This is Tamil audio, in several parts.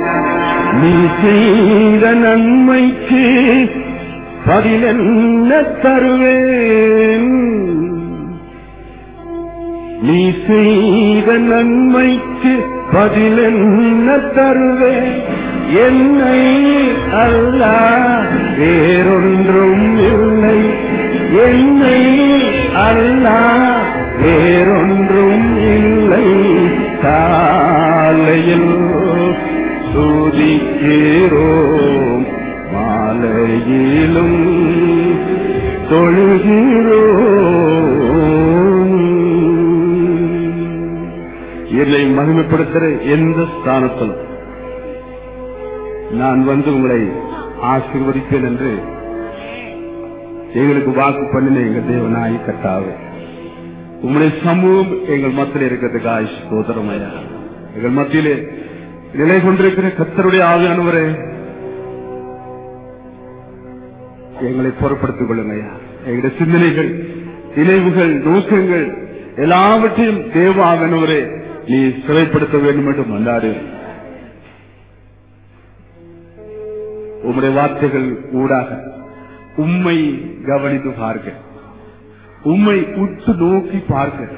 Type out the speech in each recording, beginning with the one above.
நீ செய்த நன்மைக்கு பதில் என்ன தருவேன் நீ செய்த நன்மைக்கு பதில் என்ன தருவேன் என்னை அல்ல வேறொன்றும் இல்லை என்னை அல்ல வேறொன்றும் இல்லை காலையில் சூதிக்கிறோம் மாலையிலும் தொழுகிறோம் என்னை மகிமைப்படுத்துற எந்த ஸ்தானத்திலும் நான் வந்து உங்களை ஆசீர்வதிப்பேன் என்று எங்களுக்கு வாக்கு பண்ணின எங்க தேவனாய் கட்டாவே உங்களுடைய சமூகம் எங்கள் மத்தியில் இருக்கிறதுக்கு ஸ்தோத்திரமையா எங்கள் மத்தியிலே நிலை கொண்டிருக்கிற கத்தருடைய ஆவியானவரே எங்களை பொருட்படுத்திக் கொள்ளுங்கய்யா எங்களுடைய சிந்தனைகள் நினைவுகள் நோக்கங்கள் எல்லாவற்றையும் தேவ ஆவியானவரே நீ சிறைப்படுத்த வேண்டும் என்று மன்றாடு உம்முடைய வார்த்தைகள் ஊடாக உம்மை கவனித்து பார்க்க உம்மை உற்று நோக்கி பார்க்க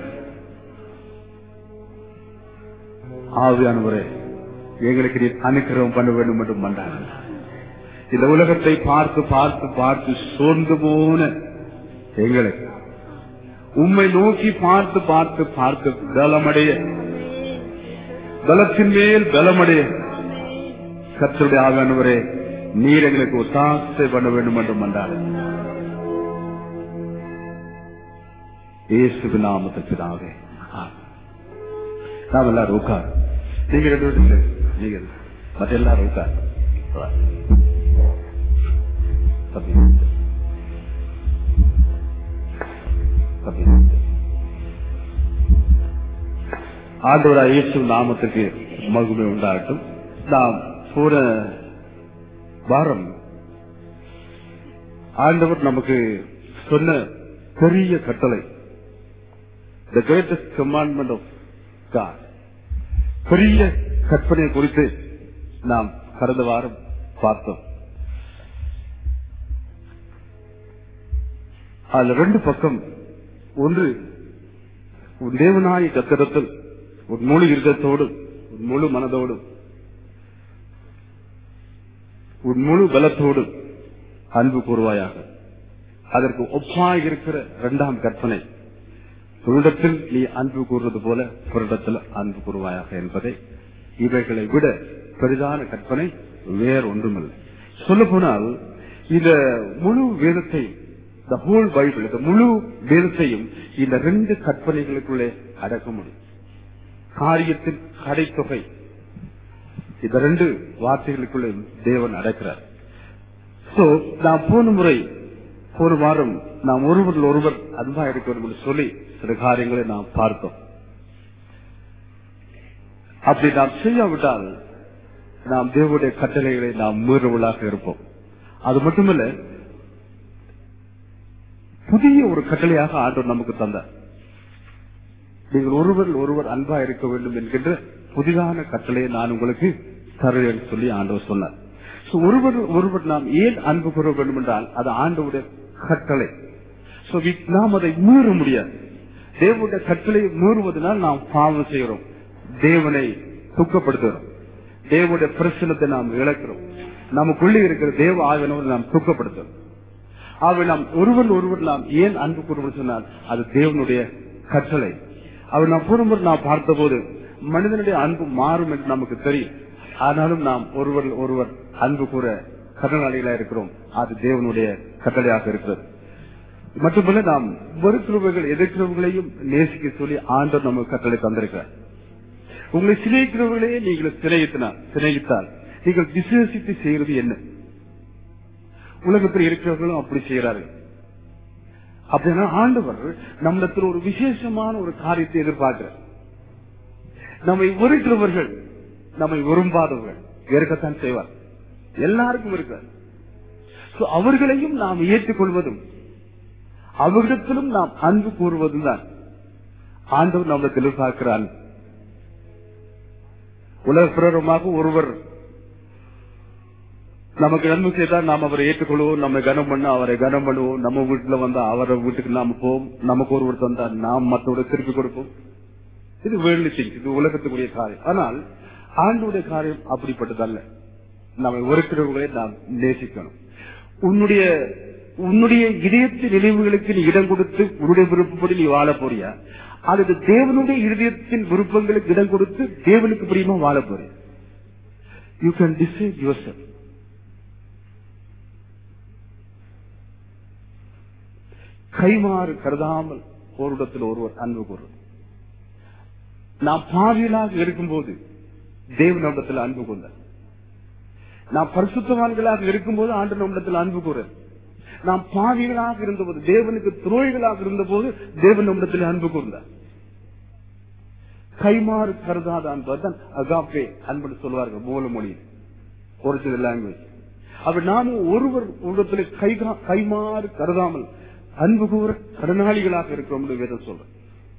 ஆவியானவரே எங்களுக்கு நீர் அனுக்கிரகம் பண்ண வேண்டும் என்று மன்றாடு இந்த உலகத்தை பார்த்து பார்த்து பார்த்து சோர்ந்து போன எங்களை உம்மை நோக்கி பார்த்து பார்த்து பார்த்து பலமடைய பலத்தின் மேல் பலமடைய கத்தருடைய ஆவியானவரே நீர் எங்களுக்கு ஒத்தாசை பண்ண வேண்டும் என்று மன்றாடு இயேசுவின் நாமத்தில் பிதாவே ஆமென். நாம் எல்லாரும் உட்கார் நீங்க ரெண்டு பேரும் இல்லை. நீங்க இல்லை. மற்ற எல்லாரும் உட்கார் தம்பி தம்பி ஆண்டவராய் இயேசு நாமத்துக்கு மகிமை உண்டாகட்டும் நாம் போன வாரம் ஆண்டவர் நமக்கு சொன்ன பெரிய கட்டளை the greatest commandment of God பெரிய கற்பனை குறித்து நாம் கடந்த வாரம் பார்த்தோம் அதுல ரெண்டு பக்கம் ஒன்று உன் தேவனாய கத்திரத்தில் உன் முழு இருதத்தோடு உன் முழு மனதோடு உன் முழு பலத்தோடு அன்பு கூறுவாயாக அதற்கு ஒப்பாய் இருக்கிற இரண்டாம் கற்பனை புரிடத்தில் நீ அன்பு கூறுவது போல புரிடத்தில் அன்பு கூறுவாயாக என்பதை இவைகளை விட பெரிதான கற்பனை வேறு ஒன்றுமில்லை சொல்ல போனால் இந்த முழு வேதத்தை த ஹோல் பைபிள் இந்த முழு வேதத்தையும் இந்த ரெண்டு கற்பனைகளுக்குள்ளே அடக்க முடியும் காரியத்தின் கடைத்தொகை இந்த ரெண்டு வார்த்தைகளுக்குள்ளே தேவன் அடக்கிறார் சோ நான் போன முறை ஒரு வாரம் நாம் ஒருவர் ஒருவர் அன்பா இருக்க வேண்டும் என்று சொல்லி சில காரியங்களை நாம் பார்த்தோம் அப்படி நாம் செய்யாவிட்டால் நாம் தேவனுடைய கட்டளைகளை நாம் மீறுவளாக இருப்போம் அது மட்டுமல்ல புதிய ஒரு கட்டளையாக ஆண்டவர் நமக்கு தந்தார் நீங்கள் ஒருவர் ஒருவர் அன்பா இருக்க வேண்டும் என்கின்ற புதிதான கட்டளையை நான் உங்களுக்கு தருவேன் சொல்லி ஆண்டவர் சொன்னார் So, ஒருவர் ஒருவர் நாம் ஏன் அன்பு கூற வேண்டும் என்றால் அது ஆண்டவுடைய கட்டளை So, we- நாம் அதை மீற முடியாது தேவனுடைய கட்டளையை மீறுவதனால் நாம் பாவம் செய்கிறோம் தேவனை துக்கப்படுத்துகிறோம் தேவனுடைய பிரச்சனத்தை நாம் இழக்கிறோம் நமக்குள்ளே இருக்கிற தேவ ஆவினவர் நாம் துக்கப்படுத்துறோம் ஆகவே நாம் ஒருவர் ஒருவர் நாம் ஏன் அன்பு கூறுவோம் சொன்னால் அது தேவனுடைய கட்டளை அவர் நாம் போனபோது நாம் பார்த்தபோது மனிதனுடைய அன்பு மாறும் என்று நமக்கு தெரியும் ஆனாலும் நாம் ஒருவர் ஒருவர் அன்பு கூற கடனாளிகளா இருக்கிறோம் அது தேவனுடைய கட்டளையாக இருக்கிறது மட்டுமல்ல நாம் வெறுக்கிறவர்கள் எதிர்க்கிறவர்களையும் நேசிக்க சொல்லி ஆண்டவர் நமக்கு கட்டளை தந்திருக்கிறார் உங்களை சிநேகிக்கிறவர்களே நீங்கள் சிநேகித்தினால் சிநேகித்தால் நீங்கள் விசேஷித்து செய்கிறது என்ன உலகத்தில் இருக்கிறவர்களும் அப்படி செய்கிறார்கள் அப்படின்னா ஆண்டவர் நம்மிடத்தில் ஒரு விசேஷமான ஒரு காரியத்தை எதிர்பார்க்கிறார் நம்மை வெறுக்கிறவர்கள் நம்மை விரும்பாதவர்கள் இருக்கத்தான் செய்வார் எல்லாருக்கும் இருக்கிறார் So, அவர்களையும் நாம் ஏற்றுக்கொள்வதும் அவர்களிடத்திலும் நாம் அன்பு கூறுவதும் தான் ஆண்டவர் நம்மளை எதிர்பார்க்கிறார் உலக பிரகாரமாக ஒருவர் நமக்கு நன்மை செய்தால் நாம் அவரை ஏற்றுக்கொள்வோம் நம்ம கனம் பண்ண அவரை கனம் பண்ணுவோம் நம்ம வீட்டுல வந்தா அவரை வீட்டுக்கு நாம போவோம் நமக்கு ஒருவர் தந்தா நாம் மற்றவரை திருப்பி கொடுப்போம் இது வேர்ல்டு திங் இது உலகத்துக்குரிய காரியம் ஆனால் ஆண்டுடைய காரியம் அப்படிப்பட்டதல்ல நம்ம ஒருக்கிறவர்களை நாம் நேசிக்கணும் உன்னுடைய உன்னுடைய இதயத்தின் நினைவுகளுக்கு நீ இடம் கொடுத்து உன்னுடைய விருப்பப்படி நீ வாழ போறியா அல்லது தேவனுடைய இதயத்தின் விருப்பங்களுக்கு இடம் கொடுத்து தேவனுக்கு பிரியமா வாழ போறியா you can decide yourself கைமாறு கருதாமல் ஓரிடத்தில் ஒருவர் அன்பு கூறும் நாம் பாவியலாக இருக்கும்போது தேவனிடத்தில் அன்பு கொண்டார் நாம் பரிசுத்தவான்களாக இருக்கும்போது ஆண்டு நம்மிடத்தில் அன்பு கூற நாம் பாவிகளாக இருந்தபோது தேவனுக்கு துரோகிகளாக இருந்தபோது தேவன் நம்மிடத்தில் அன்பு கூர்ந்தார் கைமாறு கருதாத அன்பு தான் அகாப்பே அன்பு சொல்வார்கள் மூல மொழியில் ஒரிஜினல் லாங்குவேஜ் அப்படி நாமும் ஒருவர் உள்ளத்தில் கை கைமாறு கருதாமல் அன்பு கூற கடனாளிகளாக இருக்கிறோம் என்று வேதம் சொல்றேன்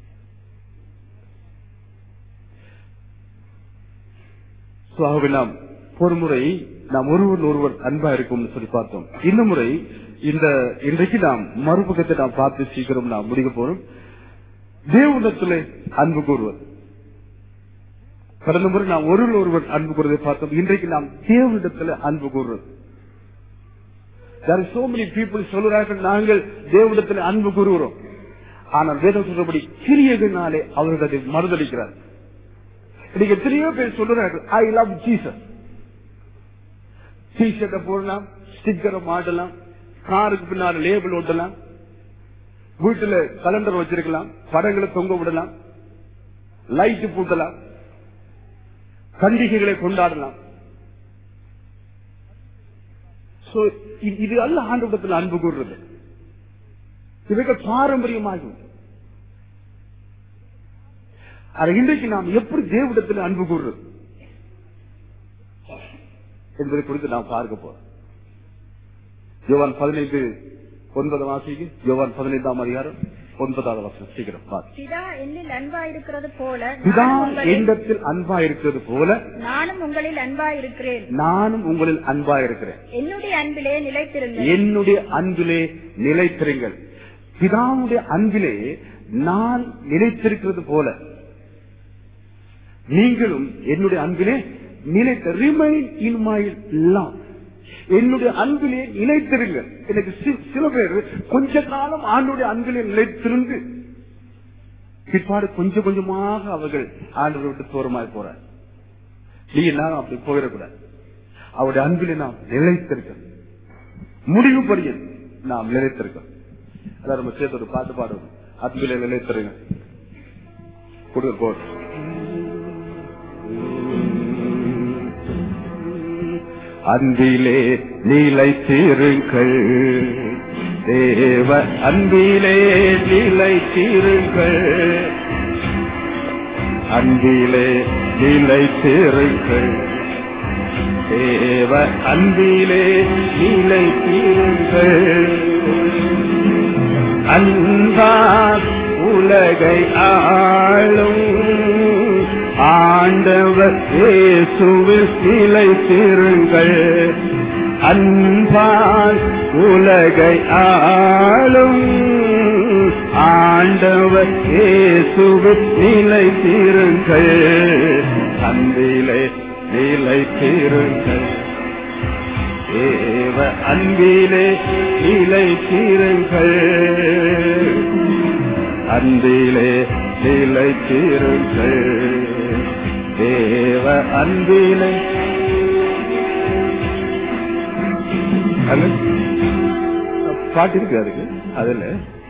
ஆகவே நாம் ஒரு முறை நாம் ஒருவர் ஒருவர் அன்பா இருக்கும் சொல்லி பார்த்தோம் இந்த முறை இந்த இன்றைக்கு நாம் மறுபக்கத்தை நாம் பார்த்து சீக்கிரம் நாம் முடிக்க போறோம் தேவனத்திலே அன்பு கூறுவது கடந்த முறை நாம் ஒருவர் ஒருவர் அன்பு கூறுவதை பார்த்தோம் இன்றைக்கு நாம் தேவனிடத்துல அன்பு கூறுவது There are so many people சொல்லுறார்கள் நாங்கள் தேவனிடத்தில் அன்பு கூறுகிறோம் ஆனால் வேதம் சொல்றபடி கிரியகனாலே அவர்கள் அதை மறுதளிக்கிறார் இன்னைக்கு எத்தனையோ பேர் சொல்லுறார்கள் ஐ லவ் ஜீசஸ் டிஷர்ட்டை போடலாம் ஸ்டிக்கரை மாட்டலாம் காருக்கு பின்னால் லேபிள் ஓட்டலாம் வீட்டுல கலண்டர் வச்சிருக்கலாம் படங்களை தொங்க விடலாம் லைட் பூட்டலாம் பண்டிகைகளை கொண்டாடலாம் So, இது- இது அல்ல ஆண்டவடத்தில் அன்பு கூறுறது இவைகள் பாரம்பரியமாகும் அதை இன்றைக்கு நாம் எப்படி தேவடத்தில் அன்பு கூறுறது என்பதை குறித்து நாம் பார்க்க போறோம் யோவான் பதினைந்து ஒன்பது வாசிக்கு யோவான் பதினைந்தாம் அதிகாரம் ஒன்பதாவது வருஷம் சீக்கிரம் பாரு பிதா என்னில் அன்பா இருக்கிறது போல பிதா நானும் உங்களில்- எண்ணத்தில் அன்பா இருக்கிறது போல நானும் உங்களில் அன்பா இருக்கிறேன் நானும் உங்களில் அன்பா இருக்கிறேன் என்னுடைய அன்பிலே நிலைத்திருங்கள் என்னுடைய அன்பிலே நிலைத்திருங்கள் பிதாவுடைய அன்பிலே நான் நிலைத்திருக்கிறது போல நீங்களும் என்னுடைய அன்பிலே நிலைத்த ரிமைன் இன் மை லவ் என்னுடைய அன்பிலே நிலைத்திருங்கள் எனக்கு சி- சில பேர் கொஞ்ச காலம் ஆண்டுடைய அன்பிலே நிலைத்திருந்து பிற்பாடு கொஞ்சம் கொஞ்சமாக அவர்கள் ஆண்டவரை விட்டு தூரமாய் போறார் நீ நான் அப்படி போயிடக்கூடாது அவருடைய அன்பிலே நாம் நிலைத்திருக்கோம் முடிவு படியல் நாம் நிலைத்திருக்கோம் அதான் நம்ம சேர்த்து ஒரு பாட்டு பாடுவோம் அன்பிலே நிலைத்திருங்க கொடுங்க போடு அன்பிலே நிலைத்திருங்கள் தேவ அன்பிலே நிலைத்திருங்கள் அன்பிலே நிலைத்திருங்கள் தேவ அன்பிலே நிலைத்திருங்கள் அன்பார் உலகை ஆளும் ஆண்டவர் இயேசுவில் நிலைத்திருங்கள் அன்பால் உலகை ஆளும் ஆண்டவர் இயேசுவில் நிலைத்திருங்கள் அன்பிலே நிலைத்திருங்கள் தேவ அன்பிலே நிலைத்திருங்கள் அன்பிலே நிலைத்திருங்கள் தேவ அன்பிலே அது பாட்டு இருக்கு அதுக்கு அதுல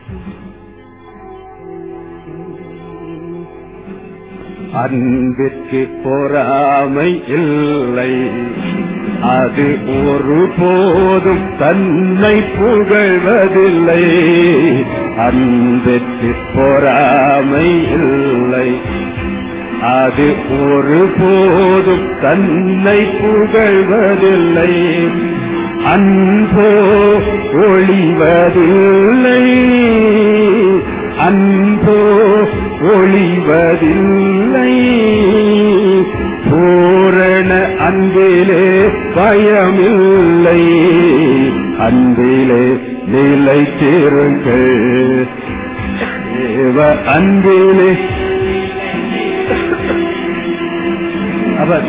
அன்பிற்கு பொறாமை இல்லை அது ஒரு போதும் தன்னை புகழ்வதில்லை அன்பிற்கு பொறாமை இல்லை அது ஒரு போதும் தன்னை புகழ்வதில்லை அன்போ ஒளிவதில்லை அன்போ ஒளிவதில்லை பூரண அன்பிலே பயமில்லை அன்பிலே நிலைத்திருங்கள் தேவ அன்பிலே அவர்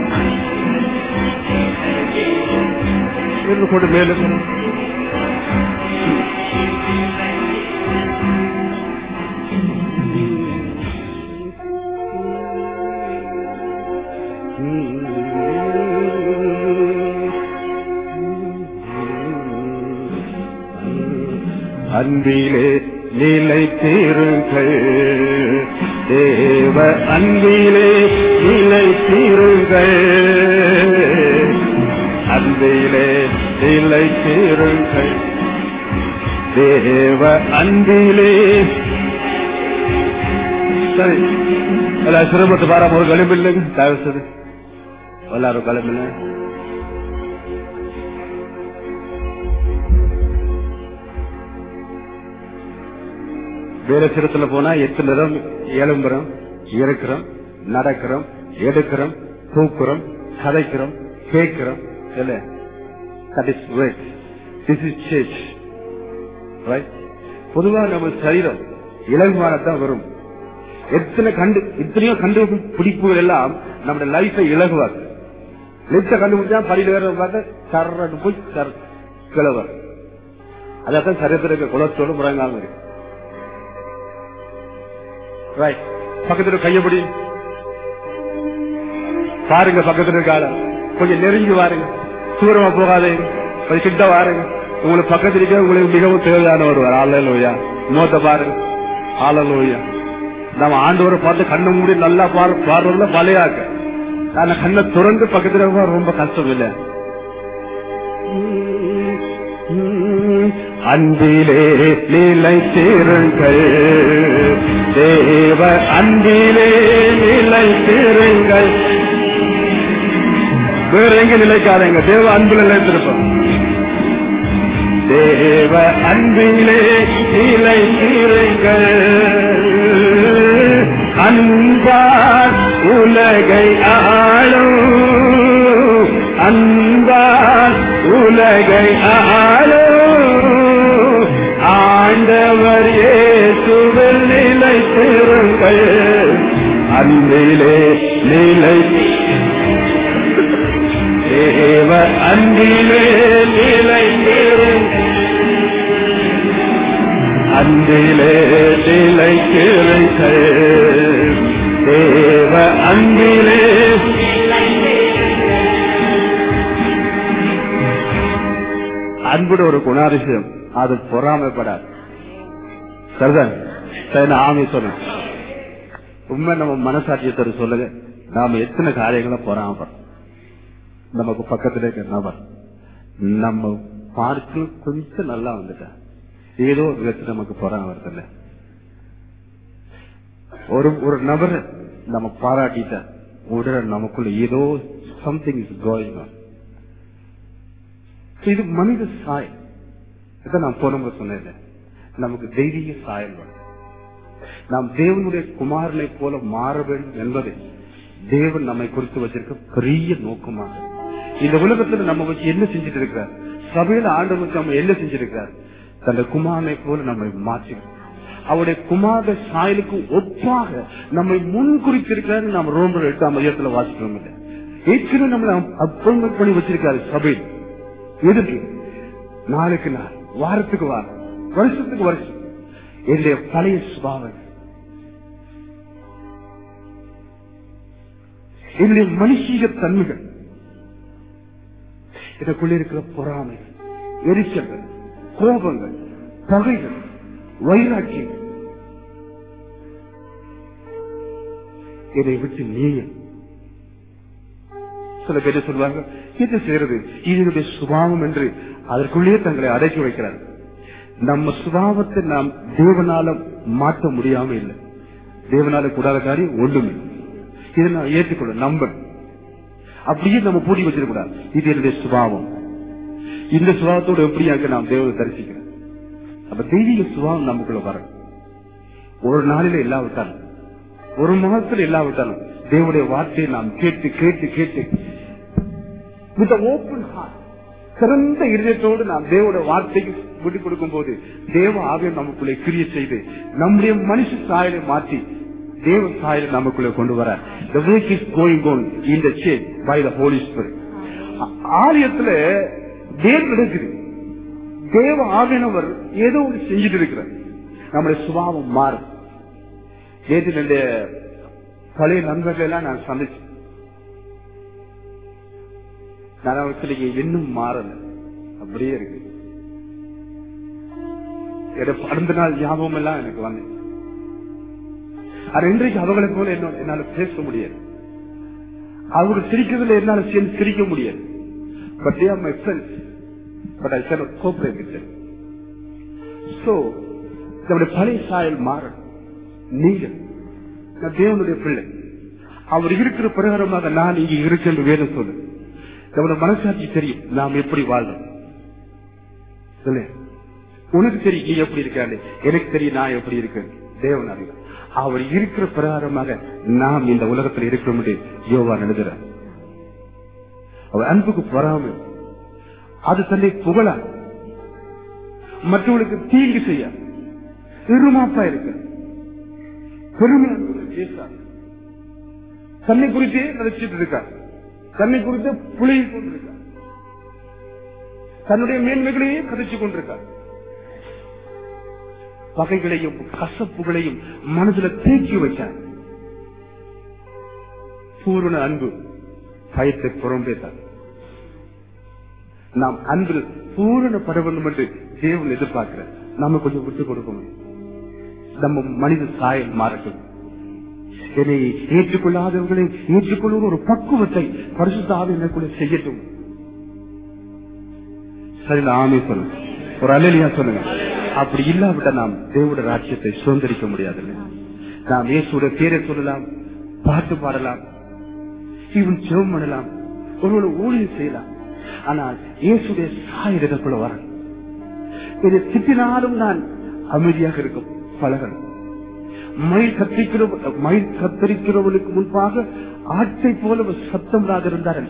இருந்து கொண்டு மேலும் அன்பிலே நிலைத்திருங்கள் தேவ அன்பிலே நிலைத்திருங்கள் அன்பிலே நிலைத்திருங்கள் தேவ அன்பிலே சரி ಎಲ್ಲ ಸಿರಮತ್ತು ಬಾರ ಮೂರು ಗಳಿಬಿಲ್ಲ ತಾವಿಸ್ತದೆ ಎಲ್ಲಾರು ಗಳಿಬಿಲ್ಲ வேற சிரத்துல போனா எத்தனை நேரம் எழும்புறோம் இருக்கிறோம் நடக்கிறோம் எடுக்கிறோம் தூக்குறோம் கதைக்கிறோம் கேட்கிறோம் இல்ல that is right this is change right பொதுவா நம்ம சரீரம் இலகுவானதான் வரும் எத்தனை கண்டு இத்தனையோ கண்டுபிடிப்புகள் எல்லாம் நம்முடைய லைஃபை இலகுவாக்கு லிப்ட கண்டுபிடிச்சா படியில வேற பார்த்து சர்றன்னு போய் சர் கிளவர் அதான் சரீரத்தில் இருக்க குலத்தோடு முழங்காம இருக்கு ரைட் பக்கத்துல கையபடி பாருங்க பக்கத்துல இருக்கால கொஞ்சம் நெருங்கி வாருங்க தூரமா போகாதே கொஞ்சம் கிட்ட வாருங்க உங்களுக்கு பக்கத்துல இருக்க உங்களுக்கு மிகவும் தேவையான ஒருவர் ஆளலோயா மோத்த பாருங்க ஆளலோயா நம்ம ஆண்டவரை பார்த்து கண்ணை மூடி நல்லா பாரு பாடுறதுல பலையாக்க ஆனா கண்ணை திறந்து பக்கத்துல இருந்தா ரொம்ப கஷ்டம் இல்ல அன்பிலே நிலைத்திருங்கள் தேவ அன்பிலே நிலைத்திருங்கள் வேற எங்க நிலைக்காதங்க தேவ அன்பில் நிலைத்திருப்போம் தேவ அன்பிலே நிலைத்திருங்கள் அன்பார் உலகை ஆளும் அன்பார் உலகை ஆளும் ஆண்டவர் ஏசுவில் நிலைத்திருங்கள் அன்பிலே நிலை தேவ அன்பிலே நிலைத்திருங்கள் அன்பிலே நிலைத்திருங்கள் தேவ அன்பிலே அன்புட ஒரு குணாதிசயம் அது பொறாமைப்படாது சரிதான் சரி நான் ஆமை சொன்னேன் உண்மை நம்ம மனசாட்சியத்தை சொல்லுங்க நாம எத்தனை காரியங்களை பொறாமப்படுறோம் நமக்கு பக்கத்துல இருக்க நபர் நம்ம பார்த்து கொஞ்சம் நல்லா வந்துட்டா ஏதோ ஒரு விதத்துல நமக்கு பொறாம வருதுல்ல ஒரு ஒரு நபர் நம்ம பாராட்டிட்டா உடனே நமக்குள்ள ஏதோ சம்திங் இஸ் கோயிங் இது மனித சாயம் இதை நான் போன முறை சொன்னேன் நமக்கு தெய்வீக சாயம் வேணும் நாம் தேவனுடைய குமாரனை போல மாற வேண்டும் என்பதை தேவன் நம்மை குறித்து வச்சிருக்க பெரிய நோக்கமாக இந்த உலகத்துல நம்ம வச்சு என்ன செஞ்சுட்டு இருக்கிறார் சபையில ஆண்டவருக்கு நம்ம என்ன செஞ்சிருக்கிறார் தன்னுடைய குமாரனை போல நம்மை மாற்றி அவருடைய குமார சாயலுக்கு ஒப்பாக நம்மை முன் குறித்திருக்கிறார் நம்ம ரோமர் எட்டாம் மையத்துல வாசிக்கிறோம் இல்லை ஏற்கனவே நம்மளை அப்பாயின்மெண்ட் பண்ணி வச்சிருக்காரு சபையில் எதுக்கு நாளுக்கு நாள் வாரத்துக்கு வாரம் வருஷத்துக்கு வருஷம் என்னுடைய பழைய சுபாவம் என்னுடைய மனுஷீக தன்மைகள் இதற்குள்ள இருக்கிற பொறாமை எரிச்சல்கள் கோபங்கள் பகைகள் வைராக்கியம் இதை விட்டு நீங்க சில பேர் சொல்லுவாங்க என்ன செய்யறது இதனுடைய சுபாவம் என்று அதற்குள்ளேயே தங்களை அடக்கி வைக்கிறார் நம்ம சுபாவத்தை நாம் தேவனால மாற்ற முடியாம இல்லை தேவனால கூடாத காரியம் ஒண்ணுமே இதை நான் ஏற்றுக்கொள்ள நம்ப அப்படியே நம்ம பூட்டி வச்சிடக்கூடாது இது என்னுடைய சுபாவம் இந்த சுபாவத்தோடு எப்படியாக நாம் தேவனை தரிசிக்கிறோம் அப்ப தெய்வீக சுபாவம் நமக்குள்ள வரும் ஒரு நாளில இல்லாவிட்டாலும் ஒரு மாதத்துல இல்லாவிட்டாலும் தேவனுடைய வார்த்தையை நாம் கேட்டு கேட்டு கேட்டு வித் ஓப்பன் ஹார்ட் சிறந்த இருதயத்தோடு நாம் தேவோட வார்த்தைக்கு விட்டு கொடுக்கும் போது தேவ ஆவியம் நமக்குள்ளே கிரிய செய்து நம்முடைய மனுஷ சாயலை மாற்றி தேவ சாயலை நமக்குள்ளே கொண்டு வர the work is going on in the church by the holy spirit ஆ- ஆலயத்துல தேவ நடக்குது தேவ ஆவியானவர் ஏதோ ஒன்று செஞ்சுட்டு இருக்கிறார் நம்முடைய சுபாவம் மாறும் நேற்று என்னுடைய பழைய நண்பர்கள் எல்லாம் நான் சந்திச்சேன் நான் அவர்களுக்கு இன்னும் மாறல அப்படியே இருக்கு எனக்கு அடுத்த நாள் ஞாபகம் எல்லாம் எனக்கு வந்து அது இன்றைக்கு அவங்களை போல என்ன- என்னால பேச முடியாது அவங்க சிரிக்கிறதுல என்னால சேர்ந்து சிரிக்க முடியாது but they are my friends but I cannot cooperate with them so நம்முடைய பழைய சாயல் மாறணும் நீங்க நான் தேவனுடைய பிள்ளை அவர் இருக்கிற பிரகாரமாக நான் இங்க இருக்கேன் வேணும் சொல்லு நம்முடைய மனசாட்சி தெரியும் நாம் எப்படி வாழ்றோம் சொல்லு உனக்கு தெரியும் நீ எப்படி இருக்காரு எனக்கு தெரியும் நான் எப்படி இருக்கேன் தேவன் அறிவார் அவர் இருக்கிற பிரகாரமாக நாம் இந்த உலகத்தில் இருக்கிறோம் என்று யோவா எழுதுறார் அவர் அன்புக்கு பொறாமை அது தன்னை புகழ மற்றவர்களுக்கு தீங்கு செய்ய இருமாப்பா இருக்க பெருமையான பேசார் தன்னை குறித்தே நினைச்சிட்டு இருக்கார் தன்னை குறித்து புளியை கொண்டிருக்கார் தன்னுடைய மேன்மைகளையே கதைச்சு கொண்டிருக்கார் பகைகளையும் கசப்புகளையும் மனதில் தேக்கி வைத்தார் பூரண அன்பு பயத்தை புறம்பேத்தார் நாம் அன்பில் பூரணப்பட வேண்டும் என்று தேவன் எதிர்பார்க்கிறார் நம்ம கொஞ்சம் விட்டு கொடுக்கணும் நம்ம மனித சாயல் மாறட்டும் என்னை ஏற்றுக்கொள்ளாதவர்களை ஏற்றுக்கொள்ளும் ஒரு பக்குவத்தை பரிசுத்தாவே எனக்குள்ள செய்யட்டும் சரி நான் ஆமே சொல்லுங்க ஒரு அலையிலியா சொல்லுங்க அப்படி இல்லாவிட்ட நாம் தேவோட ராஜ்யத்தை சுதந்திரிக்க முடியாது நாம் இயேசுடைய பேரை சொல்லலாம் பாட்டு பாடலாம் இவன் ஜெபம் பண்ணலாம் ஒருவனை ஊழியம் செய்யலாம் ஆனால் இயேசுடைய சாயிடத்துக்குள்ள வர இதை திட்டினாலும் நான் அமைதியாக இருக்கும் பழகணும் மயில் கத்திக்கிற மயில் கத்தரிக்கிறவனுக்கு முன்பாக ஆட்டை போல ஒரு சத்தம்தாக இருந்தார்கள்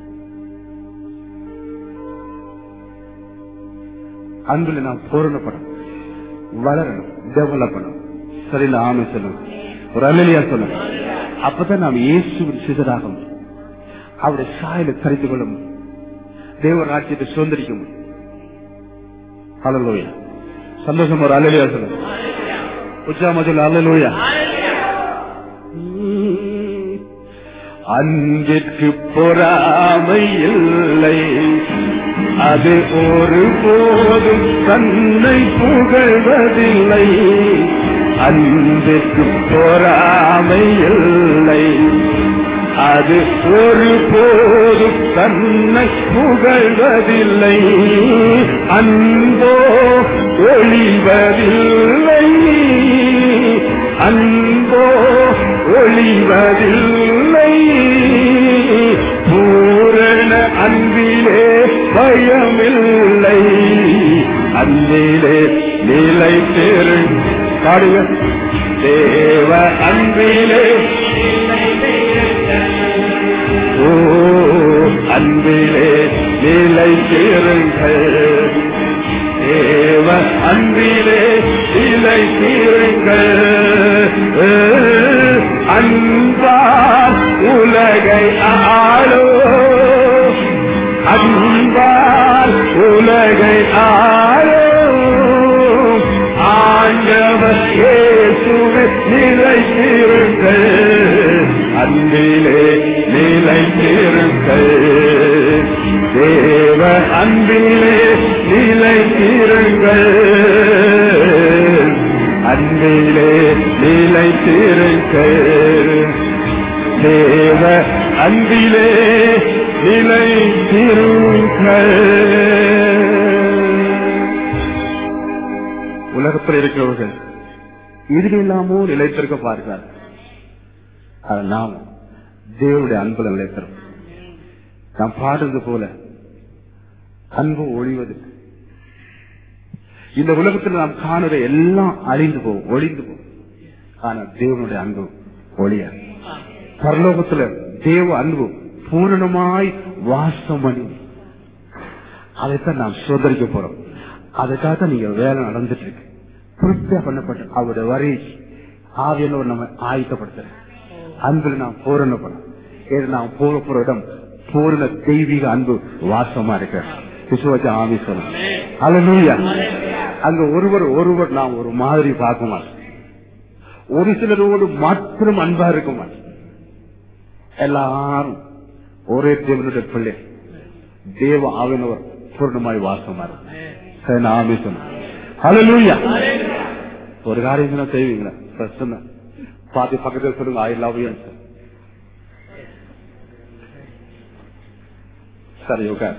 அன்புல நாம் பூரணப்படும் வளரணும் டெவலப் பண்ணணும் சரியில்ல ஆமை சொல்லணும் ஒரு அலையிலியா சொல்லணும் அப்பதான் நாம் இயேசுவின் சிதறாக முடியும் அவருடைய சாயலை கரைத்து கொள்ள முடியும் தேவ ராஜ்யத்தை சுதந்திரிக்க முடியும் அலலோயா சந்தோஷம் ஒரு அலையிலியா சொல்லணும் உச்சாமத்தில் அலலோயா அன்பிற்கு பொறாமை இல்லை அது ஒரு போதும் தன்னை புகழ்வதில்லை அன்பிற்கு பொறாமை இல்லை அது ஒரு போதும் தன்னை புகழ்வதில்லை அன்போ ஒளிவதில்லை அன்போ ஒளிவதில்லை பூரண அன்பிலே பயமில்லை அன்பிலே நிலை தேரு பாடுங்க தேவ அன்பிலே ஓ அன்பிலே நிலை தீருங்கள் தேவ அன்பிலே நிலை தீருங்கள் அன்பால் உலகை ஆளோ அன்பால் உலகை ஆளோ ஆண்டவர் இயேசுவை நிலைத்திருங்கள் அன்பிலே நிலைத்திருங்கள் தேவ அன்பிலே நிலைத்திருங்கள் அன்பிலே நிலைத்திருங்கள் தேவ அன்பிலே நிலைத்திருங்கள் உலகத்தில் இருக்கிறவர்கள் இது இல்லாமோ நிலைத்திருக்க பார்க்கிறார் அது நாம் தேவனுடைய அன்புல நிலைத்திரும் நாம் பாடுறது போல அன்பு ஒழிவது இந்த உலகத்தில் நாம் காணுற எல்லாம் அழிந்து போகும் ஒளிந்து போகும் ஆனா தேவனுடைய அன்பு ஒளிய பரலோகத்துல தேவ அன்பு பூரணமாய் வாசம் பண்ணி அதைத்தான் நாம் சோதரிக்க போறோம் அதுக்காக தான் நீங்க வேலை நடந்துட்டு இருக்கு ப்ரிப்பேர் பண்ணப்பட்ட அவருடைய வரை ஆவியனவர் நம்ம ஆயத்தப்படுத்துறேன் அன்பில் நாம் பூரணப்படும் இது நாம் போக போற இடம் பூரண தெய்வீக அன்பு வாசமா இருக்க விசுவாச்ச ஆவி சொல்லும் அல்ல அங்க ஒருவர் ஒருவர் நாம் ஒரு மாதிரி பார்க்க மாட்டோம் ஒரு சிலரோடு மாத்திரம் அன்பா இருக்க மாட்டோம் எல்லாரும் ஒரே தேவனுடைய பிள்ளை தேவ ஆவினவர் பூர்ணமாய் வாசமா இருக்கும் சரி நான் ஆமே சொன்னேன் ஹalleluya. ஒரு காரியம் தான் செய்வீங்களா பிரச்சனை பாதி பக்கத்தில் சொல்லுங்க ஐ லவ் யூ சரி ஓகே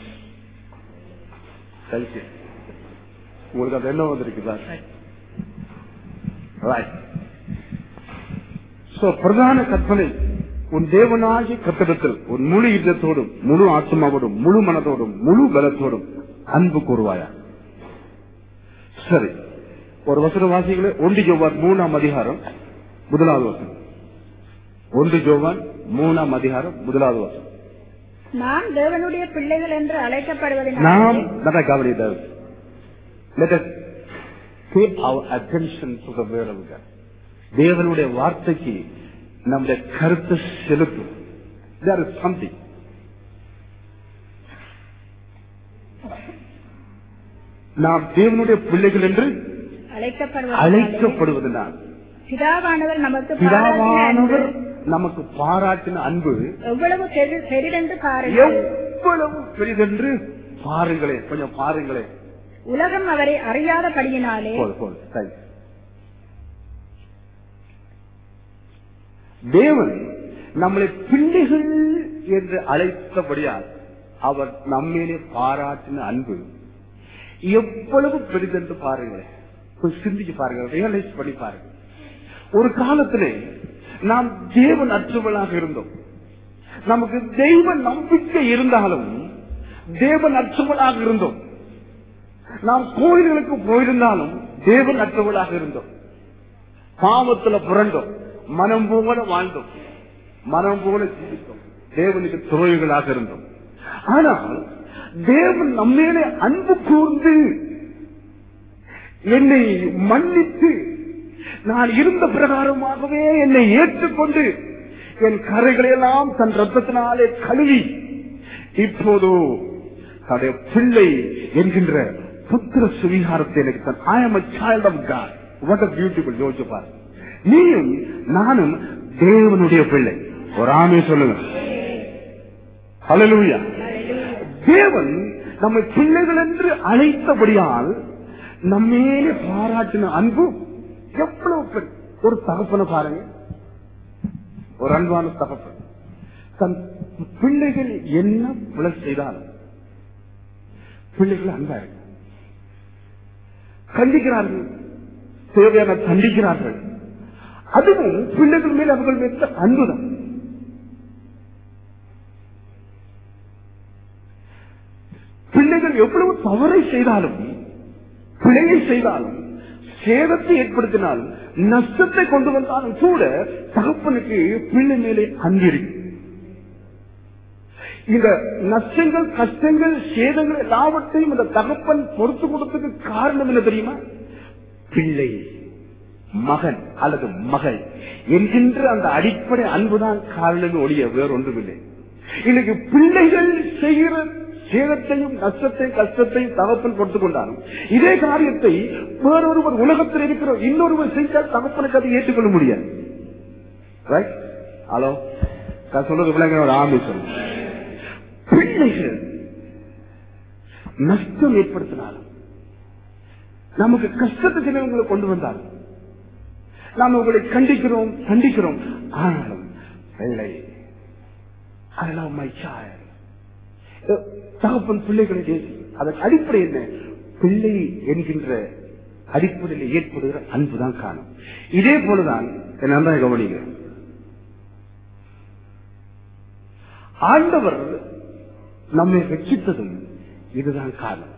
தேங்க்யூ உங்களுக்கு அது என்ன வந்திருக்குதா ரைட் சோ பிரதான கற்பனை உன் தேவனாகிய கத்திடத்தில் உன் முழு யுத்தத்தோடும் முழு ஆத்மாவோடும் முழு மனதோடும் முழு பலத்தோடும் அன்பு கூறுவாயா சரி ஒரு வசன வாசிகளே ஒன்று ஜோவான் மூணாம் அதிகாரம் முதலாவது வசனம் ஒன்று ஜோவான் மூணாம் அதிகாரம் முதலாவது வசனம் நாம் தேவனுடைய பிள்ளைகள் என்று நாம் அழைக்கப்படுவதனால் நல்லா கவனித்தது let us pay our attention to the word of God தேவனுடைய வார்த்தைக்கு நம்முடைய கருத்தை செலுத்தும் there is something நாம் தேவனுடைய பிள்ளைகள் என்று அழைக்கப்படுவதனாலே அழைக்கப்படுவதனால் பிதாவானவர் நமக்கு பாராட்டின பிதாவானவர் அன்பு நமக்கு பாராட்டின அன்பு எவ்வளவு பெரு- பெரிதென்று பாருங்கள் எவ்வளவு பெரிதென்று பாருங்களேன் கொஞ்சம் பாருங்களேன் உலகம் அவரை அறியாதபடியினாலே போது போது சரி தேவன் நம்மளை பிள்ளைகள் என்று அழைத்தபடியால் அவர் நம்மேலே பாராட்டின அன்பு எவ்வளவு பெரிதென்று பாருங்களேன் கொஞ்சம் சிந்திச்சு பாருங்க ரியலைஸ் பண்ணி பாருங்க ஒரு காலத்திலே நாம் தேவன் அற்றவளாக இருந்தோம் நமக்கு தெய்வ நம்பிக்கை இருந்தாலும் தேவன் அற்றவளாக இருந்தோம் நாம் கோயில்களுக்கு போயிருந்தாலும் தேவன் அற்றவளாக இருந்தோம் பாவத்துல புரண்டோம் மனம் போல வாழ்ந்தோம் மனம் போல ஜீவித்தோம் தேவனுக்கு துறைகளாக இருந்தோம் ஆனால் தேவன் நம்மேலே அன்பு கூர்ந்து என்னை மன்னித்து நான் இருந்த பிரகாரமாகவே என்னை ஏற்றுக்கொண்டு என் கரைகளையெல்லாம் தன் ரத்தத்தினாலே கழுவி இப்போதோ தன்னுடைய பிள்ளை என்கின்ற புத்திர சுவீகாரத்தை எனக்கு தன் I am child of God what a beautiful யோசிச்சு பாரு நீயும் நானும் தேவனுடைய பிள்ளை ஒரு ஆமே சொல்லுங்க ஹalleluya தேவன் நம்மை பிள்ளைகள் என்று அழைத்தபடியால் நம்மேலே பாராட்டின அன்பு எவ்வளவு பெரிய ஒரு தகப்பனை பாருங்க ஒரு அன்பான தகப்பன் தன் பிள்ளைகள் என்ன பிழை செய்தாலும் பிள்ளைகள் அன்பா இருக்கு கண்டிக்கிறார்கள் தேவையான கண்டிக்கிறார்கள் அதுவும் பிள்ளைகள் மேல் அவர்கள் மேல அன்புதான் பிள்ளைகள் எவ்வளவு தவறை செய்தாலும் பிழையை செய்தாலும் சேதத்தை ஏற்படுத்தினாலும் நஷ்டத்தை கொண்டு வந்தாலும் கூட தகப்பனுக்கு பிள்ளை மேலே அன்பு இருக்கு இந்த நஷ்டங்கள் கஷ்டங்கள் சேதங்கள் எல்லாவற்றையும் இந்த தகப்பன் பொறுத்து கொடுத்ததுக்கு காரணம் என்ன தெரியுமா பிள்ளை மகன் அல்லது மகள் என்கின்ற அந்த அடிப்படை அன்புதான் காரணமே ஒழிய வேறொன்றுமில்லை இன்னைக்கு பிள்ளைகள் செய்கிற சேதத்தையும் நஷ்டத்தையும் கஷ்டத்தையும் தகப்பன் கொடுத்து கொண்டாலும் இதே காரியத்தை வேறொருவர் உலகத்தில் இருக்கிற இன்னொருவர் செய்தால் தகப்பனுக்கு அதை ஏற்றுக்கொள்ள முடியாது ரைட் ஹலோ நான் சொல்றது பிள்ளைங்க ஒரு ஆமி சொல்லுங்க பிள்ளைகள் நஷ்டம் ஏற்படுத்தினாலும் நமக்கு கஷ்டத்தை சிலவங்களை கொண்டு வந்தாலும் நாம் உங்களை கண்டிக்கிறோம் கண்டிக்கிறோம் ஆனாலும் பிள்ளை I love my child. அஹ், தகப்பன் பிள்ளைகளை நேசி அதன் அடிப்படை என்ன பிள்ளை என்கின்ற அடிப்படையில் ஏற்படுகிற அன்புதான் காணும் இதே போலதான் என்ன கவனிங்க ஆண்டவர் நம்மை ரட்சித்ததும் இதுதான் காரணம்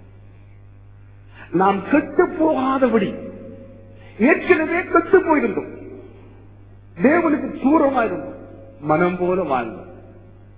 நாம் கெட்டு போகாதபடி ஏற்கனவே கெட்டு போயிருந்தோம் தேவனுக்கு தூரமா இருந்தோம் மனம் போல வாழ்ந்தோம்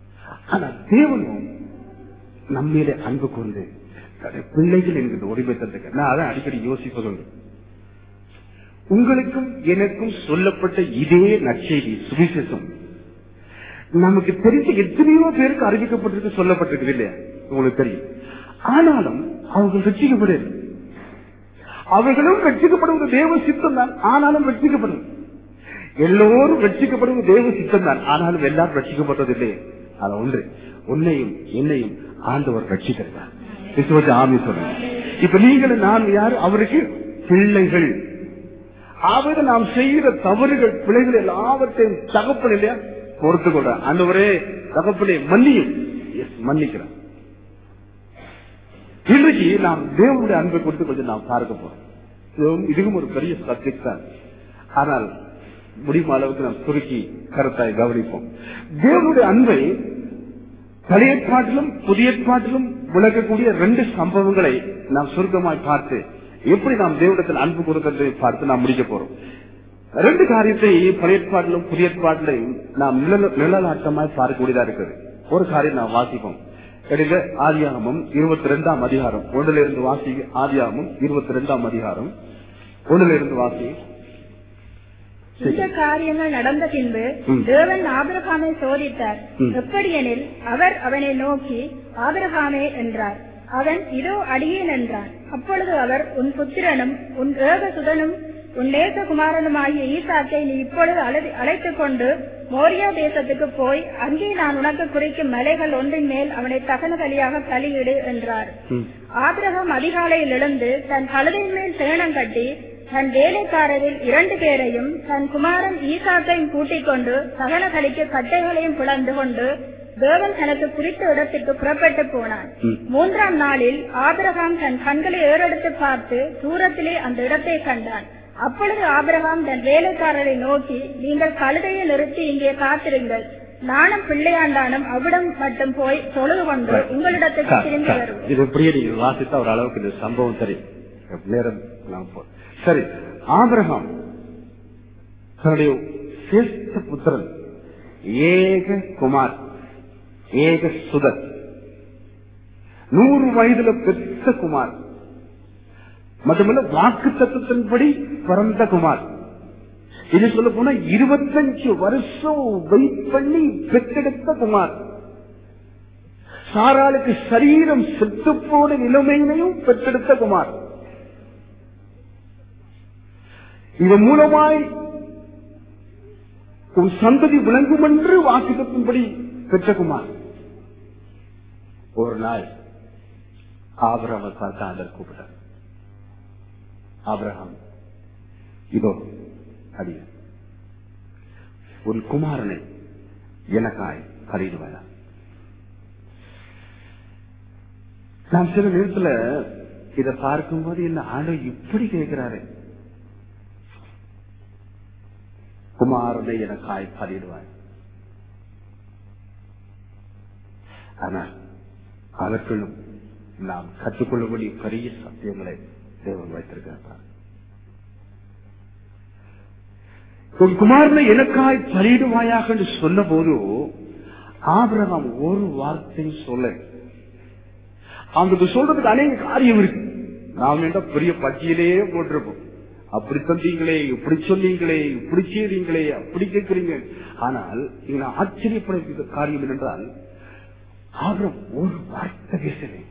ஆனா தேவனும் நம்மிலே அன்பு கொண்டு தன்னுடைய பிள்ளைகள் என்கிற உரிமை தந்துக்க நான் அதான் அடிக்கடி யோசிப்பதுண்டு உங்களுக்கும் எனக்கும் சொல்லப்பட்ட இதே நற்செய்தி சுவிசேஷம் நமக்கு தெரிஞ்ச எத்தனையோ பேருக்கு அறிவிக்கப்பட்டிருக்கு சொல்லப்பட்டிருக்கு இல்லையா உங்களுக்கு தெரியும் ஆனாலும் அவர்கள் ரட்சிக்கப்படவில்லை அவர்களும் ரட்சிக்கப்படுவது தேவ சித்தம் தான் ஆனாலும் ரட்சிக்கப்படும் எல்லோரும் ரட்சிக்கப்படுவது தேவ சித்தம் தான் ஆனாலும் எல்லாரும் ரட்சிக்கப்பட்டதில்லை அது ஒன்று உன்னையும் என்னையும் ஆண்டவர் ரட்சிக்கிறார் விசுவத்தை ஆமி சொல்லுங்க இப்ப நீங்களும் நான் யார் அவருக்கு பிள்ளைகள் ஆவது நாம் செய்கிற தவறுகள் பிள்ளைகள் எல்லாவற்றையும் தகப்பன் இல்லையா பொறுத்து கொள்ற ஆண்டவரே தகப்பனே மன்னியும் எஸ் மன்னிக்கிறேன் இன்றைக்கு நாம் தேவனுடைய அன்பை குறித்து கொஞ்சம் நாம் பார்க்க போறோம் இதுவும் இதுவும் ஒரு பெரிய சப்ஜெக்ட் தான் ஆனால் முடியும் அளவுக்கு நாம் சுருக்கி கருத்தாய் கவனிப்போம் தேவனுடைய அன்பை பழைய பாட்டிலும் புதிய பாட்டிலும் விளக்கக்கூடிய ரெண்டு சம்பவங்களை நாம் சுருக்கமாய் பார்த்து எப்படி நாம் தேவனிடத்தில் அன்பு கொடுக்கிறதை பார்த்து நாம் முடிக்க போறோம் ரெண்டு காரியத்தை பழைய பாட்டிலும் புதிய பாட்டிலையும் நாம் நிழல்- நிழலாட்டமாய் பார்க்கக்கூடியதா இருக்குது ஒரு காரியம் நாம் வாசிப்போம் எடுங்க ஆதியாகமம் இருபத்தி ரெண்டாம் அதிகாரம் ஒன்றுல இருந்து வாசி ஆதியாகமம் இருபத்தி ரெண்டாம் அதிகாரம் ஒன்றுல இருந்து வாசி இந்த காரியங்கள் நடந்த பின்பு ம். தேவன் ஆபிரகாமை சோதித்தார் ம். எப்படியெனில் அவர் அவனை நோக்கி ஆபிரகாமே என்றார் அவன் இதோ அடியேன் என்றான் அப்பொழுது அவர் உன் புத்திரனும் உன் ஏகசுதனும் உன் நேசகுமாரனுமாகிய ஈசாக்கை நீ இப்பொழுது அழை- அழைத்துக் கொண்டு மோரியா தேசத்துக்கு போய் அங்கே நான் உனக்கு குறிக்கும் மலைகள் ஒன்றின் மேல் அவனை தகன பலியாக பலியிடு என்றார் ம். ஆபிரகாம் அதிகாலையில் எழுந்து தன் கழுதையின் மேல் சேணம் கட்டி தன் வேலைக்காரரில் இரண்டு பேரையும் தன் குமாரன் ஈசாக்கையும் கூட்டிக் கொண்டு சகன கலிக்கு கட்டைகளையும் பிளந்து கொண்டு தேவன் தனக்கு குறித்த இடத்திற்கு புறப்பட்டு போனான் ம். மூன்றாம் நாளில் ஆபிரகாம் தன் கண்களை ஏறெடுத்து பார்த்து தூரத்திலே அந்த இடத்தை கண்டான் அப்பொழுது ஆபிரகாம் தன் வேலைக்காரரை நோக்கி நீங்கள் கழுதையை நிறுத்தி இங்கே காத்திருங்கள் நானும் பிள்ளையாண்டானும் அவ்விடம் மட்டும் போய் தொழுது கொண்டு உங்களிடத்துக்கு சார், திரும்பி சார், வருவோம் இது இப்படியே நீங்க வாசித்தா ஒரு அளவுக்கு இந்த சம்பவம் தெரியும் நேரம் நாம் போ- சரி ஆபிரகாம் தன்னுடைய சிரேஷ்ட புத்திரன் ஏக குமார் ஏக சுதர் நூறு வயதுல பெற்ற குமார் மட்டுமல்ல வாக்கு தத்துவத்தின்படி பிறந்த குமார் இது சொல்ல போனா இருபத்தஞ்சு வருஷம் வெயிட் பண்ணி பெற்றெடுத்த குமார் சாராளுக்கு சரீரம் செத்துப்போன நிலைமையினையும் பெற்றெடுத்த குமார் இதன் மூலமாய் உன் சந்ததி விளங்கும் என்று வாக்குத்தின்படி பெற்ற குமார் ஒரு நாள் ஆபரகம் பார்த்து ஆண்டர் கூப்பிட்டார் ஆபிரகாம் இதோ அடிய உன் குமாரனை எனக்காய் பறிடுவாயா நாம் சில நேரத்துல இத பார்க்கும்போது என்ன ஆண்டவர் இப்படி கேட்கிறாரு குமாரனை எனக்காய் பறிடுவாய் ஆனால் அதற்குள்ளும் நாம் கற்றுக்கொள்ளக்கூடிய பெரிய சத்தியங்களை தேவன் வைத்திருக்கிறார் உன் குமாரனை எனக்காய் பலியிடுவாயாக என்று சொன்ன போது ஆபிரகாம் ஒரு வார்த்தை சொல்ல அவங்களுக்கு சொல்றதுக்கு அநேக காரியம் இருக்கு நாம் என்ன பெரிய பட்டியலையே போட்டிருப்போம் அப்படி தந்தீங்களே இப்படி சொன்னீங்களே இப்படி செய்றீங்களே அப்படி கேட்கிறீங்க ஆனால் இங்க நான் ஆச்சரியப்பட காரியம் என்னென்றால் ஆபிரம் ஒரு வார்த்தை பேசுறேன்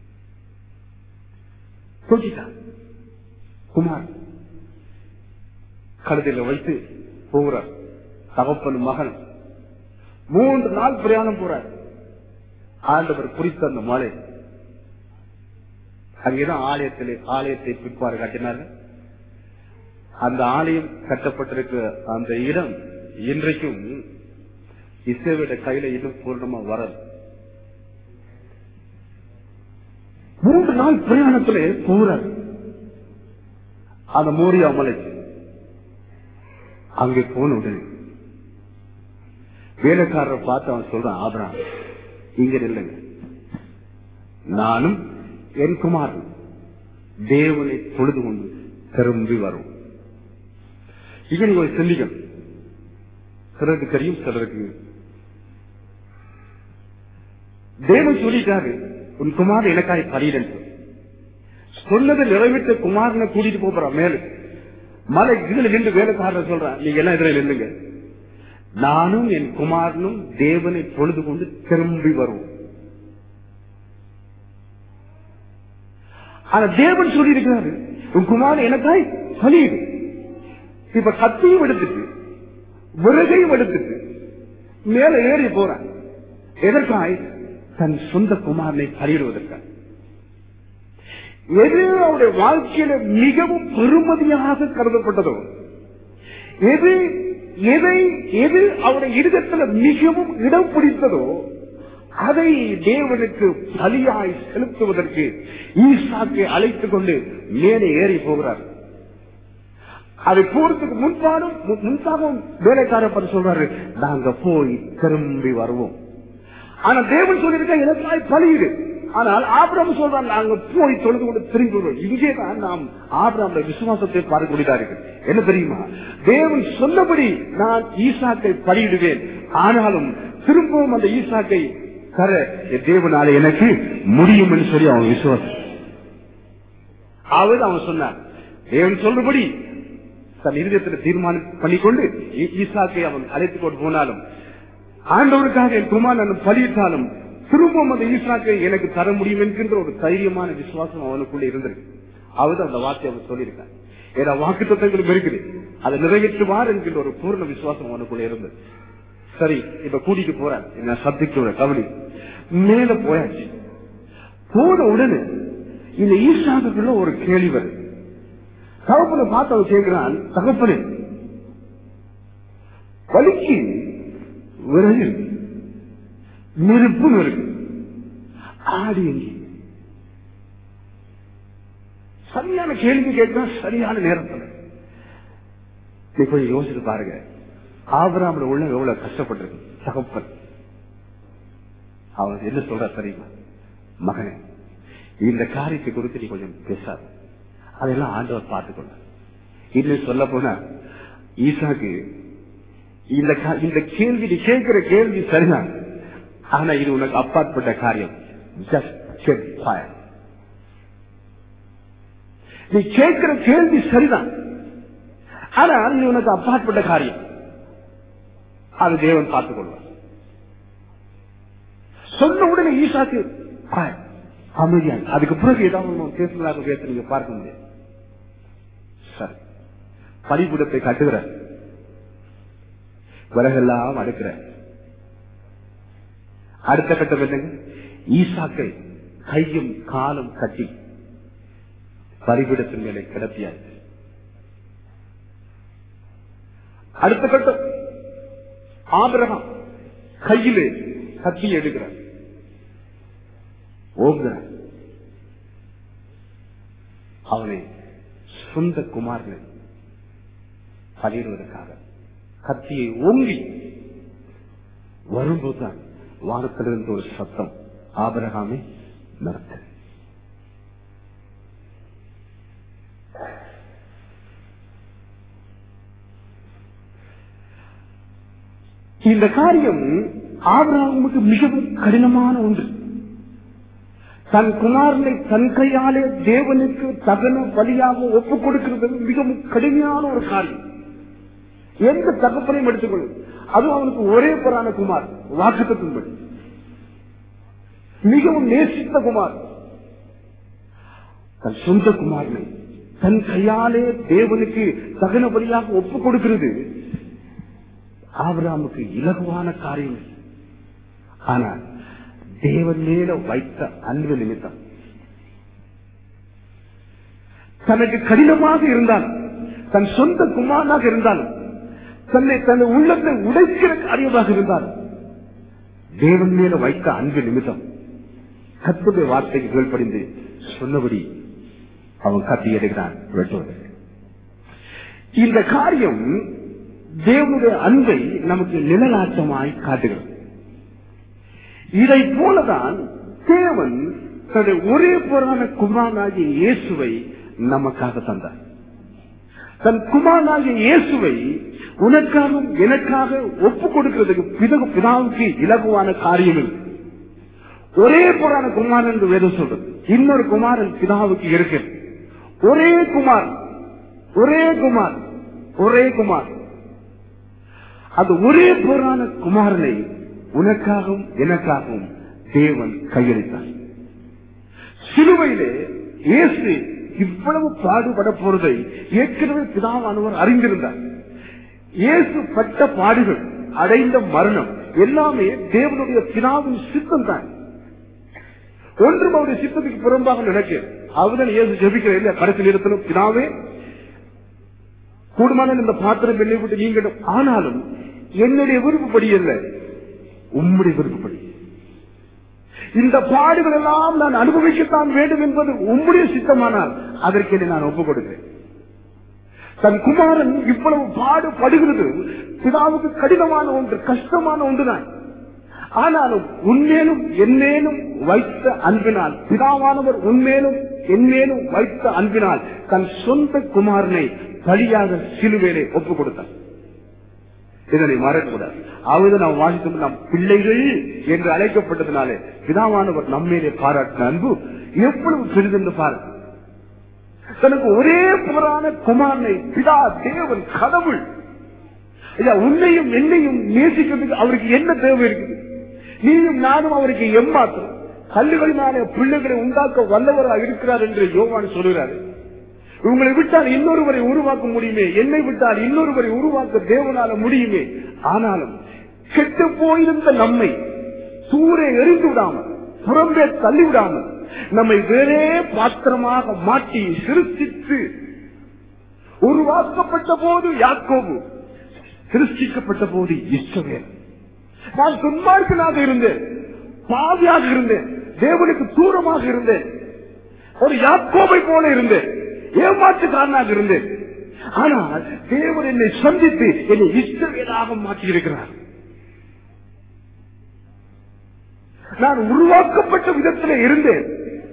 தோச்சிட்டான் குமார் கழுதையில வைத்து போகிறார் தகப்பன் மகன் மூன்று நாள் பிரயாணம் போறார் ஆண்டவர் குறித்த அந்த மலை அங்கேதான் ஆலயத்திலே ஆலயத்தை பிற்பாடு கட்டினார்கள் அந்த ஆலயம் கட்டப்பட்டிருக்க அந்த இடம் இன்றைக்கும் இசைவிட கையில இன்னும் பூர்ணமா வரல மூன்று நாள் பிரயாணத்திலே போகிறார் அந்த மோரியா மலை அங்கே போன உடனே வேலைக்காரரை பார்த்து அவன் சொல்றான் ஆபராம் இங்க நில்லுங்க நானும் என் குமாரன் தேவனை தொழுது கொண்டு திரும்பி வரும் இங்க நீங்க ஒரு சிந்திக்கணும் சிலருக்கு தெரியும் சிலருக்கு தேவன் சொல்லிட்டாரு உன் குமார் எனக்காய் பலியிடன் சொன்னதை நிறைவேற்ற குமாரனை கூட்டிட்டு போறான் மேல மலை இதுல நின்று வேலைக்காரர் சொல்றான் நீங்க எல்லாம் இதுல நில்லுங்க நானும் என் குமாரனும் தேவனை பொழுது கொண்டு திரும்பி வருவோம் ஆனா தேவன் சொல்லி இருக்கிறாரு உன் குமாரன் எனக்காய் பலியிடு இப்ப கத்தியும் எடுத்துட்டு விறகையும் எடுத்துட்டு மேல ஏறி போறான் எதற்காய் தன் சொந்த குமாரனை பலியிடுவதற்காக எது அவருடைய வாழ்க்கையில மிகவும் பெருமதியாக கருதப்பட்டதோ எது எதை எது அவருடைய இருதயத்துல மிகவும் இடம் பிடித்ததோ அதை தேவனுக்கு பலியாய் செலுத்துவதற்கு ஈசாக்கை அழைத்துக் கொண்டு மேலே ஏறி போகிறார் அதை போறதுக்கு முன்பாடும் மு- முன்பாகவும் வேலைக்காரர் பார்த்து சொல்றாரு நாங்க போய் திரும்பி வருவோம் ஆனா தேவன் சொல்லியிருக்க எனக்காய் பலியிடு ஆனால் ஆபிரகம் சொல்றான் நாங்க போய் தொழுது கொண்டு திரும்பி வருவோம் இங்கே தான் நாம் ஆபிரமுடைய விசுவாசத்தை பார்க்கக்கூடியதா இருக்கு என்ன தெரியுமா தேவன் சொன்னபடி நான் ஈசாக்கை பலியிடுவேன் ஆனாலும் திரும்பவும் அந்த ஈசாக்கை தர என் தேவனால எனக்கு முடியும் என்று சொல்லி அவன் விசுவாசம் அவர் அவன் சொன்னான் தேவன் சொல்றபடி தன் இருதயத்தில் தீர்மானம் பண்ணிக்கொண்டு ஈ- ஈசாக்கை அவன் அழைத்துக் கொண்டு போனாலும் ஆண்டவருக்காக என் குமாரன் பலியிட்டாலும் திரும்பவும் அந்த ஈசாக்கை எனக்கு தர முடியும் என்கின்ற ஒரு தைரியமான விசுவாசம் அவனுக்குள்ள இருந்திருக்கு அவர் அந்த வார்த்தை அவன் சொல்லியிருக்கான் ஏன்னா வாக்கு தத்தங்களும் இருக்குது அதை நிறைவேற்றுவார் என்கின்ற ஒரு பூர்ண விசுவாசம் அவனுக்குள்ள இருந்தது சரி இப்ப கூட்டிட்டு போறான் என்ன சப்ஜெக்டோட கவனி மேல போயாச்சு போன உடனே இந்த ஈசாக்குள்ள ஒரு கேள்வி வருது தகப்பனை பார்த்து அவன் கேட்கிறான் தகப்பனே வலிக்கு விறகு இருக்கு. நெருப்பும் இருக்கு ஆடி எங்கே சரியான கேள்வி கேட்கிறான் சரியான நேரத்தில் நீ கொஞ்சம் யோசிச்சு பாருங்க ஆபராமோட உள்ள எவ்வளவு கஷ்டப்பட்டிருக்கு தகப்பன் அவன் என்ன சொல்ற தெரியுமா மகனே இந்த காரியத்தை குறித்து நீ கொஞ்சம் பேசாத அதெல்லாம் ஆண்டவர் பார்த்துக்கொள்ள இன்னும் சொல்ல போனா ஈசாக்கு இந்த கா- இந்த கேள்வி நீ கேட்கிற கேள்வி சரிதான் ஆனா இது உனக்கு அப்பாற்பட்ட காரியம் ஜஸ்ட் நீ கேட்கிற கேள்வி சரிதான் ஆனா இது உனக்கு அப்பாற்பட்ட காரியம் அது தேவன் பார்த்துக் கொள்வார் சொன்ன உடனே ஈசாக்கு "பாய், அமைதியா இரு." அதுக்கு பிறகு ஏதாவது ஒண்ணு பேசுனதாக பேச நீங்க பார்க்க முடியாது சரி பலிபுடத்தை கட்டுகிற விறகெல்லாம் அடுக்கிற அடுத்த கட்டம் என்னங்க ஈசாக்கை கையும் காலும் கட்டி பலிபீடத்தின் மேலே கிடப்பியாச்சு அடுத்த கட்டம் ஆபிரகாம் கையிலே கத்தி எடுக்கிறார் ஓங்குகிறார் அவனை சொந்த குமாரனை பலியிடுவதற்காக கத்தியை ஓங்கி வரும்போதுதான் வானத்திலிருந்து ஒரு சத்தம் ஆபிரகாமை நிறுத்த இந்த காரியம் ஆபிரகாமுக்கு மிகவும் கடினமான ஒன்று தன் குமாரனை தன் கையாலே தேவனுக்கு தகன பலியாக ஒப்புக் கொடுக்கிறது மிகவும் கடுமையான ஒரு காரியம் எந்த தகப்பனையும் எடுத்துக்கொள்ளும் அது அவனுக்கு ஒரே புறான குமார் வாக்குத்தின்படி மிகவும் நேசித்த குமார் தன் சொந்த குமாரனை தன் கையாலே தேவனுக்கு தகன பலியாக ஒப்புக் கொடுக்கிறது ஆபிரகாமுக்கு இலகுவான காரியம் இல்லை. ஆனால் தேவன் மேல வைத்த அன்பு நிமித்தம் தனக்கு கடினமாக இருந்தாலும் தன் சொந்த குமாரனாக இருந்தாலும் தன்னை தன் உள்ளத்தை உடைக்கிற காரியமாக இருந்தாலும் தேவன் மேல வைத்த அன்பு நிமித்தம் கத்துடைய வார்த்தைக்கு கீழ்ப்படிந்து சொன்னபடி அவன் கத்தி எடுக்கிறான் வெட்டுவதற்கு இந்த காரியம் தேவனுடைய அன்பை நமக்கு நிழலாட்டமாய் காட்டுகிறது இதை போலதான் தேவன் தன்னுடைய ஒரே புறான குமாரனாகிய இயேசுவை நமக்காக தந்தார் தன் குமாரனாகிய இயேசுவை உனக்காகவும் எனக்காக ஒப்பு கொடுக்கிறதுக்கு பிதகு பிதாவுக்கு இலகுவான காரியம் இல்லை. ஒரே புறான குமாரன் என்று வேதம் சொல்றது இன்னொரு குமாரன் பிதாவுக்கு இருக்கு ஒரே குமார் ஒரே குமார் ஒரே குமார் அந்த ஒரே புறான குமாரனை உனக்காகவும் எனக்காகவும் தேவன் கையளித்தார் சிலுவையிலே இயேசு இவ்வளவு பாடுபட போறதை ஏற்கனவே பிதாவானவர் அறிந்திருந்தார் இயேசு பட்ட பாடுகள் அடைந்த மரணம் எல்லாமே தேவனுடைய பிதாவின் சித்தம் தான் ஒன்றும் அவருடைய சித்தத்துக்கு புறம்பாக நடக்க அவர்தான் இயேசு ஜெபிக்கிற இல்ல கடைசி நேரத்திலும் பிதாவே கூடுமான இந்த பாத்திரம் என்னை விட்டு நீங்களும் ஆனாலும் என்னுடைய விருப்பப்படி அல்ல உம்முடைய விருப்பப்படி இந்த பாடுகள் எல்லாம் நான் அனுபவிக்கத்தான் வேண்டும் என்பது உம்முடைய சித்தமானால் அதற்கு என்னை நான் ஒப்புக் கொடுக்கிறேன் தன் குமாரன் இவ்வளவு பாடுபடுகிறது பிதாவுக்கு கடினமான ஒன்று கஷ்டமான ஒன்றுதான் ஆனாலும் உன்மேலும் என்மேலும் வைத்த அன்பினால் பிதாவானவர் உன்மேலும் என்மேலும் வைத்த அன்பினால் தன் சொந்த குமாரனை பலியாக சிலுவேலை ஒப்புக் கொடுத்தார் இதனை மறக்கூடாது அவது நாம் வாசித்தோம் நம் பிள்ளைகள் என்று அழைக்கப்பட்டதுனாலே பிதாவானவர் நம்மேலே பாராட்டின அன்பு எவ்வளவு பெரிதென்று பாரு தனக்கு ஒரே புறான குமாரனை பிதா தேவன் கடவுள் ஐயா உன்னையும் என்னையும் நேசிக்கிறதுக்கு அவருக்கு என்ன தேவை இருக்குது நீயும் நானும் அவருக்கு எம்மாத்திரம் கல்லுகளினாலே பிள்ளைகளை உண்டாக்க வல்லவராக இருக்கிறார் என்று யோவான் சொல்கிறார் உங்களை விட்டால் இன்னொருவரை உருவாக்க முடியுமே என்னை விட்டால் இன்னொருவரை உருவாக்க தேவனால முடியுமே ஆனாலும் கெட்டு போயிருந்த நம்மை தூரே எரிந்து விடாமல் புறம்பே தள்ளி விடாமல் நம்மை வேறே பாத்திரமாக மாட்டி சிருஷ்டித்து உருவாக்கப்பட்ட போது யாக்கோபு சிருஷ்டிக்கப்பட்ட போது இஷ்டவேல் நான் துன்மார்க்கனாக இருந்தேன் பாவியாக இருந்தேன் தேவனுக்கு தூரமாக இருந்தேன் ஒரு யாக்கோபை போல இருந்தேன் ஏமாற்றுக்காரனாக இருந்தேன் ஆனால் தேவன் என்னை சந்தித்து என்னை இஷ்டவேலாக மாற்றியிருக்கிறார் நான் உருவாக்கப்பட்ட விதத்திலே இருந்தேன்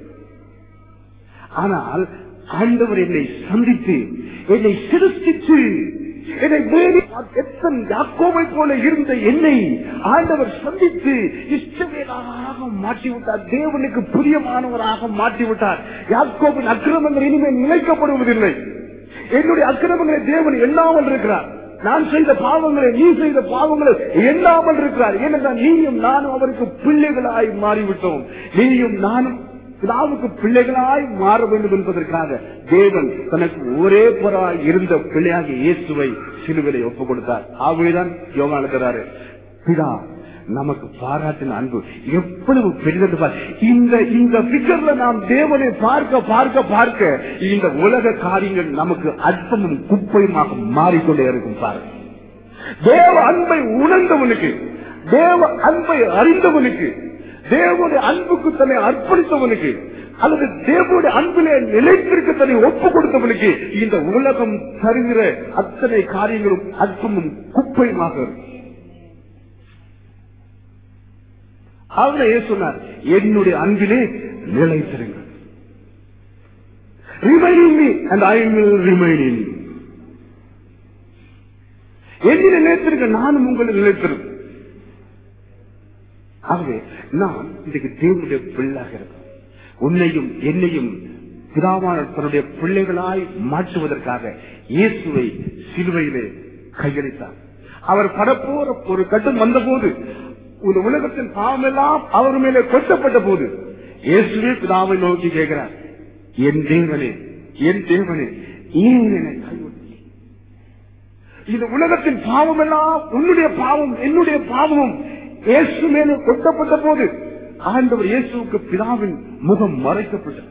ஆனால் ஆண்டவர் என்னை சந்தித்து என்னை சிருஷ்டித்து என்னை வேறு எத்தன் யாக்கோவை போல இருந்த என்னை ஆண்டவர் சந்தித்து இஷ்டவேலாக மாற்றிவிட்டார் தேவனுக்கு பிரியமானவராக மாற்றிவிட்டார் யாக்கோவின் அக்கிரமங்கள் இனிமேல் நிலைக்கப்படுவதில்லை என்னுடைய அக்கிரமங்களை தேவன் எண்ணாமல் இருக்கிறார் நான் செய்த பாவங்களை நீ செய்த பாவங்களை எண்ணாமல் இருக்கிறார் ஏனென்றால் நீயும் நானும் அவருக்கு பிள்ளைகளாய் மாறிவிட்டோம் நீயும் நானும் பிதாவுக்கு பிள்ளைகளாய் மாற வேண்டும் என்பதற்காக தேவன் தனக்கு ஒரே பொறாய் இருந்த பிள்ளையாக இயேசுவை சிலுவிலை ஒப்புக் கொடுத்தார் ஆகவேதான் யோகா எழுதுறாரு பிதா நமக்கு பாராட்டின அன்பு எவ்வளவு பெரிதென்று பார் இந்த இந்த பிகர்ல நாம் தேவனை பார்க்க பார்க்க பார்க்க இந்த உலக காரியங்கள் நமக்கு அற்பமும் குப்பையுமாக மாறிக்கொண்டே இருக்கும் பாரு தேவ அன்பை உணர்ந்தவனுக்கு தேவ அன்பை அறிந்தவனுக்கு தேவனுடைய அன்புக்கு தன்னை அர்ப்பணித்தவனுக்கு அல்லது தேவனுடைய அன்பிலே நிலைத்திருக்க தன்னை ஒப்பு கொடுத்தவனுக்கு இந்த உலகம் தருகிற அத்தனை காரியங்களும் அற்பமும் குப்பையுமாக இருக்கும் அவரே சொன்னார் என்னுடைய அன்பிலே நிலைத்திருங்கள் remaining me and I will remain in என்னில் நிலைத்திருக்க நானும் உங்களில் நிலைத்திருக்கேன் ஆகவே நான் இன்றைக்கு தேவனுடைய பிள்ளாக இருக்கேன் உன்னையும் என்னையும் பிதாவான தன்னுடைய பிள்ளைகளாய் மாற்றுவதற்காக இயேசுவை சிலுவையிலே கையளித்தார் அவர் படப்போற ஒரு கட்டம் வந்தபோது இந்த உலகத்தின் பாவம் எல்லாம் அவர் மேலே கொட்டப்பட்ட போது இயேசுவே பிதாவை நோக்கி கேட்கிறார் என் தேவனே என் தேவனே ஏன் என்னை கைவிட்டீர்? இந்த உலகத்தின் பாவம் எல்லாம் உன்னுடைய பாவம் என்னுடைய பாவமும் இயேசு மேலே கொட்டப்பட்ட போது ஆண்டவர் இயேசுவுக்கு பிதாவின் முகம் மறைக்கப்பட்டது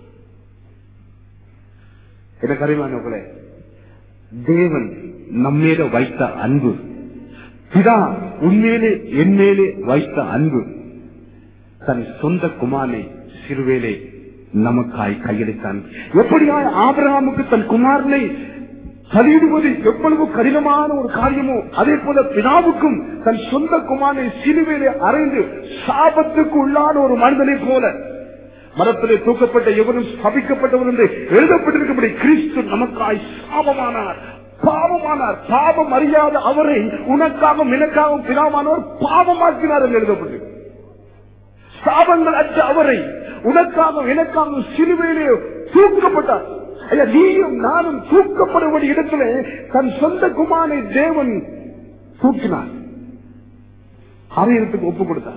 எனக்கு அறிவானவர்களே தேவன் நம்மேல வைத்த அன்பு பிதா உண்மையிலே என்மேலே வைத்த அன்பு தன் சொந்த குமாரனை சிறுவேலே நமக்காய் கையளித்தான் எப்படியாய் ஆபிரகாமுக்கு தன் குமாரனை பலியிடுவது எவ்வளவு கடினமான ஒரு காரியமோ அதே போல பிதாவுக்கும் தன் சொந்த குமாரனை சிலுவையிலே அறைந்து சாபத்துக்கு உள்ளான ஒரு மனிதனை போல மரத்திலே தூக்கப்பட்ட எவரும் ஸ்தபிக்கப்பட்டவர் என்று எழுதப்பட்டிருக்கபடி கிறிஸ்து நமக்காய் சாபமானார் பாவமானார் பாவம் அறியாத அவரை உனக்காகவும் எனக்காகவும் பிதாமானவர் பாவமாக்கினார் என்று எழுதப்பட்டிருக்கு சாபங்கள் அற்ற அவரை உனக்காக எனக்காக சிலுவையிலே தூக்கப்பட்டார் ஐயா நீயும் நானும் தூக்கப்படக்கூடிய இடத்துல தன் சொந்த குமாரை தேவன் தூக்கினார் அரையத்துக்கு ஒப்பு கொடுத்தார்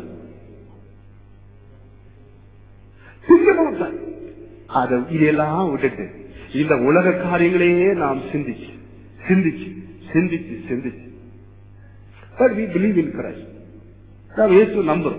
சிங்கப்பட்டார் அதை இதெல்லாம் விட்டுட்டு இந்த உலக காரியங்களையே நாம் சிந்திச்சு சிந்திச்சு சிந்திச்சு சிந்திச்சு But we believe in Christ. நாம் இயேசு நம்புறோம்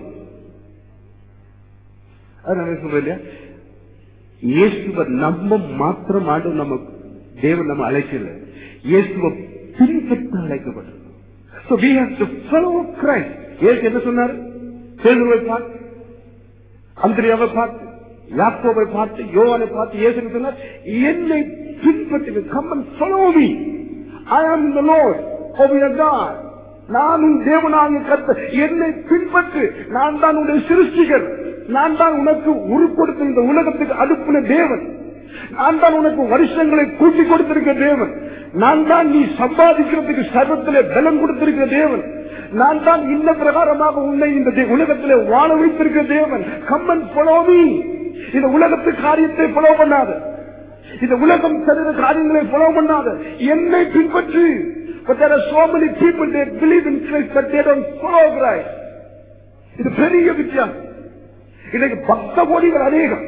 அது நான் சொல்றேன் இல்லையா இயேசுவை நம்ப மாத்திரம் ஆண்டு நம்ம தேவன் நம்ம அழைக்கல இயேசுவை பின்பற்ற அழைக்கப்பட்டிருக்கோம் So we have to follow Christ. இயேசு என்ன சொன்னார் பேதுருவை பார்த்து அந்திரியாவை பார்த்து யாக்கோவை பார்த்து யோவானை பார்த்து இயேசு என்ன சொன்னார் என்னை பின்பற்றி come and follow me I am the Lord of your God நானும் தேவனாக கத்த என்னை பின்பற்று நான் தான் உன்னுடைய சிருஷ்டிகர் நான் தான் உனக்கு உருப்படுத்த இந்த உலகத்துக்கு அனுப்பின தேவன் நான் தான் உனக்கு வருஷங்களை கூட்டி கொடுத்திருக்க தேவன் நான் தான் நீ சம்பாதிக்கிறதுக்கு சர்வத்திலே பலம் கொடுத்திருக்கிற தேவன் நான் தான் இந்த பிரகாரமாக உன்னை இந்த தே- உலகத்திலே வாழ வைத்திருக்கிற தேவன் கம்மன் பொலோமி இந்த உலகத்து காரியத்தை புலோ பண்ணாத இந்த உலகம் தருகிற காரியங்களை புலோ பண்ணாத என்னை பின்பற்று But there are so many people they believe in Christ but they don't follow Christ. இது பெரிய வித்தியாசம் இன்னைக்கு பக்த கோடிகள் அநேகம்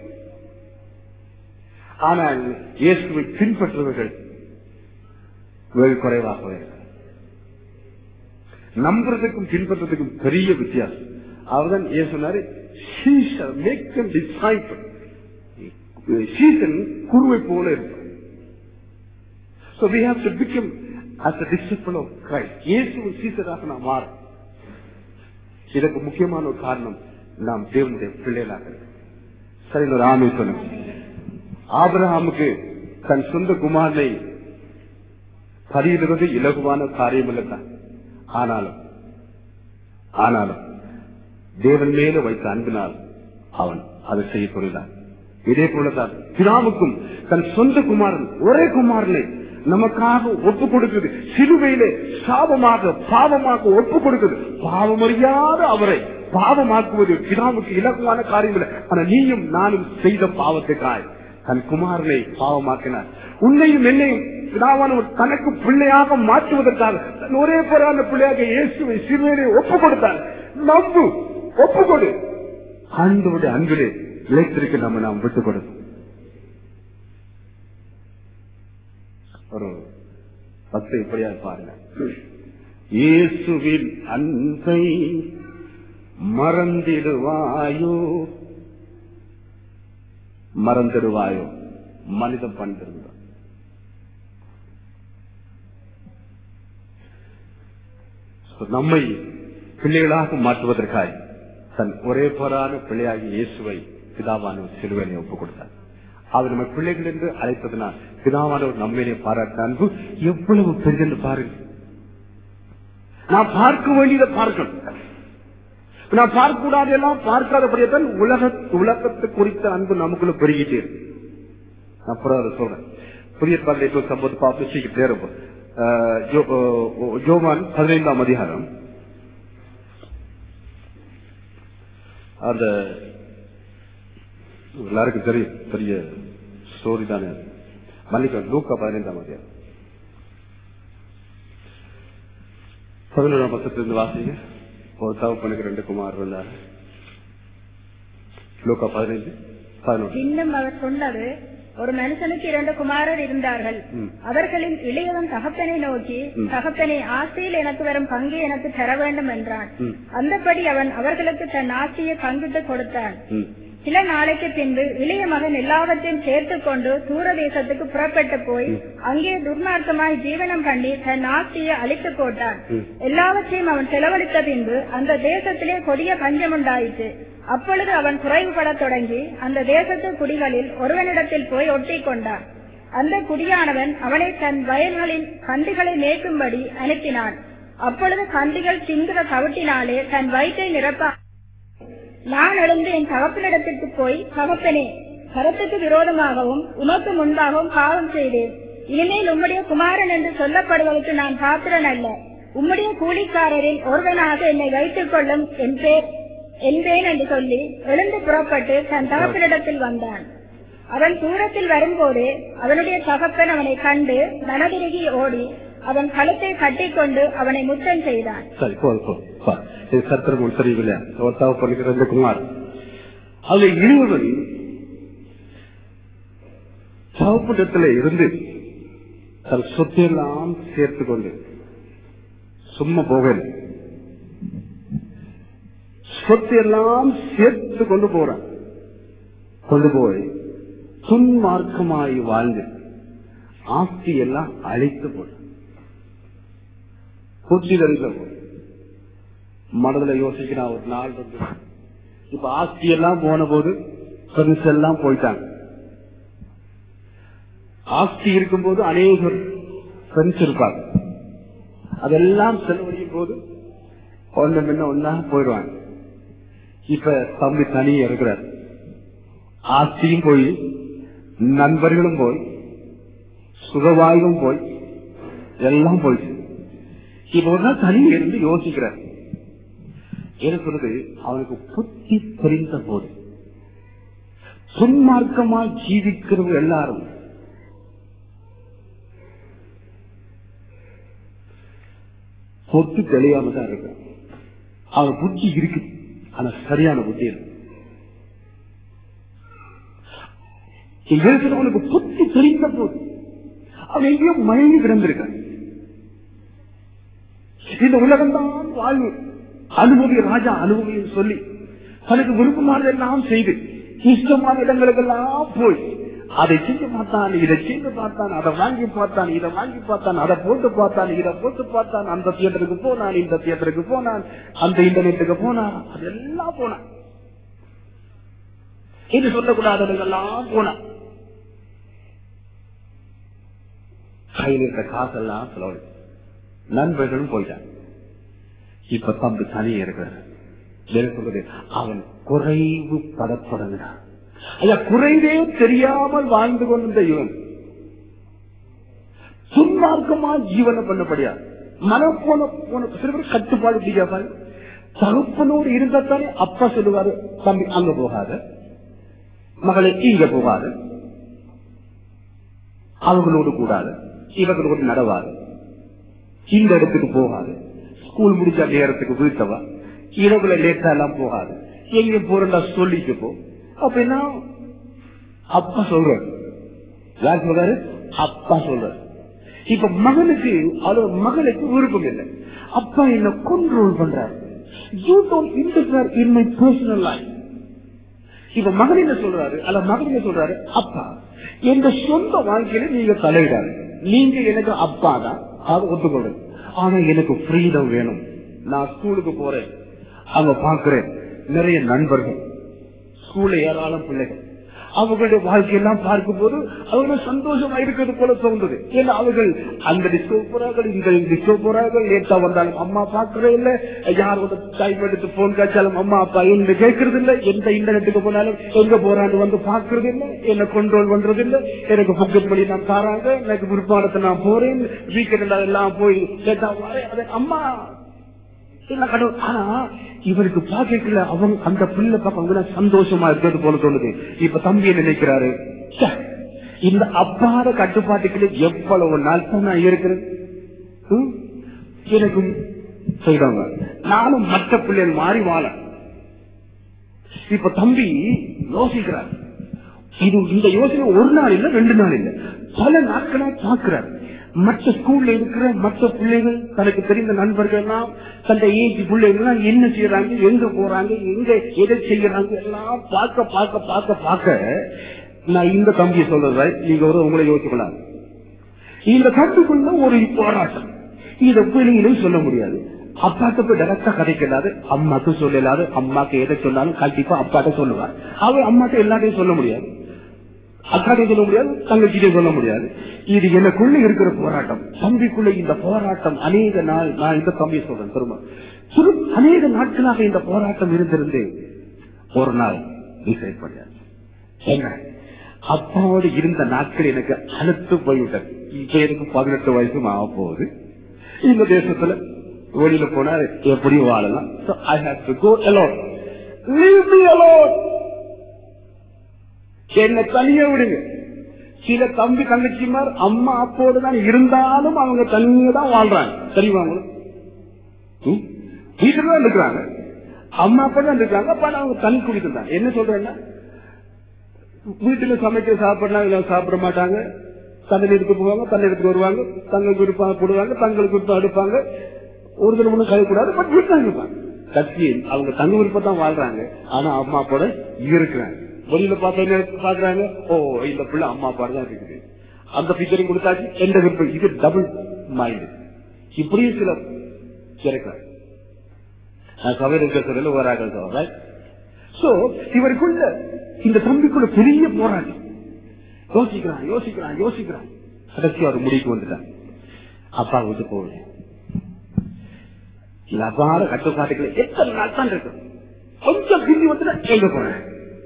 ஆனால் இயேசுவை பின்பற்றுவர்கள் வெகு குறைவாகவே இருக்கிறார். நம்புறதுக்கும் பின்பற்றுறதுக்கும் பெரிய வித்தியாசம் அவர்தான் ஏன் சொன்னாரு மேக் டிசைபிள் சீசன் குருவை போல இருப்பார் So we have to become as a disciple of Christ. இயேசுவின் சீசராக நாம் மாறும் இதற்கு முக்கியமான ஒரு காரணம் நாம் தேவனுடைய பிள்ளைகளாக இருக்கிறோம். சரி ஒரு ஆமை சொல்லுங்க ஆபிரகாமுக்கு தன் சொந்த குமாரனை பரியிடுவது இலகுவான காரியம் இல்லதான் ஆனாலும் ஆனாலும் தேவன் மேல வைத்த அன்பினால் அவன் அதை செய்ய துணிதான் இதே போலதான் பிதாவுக்கும் தன் சொந்த குமாரன் ஒரே குமாரனை நமக்காக ஒப்பு கொடுக்குது சிலுவையிலே சாபமாக பாவமாக ஒப்பு கொடுக்குது பாவமறியாத அவரை பாவமாக்குவது பிதாவுக்கு இலகுவான காரியம் இல்லை ஆனா நீயும் நானும் செய்த பாவத்துக்காய் தன் குமாரனை பாவமாக்கினார் உன்னையும் என்னையும் பிதாவானவர் தனக்கு பிள்ளையாக மாற்றுவதற்காக தன் ஒரே போரான பிள்ளையாக இயேசுவை சிறுவையிலே ஒப்பு கொடுத்தார் நம்பு ஒப்பு கொடு ஆண்டவருடைய அன்பிலே இழைத்திருக்க நம்ம நாம் விட்டுக் கொடுக்கும் ஒரு பக்தை இப்படியா பாருங்க இயேசுவின் அன்பை மறந்திடுவாயோ மறந்துடுவாயோ மனித பண்பிருந்தான் நம்மை பிள்ளைகளாக மாற்றுவதற்காய் தன் ஒரே போரான பிள்ளையாகி இயேசுவை பிதாவான சிறுவனை ஒப்புக் கொடுத்தார் அவர் நம்ம பிள்ளைகள் என்று அழைத்ததுனால் பிதாவானவர் நம்மையிலே பாராட்ட அன்பு எவ்வளவு பெரிதென்று பாருங்க நான் பார்க்க வேண்டியதை பார்க்கணும் நான் பார்க்க கூடாது எல்லாம் பார்க்காதபடியத்தான் உலக உலகத்தை குறித்த அன்பு நமக்குள்ள பெருகிட்டே இருக்கு நான் அப்புறம் அதை சொல்றேன் புதிய பாடலை சம்பவத்தை பார்த்து சீக்கிரம் தேரப்போம் ஜோமான் பதினைந்தாம் அதிகாரம் அந்த எல்லாருக்கும் தெரியும் பெரிய ஸ்டோரி தானே அது. மன்னிக்கணும் லூக்கா பதினைந்தாம் அதிகாரம் பதினோராம் பக்கத்திலிருந்து வாசிங்க ஒரு தவப்பனுக்கு ரெண்டு குமார் இருந்தார் லூக்கா பதினைந்து பதினொன்று இன்னும் அவர் சொன்னது ஒரு மனுஷனுக்கு இரண்டு குமாரர் இருந்தார்கள் ம். அவர்களின் இளையவன் தகப்பனை நோக்கி ம். தகப்பனை ஆசையில் எனக்கு வரும் பங்கு எனக்கு தர வேண்டும் என்றான் ம். அந்தபடி அவன் அவர்களுக்கு தன் ஆசையை பங்கிட்டு கொடுத்தான் ம். சில நாளைக்கு பின்பு இளைய மகன் எல்லாவற்றையும் சேர்த்துக் கொண்டு தூர தேசத்துக்கு புறப்பட்டு போய் அங்கே துர்மார்க்கமாய் ஜீவனம் பண்ணி தன் ஆசையை அழித்து போட்டான் ம். எல்லாவற்றையும் அவன் செலவழித்த பின்பு அந்த தேசத்திலே கொடிய பஞ்சம் உண்டாயிற்று அப்பொழுது அவன் குறைவுபடத் தொடங்கி அந்த தேசத்து குடிகளில் ஒருவனிடத்தில் போய் ஒட்டிக் கொண்டான் அந்த குடியானவன் அவனை தன் வயல்களின் கண்டுகளை மேய்க்கும்படி அனுப்பினான் அப்பொழுது கண்டுகள் திங்குற கவட்டினாலே தன் வயிற்றை நிரப்ப நான் எழுந்து என் தகப்பனிடத்திற்கு போய் தகப்பனே கருத்துக்கு விரோதமாகவும் உமக்கு முன்பாகவும் பாவம் செய்தேன் இனிமேல் உம்முடைய குமாரன் என்று சொல்லப்படுவதற்கு நான் பாத்திரன் அல்ல உம்முடைய கூலிக்காரரில் ஒருவனாக என்னை வைத்துக் கொள்ளும் என்றே என்பேன் என்று சொல்லி எழுந்து புறப்பட்டு தன் தகப்பனிடத்தில் வந்தான் அவன் தூரத்தில் வரும்போது அவனுடைய தகப்பன் அவனை கண்டு மனதிருகி ஓடி அவன் கழுத்தை கட்டிக்கொண்டு அவனை முத்தம் செய்தான் சரி போதும் போதும் பா. இது சத்திரம் உங்களுக்கு தெரியவில்லை ஒரு தகப்பனுக்கு ரெண்டு குமார் அதுல இருவரும் தகப்பனிடத்துல இருந்து தன் சொத்தையெல்லாம் சேர்த்து கொண்டு சும்மா போகல சொத்தையெல்லாம் சேர்த்து கொண்டு போறான் கொண்டு போய் துன்மார்க்கமாய் வாழ்ந்து ஆஸ்தி எல்லாம் அழித்து போடு புத்திதறிந்த போது மனதுல யோசிக்கிறான் ஒரு நாள் வந்து இப்ப ஆஸ்தி எல்லாம் போன போது ஃப்ரெண்ட்ஸ் எல்லாம் போயிட்டாங்க ஆஸ்தி இருக்கும்போது அநேகர் ஃப்ரெண்ட்ஸ் இருப்பாங்க அதெல்லாம் செலவழியும் போது ஒண்ணு முன்ன ஒன்னா போயிடுவாங்க இப்ப தம்பி தனியே இருக்கிறார் ஆஸ்தியும் போய் நண்பர்களும் போய் சுகவாயும் போய் எல்லாம் போயிடுச்சு இப்ப ஒரு நாள் தனியே இருந்து யோசிக்கிறார் என்ன சொல்றது அவனுக்கு புத்தி தெரிந்த போது துன்மார்க்கமா ஜீவிக்கிறவங்க எல்லாரும் பொத்து தெளியாம தான் இருக்க அவன் புத்தி இருக்கு ஆனா சரியான புத்தி இல்லை அவனுக்கு புத்தி தெரிந்த போது அவன் எங்கேயோ மயங்கி கிடந்திருக்கான் இந்த உலகம்தான் வாழ்வு அனுபவி ராஜா அனுபவியும் சொல்லி தனக்கு விருப்பமானதெல்லாம் செய்து இஷ்டமான இடங்களுக்கெல்லாம் போய் அதை செஞ்சு பார்த்தான் இதை செஞ்சு பார்த்தான் அதை வாங்கி பார்த்தான் இதை வாங்கி பார்த்தான் அதை போட்டு பார்த்தான் இதை போட்டு பார்த்தான் அந்த தியேட்டருக்கு போனான் இந்த தியேட்டருக்கு போனான் அந்த இன்டர்நெட்டுக்கு போனான் அதெல்லாம் போனான் இது சொல்லக்கூடாதவர்களெல்லாம் போனான் கையில் இருக்க காசெல்லாம் செலவழி நண்பர்களும் போயிட்டான் இப்ப தம்பி தனியே இருக்கிறார் என்ன சொல்றது அவன் குறைவு படப்படங்கிறான் ஐயா குறைவே தெரியாமல் வாழ்ந்து கொண்டிருந்த இவன் துன்மார்க்கமா ஜீவனம் பண்ணபடியா மனம் போன போன சில பேர் கட்டுப்பாடு பிடிக்காமல் தகப்பனோடு இருந்தாத்தானே அப்பா சொல்லுவாரு தம்பி அங்க போகாத மகளை இங்க போகாது அவங்களோடு கூடாது இவங்களோடு நடவாது இந்த இடத்துக்கு போகாது ஸ்கூல் முடிச்ச நேரத்துக்கு வீட்டவா இரவுல லேட்டா எல்லாம் போகாது எங்க போறா சொல்லிட்டு போ அப்படின்னா அப்பா சொல்றாரு யார் சொல்றாரு அப்பா சொல்றாரு இப்ப மகனுக்கு அவர் மகளுக்கு விருப்பம் இல்லை அப்பா என்ன கண்ட்ரோல் பண்றாரு you don't interfere in my personal life இப்ப மகன் என்ன சொல்றாரு அல்ல மகன் என்ன சொல்றாரு அப்பா எந்த சொந்த வாழ்க்கையில நீங்க தலையிடாது நீங்க எனக்கு அப்பா தான் அதை ஒத்துக்கொள்றது ஆனா எனக்கு ஃப்ரீடம் வேணும் நான் ஸ்கூலுக்கு போறேன் அங்க பாக்குறேன் நிறைய நண்பர்கள் ஸ்கூல்ல ஏராளம் பிள்ளைகள் அவர்களுடைய வாழ்க்கையெல்லாம் பார்க்கும் போது அவர்கள் சந்தோஷமா இருக்கிறது போல தோன்றுது ஏன்னா அவர்கள் அந்த டிஸ்கோ போறார்கள் இந்த டிஸ்கோ போறார்கள் லேட்டா வந்தாலும் அம்மா பாக்குறே இல்ல யார் வந்து டைம் எடுத்து போன் காய்ச்சாலும் அம்மா அப்பா என்ன கேட்கறது இல்ல எந்த இன்டர்நெட்டுக்கு போனாலும் எங்க போறான்னு வந்து பாக்குறது இல்ல என்ன கண்ட்ரோல் பண்றது இல்ல எனக்கு புக்கெட் பண்ணி நான் தாராங்க எனக்கு விருப்பானத்தை நான் போறேன் வீக்கெண்ட் எல்லாம் போய் லேட்டா வரேன் அது அம்மா இல்ல கடவுள் ஆனா இவருக்கு பாக்கல அவங்க அந்த பிள்ளை பார்க்க சந்தோஷமா இருக்கிறது போல தோணுது இப்ப தம்பி என்ன நினைக்கிறாரு ச்சே, இந்த அப்பாத கட்டுப்பாட்டுக்குள்ள எவ்வளவு நாள் தான் நான் இருக்கிறது ம்? எனக்கும் செய்றாங்க நானும் மற்ற பிள்ளைகள் மாறி வாழ இப்ப தம்பி யோசிக்கிறார் இது இந்த யோசனை ஒரு நாள் இல்ல ரெண்டு நாள் இல்ல பல நாட்களா பாக்குறார் மற்ற ஸ்கூல்ல இருக்கிற மற்ற பிள்ளைகள் தனக்கு தெரிந்த நண்பர்கள் எல்லாம் தந்த ஏஜ் பிள்ளைகள் எல்லாம் என்ன செய்யறாங்க எங்க போறாங்க எங்க எதை செய்யறாங்க எல்லாம் பார்க்க பார்க்க பார்க்க பார்க்க நான் இந்த தம்பியை சொல்றத நீங்க ஒரு உங்களை யோசிக்கலாம் இந்த தம்பிக்குள்ள ஒரு போராட்டம் இத பிள்ளைங்களும் சொல்ல முடியாது அப்பாக்கு போய் டைரக்டா கதைக்கலாது அம்மாக்கு சொல்லலாது அம்மாக்கு எதை சொன்னாலும் கண்டிப்பா அப்பாட்ட சொல்லுவார் அவர் அம்மாட்ட எல்லாத்தையும் சொல்ல முடியாது அக்காட்டையும் சொல்ல முடியாது தங்கச்சிட்டையும் சொல்ல முடியாது இது எனக்குள்ள இருக்கிற போராட்டம் தம்பிக்குள்ள இந்த போராட்டம் அநேக நாள் நான் இந்த தம்பியை சொல்றேன் திரும்ப திரு அநேக நாட்களாக இந்த போராட்டம் இருந்திருந்து ஒரு நாள் டிசைட் பண்ணார் என்ன அப்பாவோடு இருந்த நாட்கள் எனக்கு அழுத்து போய்விட்டது இப்ப எனக்கு பதினெட்டு வயசும் ஆக போகுது இந்த தேசத்துல வெளியில போனா எப்படி வாழலாம் I have to go alone leave me alone என்னை தனியே விடுங்க சில தம்பி தங்கச்சிமார் அம்மா அப்போடு தான் இருந்தாலும் அவங்க தனியே தான் வாழ்றாங்க தெரியுமா உங்களுக்கு ம்? வீட்டுல தான் இருக்கிறாங்க அம்மா அப்பா தான் இருக்காங்க அப்ப அவங்க தனி குடிக்கிறாங்க என்ன சொல்றேன்னா வீட்டுல சமைக்கிற சாப்பிடலாம் இல்ல சாப்பிட மாட்டாங்க தண்ணி எடுத்து போவாங்க தண்ணி எடுத்து வருவாங்க தங்களுக்கு விருப்பம் போடுவாங்க தங்களுக்கு விருப்பம் எடுப்பாங்க ஒரு தடவை ஒண்ணும் கழிக்கூடாது பட் வீட்டுல இருப்பாங்க கட்சியில் அவங்க தங்க விருப்பம் தான் வாழ்றாங்க ஆனா அம்மா அப்போட இருக்கிறாங்க வெளியில பார்த்தா பாக்குறாங்க ஓ இந்த பிள்ளை அம்மா அப்பா தான் இருக்குது அந்த பிக்சரையும் கொடுத்தாச்சு எந்த விருப்பம் இது டபுள் மைண்ட் இப்படியும் சில இருக்கிறாங்க நான் சபையில் இருக்க சொல்லல ஓராக சொல்றேன் சோ இவருக்குள்ள இந்த தம்பிக்குள்ள பெரிய போராட்டம் யோசிக்கிறான் யோசிக்கிறான் யோசிக்கிறான் கடைசி அவர் முடிவுக்கு வந்துட்டான் அப்பா விட்டு போகல லபார கட்டுப்பாட்டுகளை எத்தனை நாள் தான் இருக்கு கொஞ்சம் பிந்தி வந்துட்டா எங்க போறேன்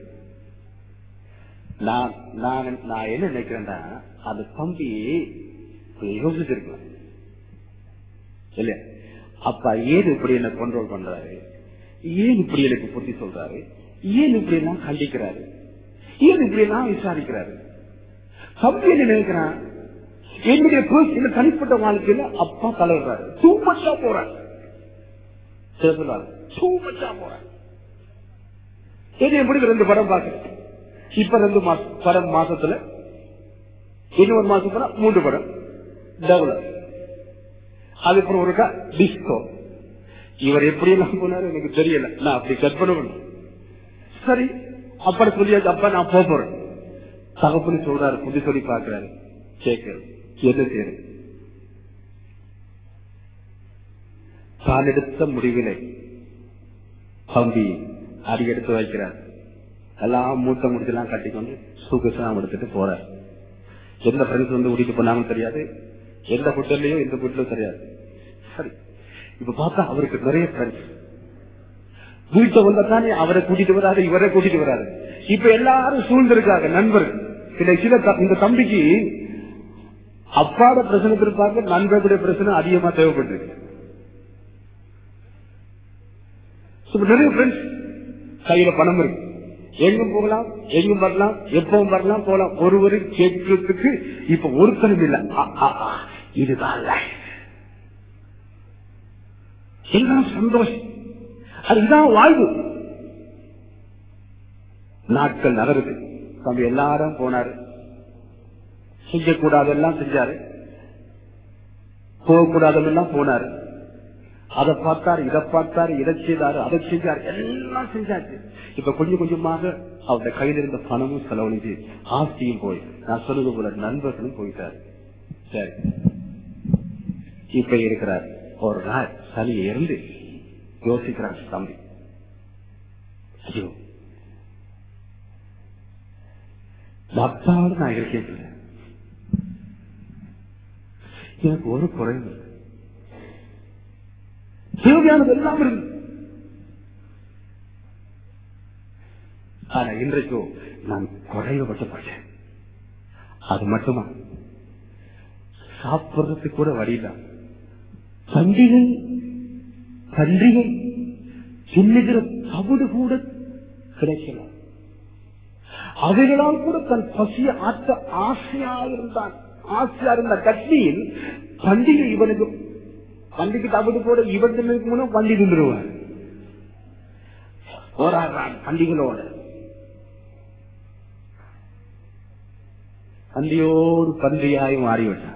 நான் நான் நான் என்ன நினைக்கிறேன்டா அந்த தம்பி கொஞ்சம் யோசிச்சிருக்கலாம் இல்லையா அப்பா ஏன் இப்படி என்ன கண்ட்ரோல் பண்றாரு ஏன் இப்படி எனக்கு புத்தி சொல்றாரு ஏன் இப்படி எல்லாம் கண்டிக்கிறாரு ஏன் இப்படி எல்லாம் விசாரிக்கிறாரு தம்பி என்ன நினைக்கிறான் என்னுடைய பர்ஸ்- இந்த தனிப்பட்ட வாழ்க்கையில அப்பா தலைவர்றாரு டூ மச்சா போறாரு டூ மச்சா போறாரு இது எப்படி ரெண்டு படம் பாக்குறேன் இப்ப ரெண்டு மாசம் படம் மாசத்துல இன்னொரு மாசம் போனா மூன்று படம் டெவலப் அதுக்கப்புறம் ஒருக்கா டிஸ்கோ இவர் எப்படி எல்லாம் போனாரு எனக்கு தெரியல நான் அப்படி கற்பனை பண்ண சரி அப்படி சொல்லியாச்சு அப்ப நான் போக போறேன் தகப்பனு சொல்றாரு புதி சொல்லி பாக்குறாரு கேட்கிறது என்ன செய்யறது தான் எடுத்த முடிவிலை தம்பி அடி எடுத்து வைக்கிறார் எல்லாம் மூட்டை முடிச்செல்லாம் கட்டிக்கொண்டு சுகசம் எடுத்துட்டு போறார் எந்த ஃப்ரெண்ட்ஸ் வந்து கூட்டிட்டு போனாங்கன்னு தெரியாது எந்த ஹோட்டல்லையும் எந்த வீட்டிலும் தெரியாது சரி இப்ப பார்த்தா அவருக்கு நிறைய ஃப்ரெண்ட்ஸ் வீட்டை வந்தா தானே அவரை கூட்டிட்டு வராது இவரை கூட்டிட்டு வராது இப்ப எல்லாரும் சூழ்ந்திருக்காங்க நண்பர்கள் சில சில த- இந்த தம்பிக்கு அப்பாட பிரச்சனை இருப்பாங்க நண்பர்களுடைய பிரச்சனை அதிகமா தேவைப்பட்டிருக்கு இப்ப நிறைய ஃப்ரெண்ட்ஸ் கையில பணம் இருக்கு எங்கும் போகலாம் எங்கும் வரலாம் எப்பவும் வரலாம் போலாம் ஒருவரு கேட்கறதுக்கு இப்ப ஒருத்தரும் இல்ல ஆ, ஆ, ஆ, இதுதான் life. எல்லாம் சந்தோஷம் அதுதான் வாழ்வு நாட்கள் நகருது தம்பி எல்லாரும் போனாரு செய்யக்கூடாதெல்லாம் செஞ்சாரு போகக்கூடாதெல்லாம் போனாரு அதை பார்த்தாரு இதை பார்த்தாரு இதை செய்தாரு அதை செஞ்சாரு எல்லாம் செஞ்சாச்சு இப்ப கொஞ்சம் கொஞ்சமாக அவருடைய கையில் இருந்த பணமும் செலவழிஞ்சு ஆஸ்தியும் போய் நான் சொல்லுது போல நண்பர்களும் போயிட்டாரு சரி இப்ப இருக்கிறார் ஒரு நாள் சளியை இருந்து யோசிக்கிறார் தம்பி ஐயோ பக்தாவோடு நான் இருக்கேன் இல்லை. எனக்கு ஒரு குறைவு இல்லை. தேவையானது எல்லாம் இருக்கு ஆனா இன்றைக்கோ நான் குறைவுபட்டு போயிட்டேன் அது மட்டுமா சாப்பிடுறதுக்கு கூட வழியில பண்டிகை பண்டிகை சின்னுகிற தவிடு கூட கிடைக்கல அவைகளால் கூட தன் பசிய ஆற்ற ஆசையா இருந்தான் ஆசையா இருந்த கட்சியில் பண்டிகை இவனுக்கு பண்டிகை தவிடு போட இவன் தின்னதுக்கு முன்ன பண்டி தின்றுவார் போராடுறான் பண்டிகளோட பண்டியோடு பன்றியாய் மாறிவிட்டான்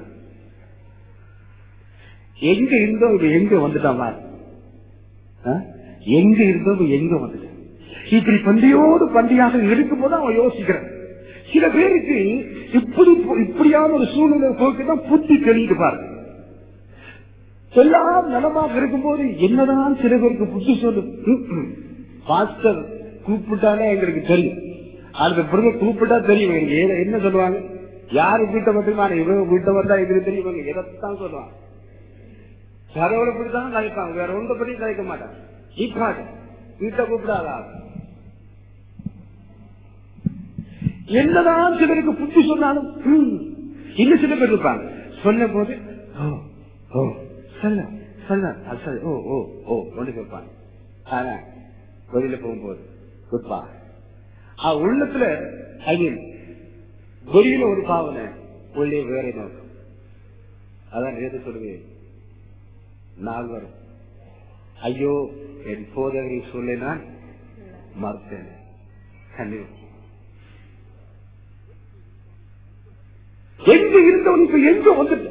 எங்க இருந்தோ இவன் எங்க வந்துட்டான் பாரு. ஆ? எங்க இருந்தோ இவன் எங்க வந்துட்டான் இப்படி பண்டியோடு பண்டியாக இருக்கும் போது அவன் யோசிக்கிறான் சில பேருக்கு இப்படி இப்படியான ஒரு சூழ்நிலை போக்குதான் புத்தி தெளிந்து பாருங்க எல்லாம் நலமாக இருக்கும்போது என்னதான் சில பேருக்கு புத்தி சொல்லும் ம்ம். பாஸ்டர் கூப்பிட்டாலே எங்களுக்கு தெரியும் அதுக்கு பிறகு கூப்பிட்டா தெரியும் எங்களுக்கு ஏத- என்ன சொல்லுவாங்க யாரு வீட்டை மட்டுமா இவங்க வீட்டை வந்தா எங்களுக்கு தெரியும் இவங்க எதைத்தான் சொல்லுவாங்க கடவுளை பிடித்தான் கலைப்பாங்க வேற ஒன்றை பத்தி கலைக்க மாட்டாங்க இப்பாடு வீட்டை கூப்பிடாதா என்னதான் சிலருக்கு புத்தி சொன்னாலும் ம், இன்னும் சில பேர் இருப்பாங்க சொன்ன போது ஓ ஓ சொல்ல சொல்ல அது சரி ஓ ஓ ஓ கொண்டு கேட்பாங்க ஆனா வெளியில போகும்போது குட்பா உள்ளத்துல ஐ மீன் வெளியில ஒரு பாவனை உள்ளே வேற நோக்கம் அதான் எது சொல்லுவேன் நால்வரும் ஐயோ என் போதகரை சொல்ல நான் மறுத்தேன் கண்ணீர் எங்க இருந்தவன் இப்ப எங்க வந்துட்டு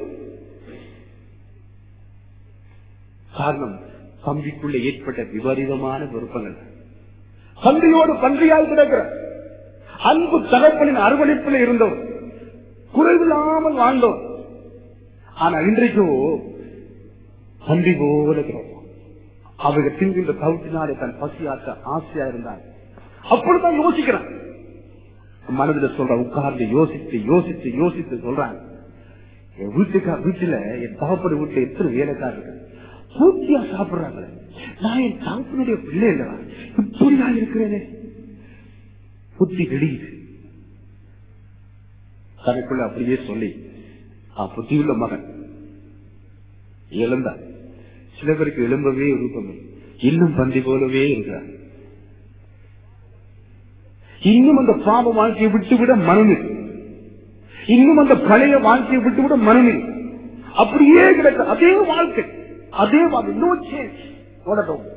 காரணம் தம்பிக்குள்ள ஏற்பட்ட விபரீதமான விருப்பங்கள் தந்தையோடு பன்றியால் கிடக்கிற அன்பு தகப்பனின் அரவணைப்பில் இருந்தவர் குறைவில்லாமல் வாழ்ந்தோம் ஆனா இன்றைக்கோ பன்றி போல இருக்கிறோம் அவர்கள் தின்கின்ற கவுத்தினாலே தன் பசியாற்ற ஆசையா இருந்தான் அப்படித்தான் யோசிக்கிறான் மனதில் சொல்ற உட்கார்ந்து யோசித்து யோசித்து யோசித்து சொல்றாங்க என் வீட்டுக்கா வீட்டுல என் தகப்படி வீட்டுல எத்தனை வேலைக்காரர்கள் பூர்த்தியா சாப்பிடுறாங்களே நான் என் தகப்பனுடைய பிள்ளை இல்லவா இப்படியா இருக்கிறேனே புத்தி வெடியுது தனக்குள்ள அப்படியே சொல்லி ஆ புத்தியுள்ள மகன் எழுந்தார் சில பேருக்கு எழும்பவே விருப்பம் இன்னும் பந்தி போலவே இருக்கிறார் இன்னும் அந்த பாவ வாழ்க்கையை விட்டுவிட மனமில் இன்னும் அந்த பழைய வாழ்க்கையை விட்டுவிட மனமில் அப்படியே கிடக்க அதே வாழ்க்கை அதே வாழ்க்கை நோ சேஞ்ச் ஓடட்டும்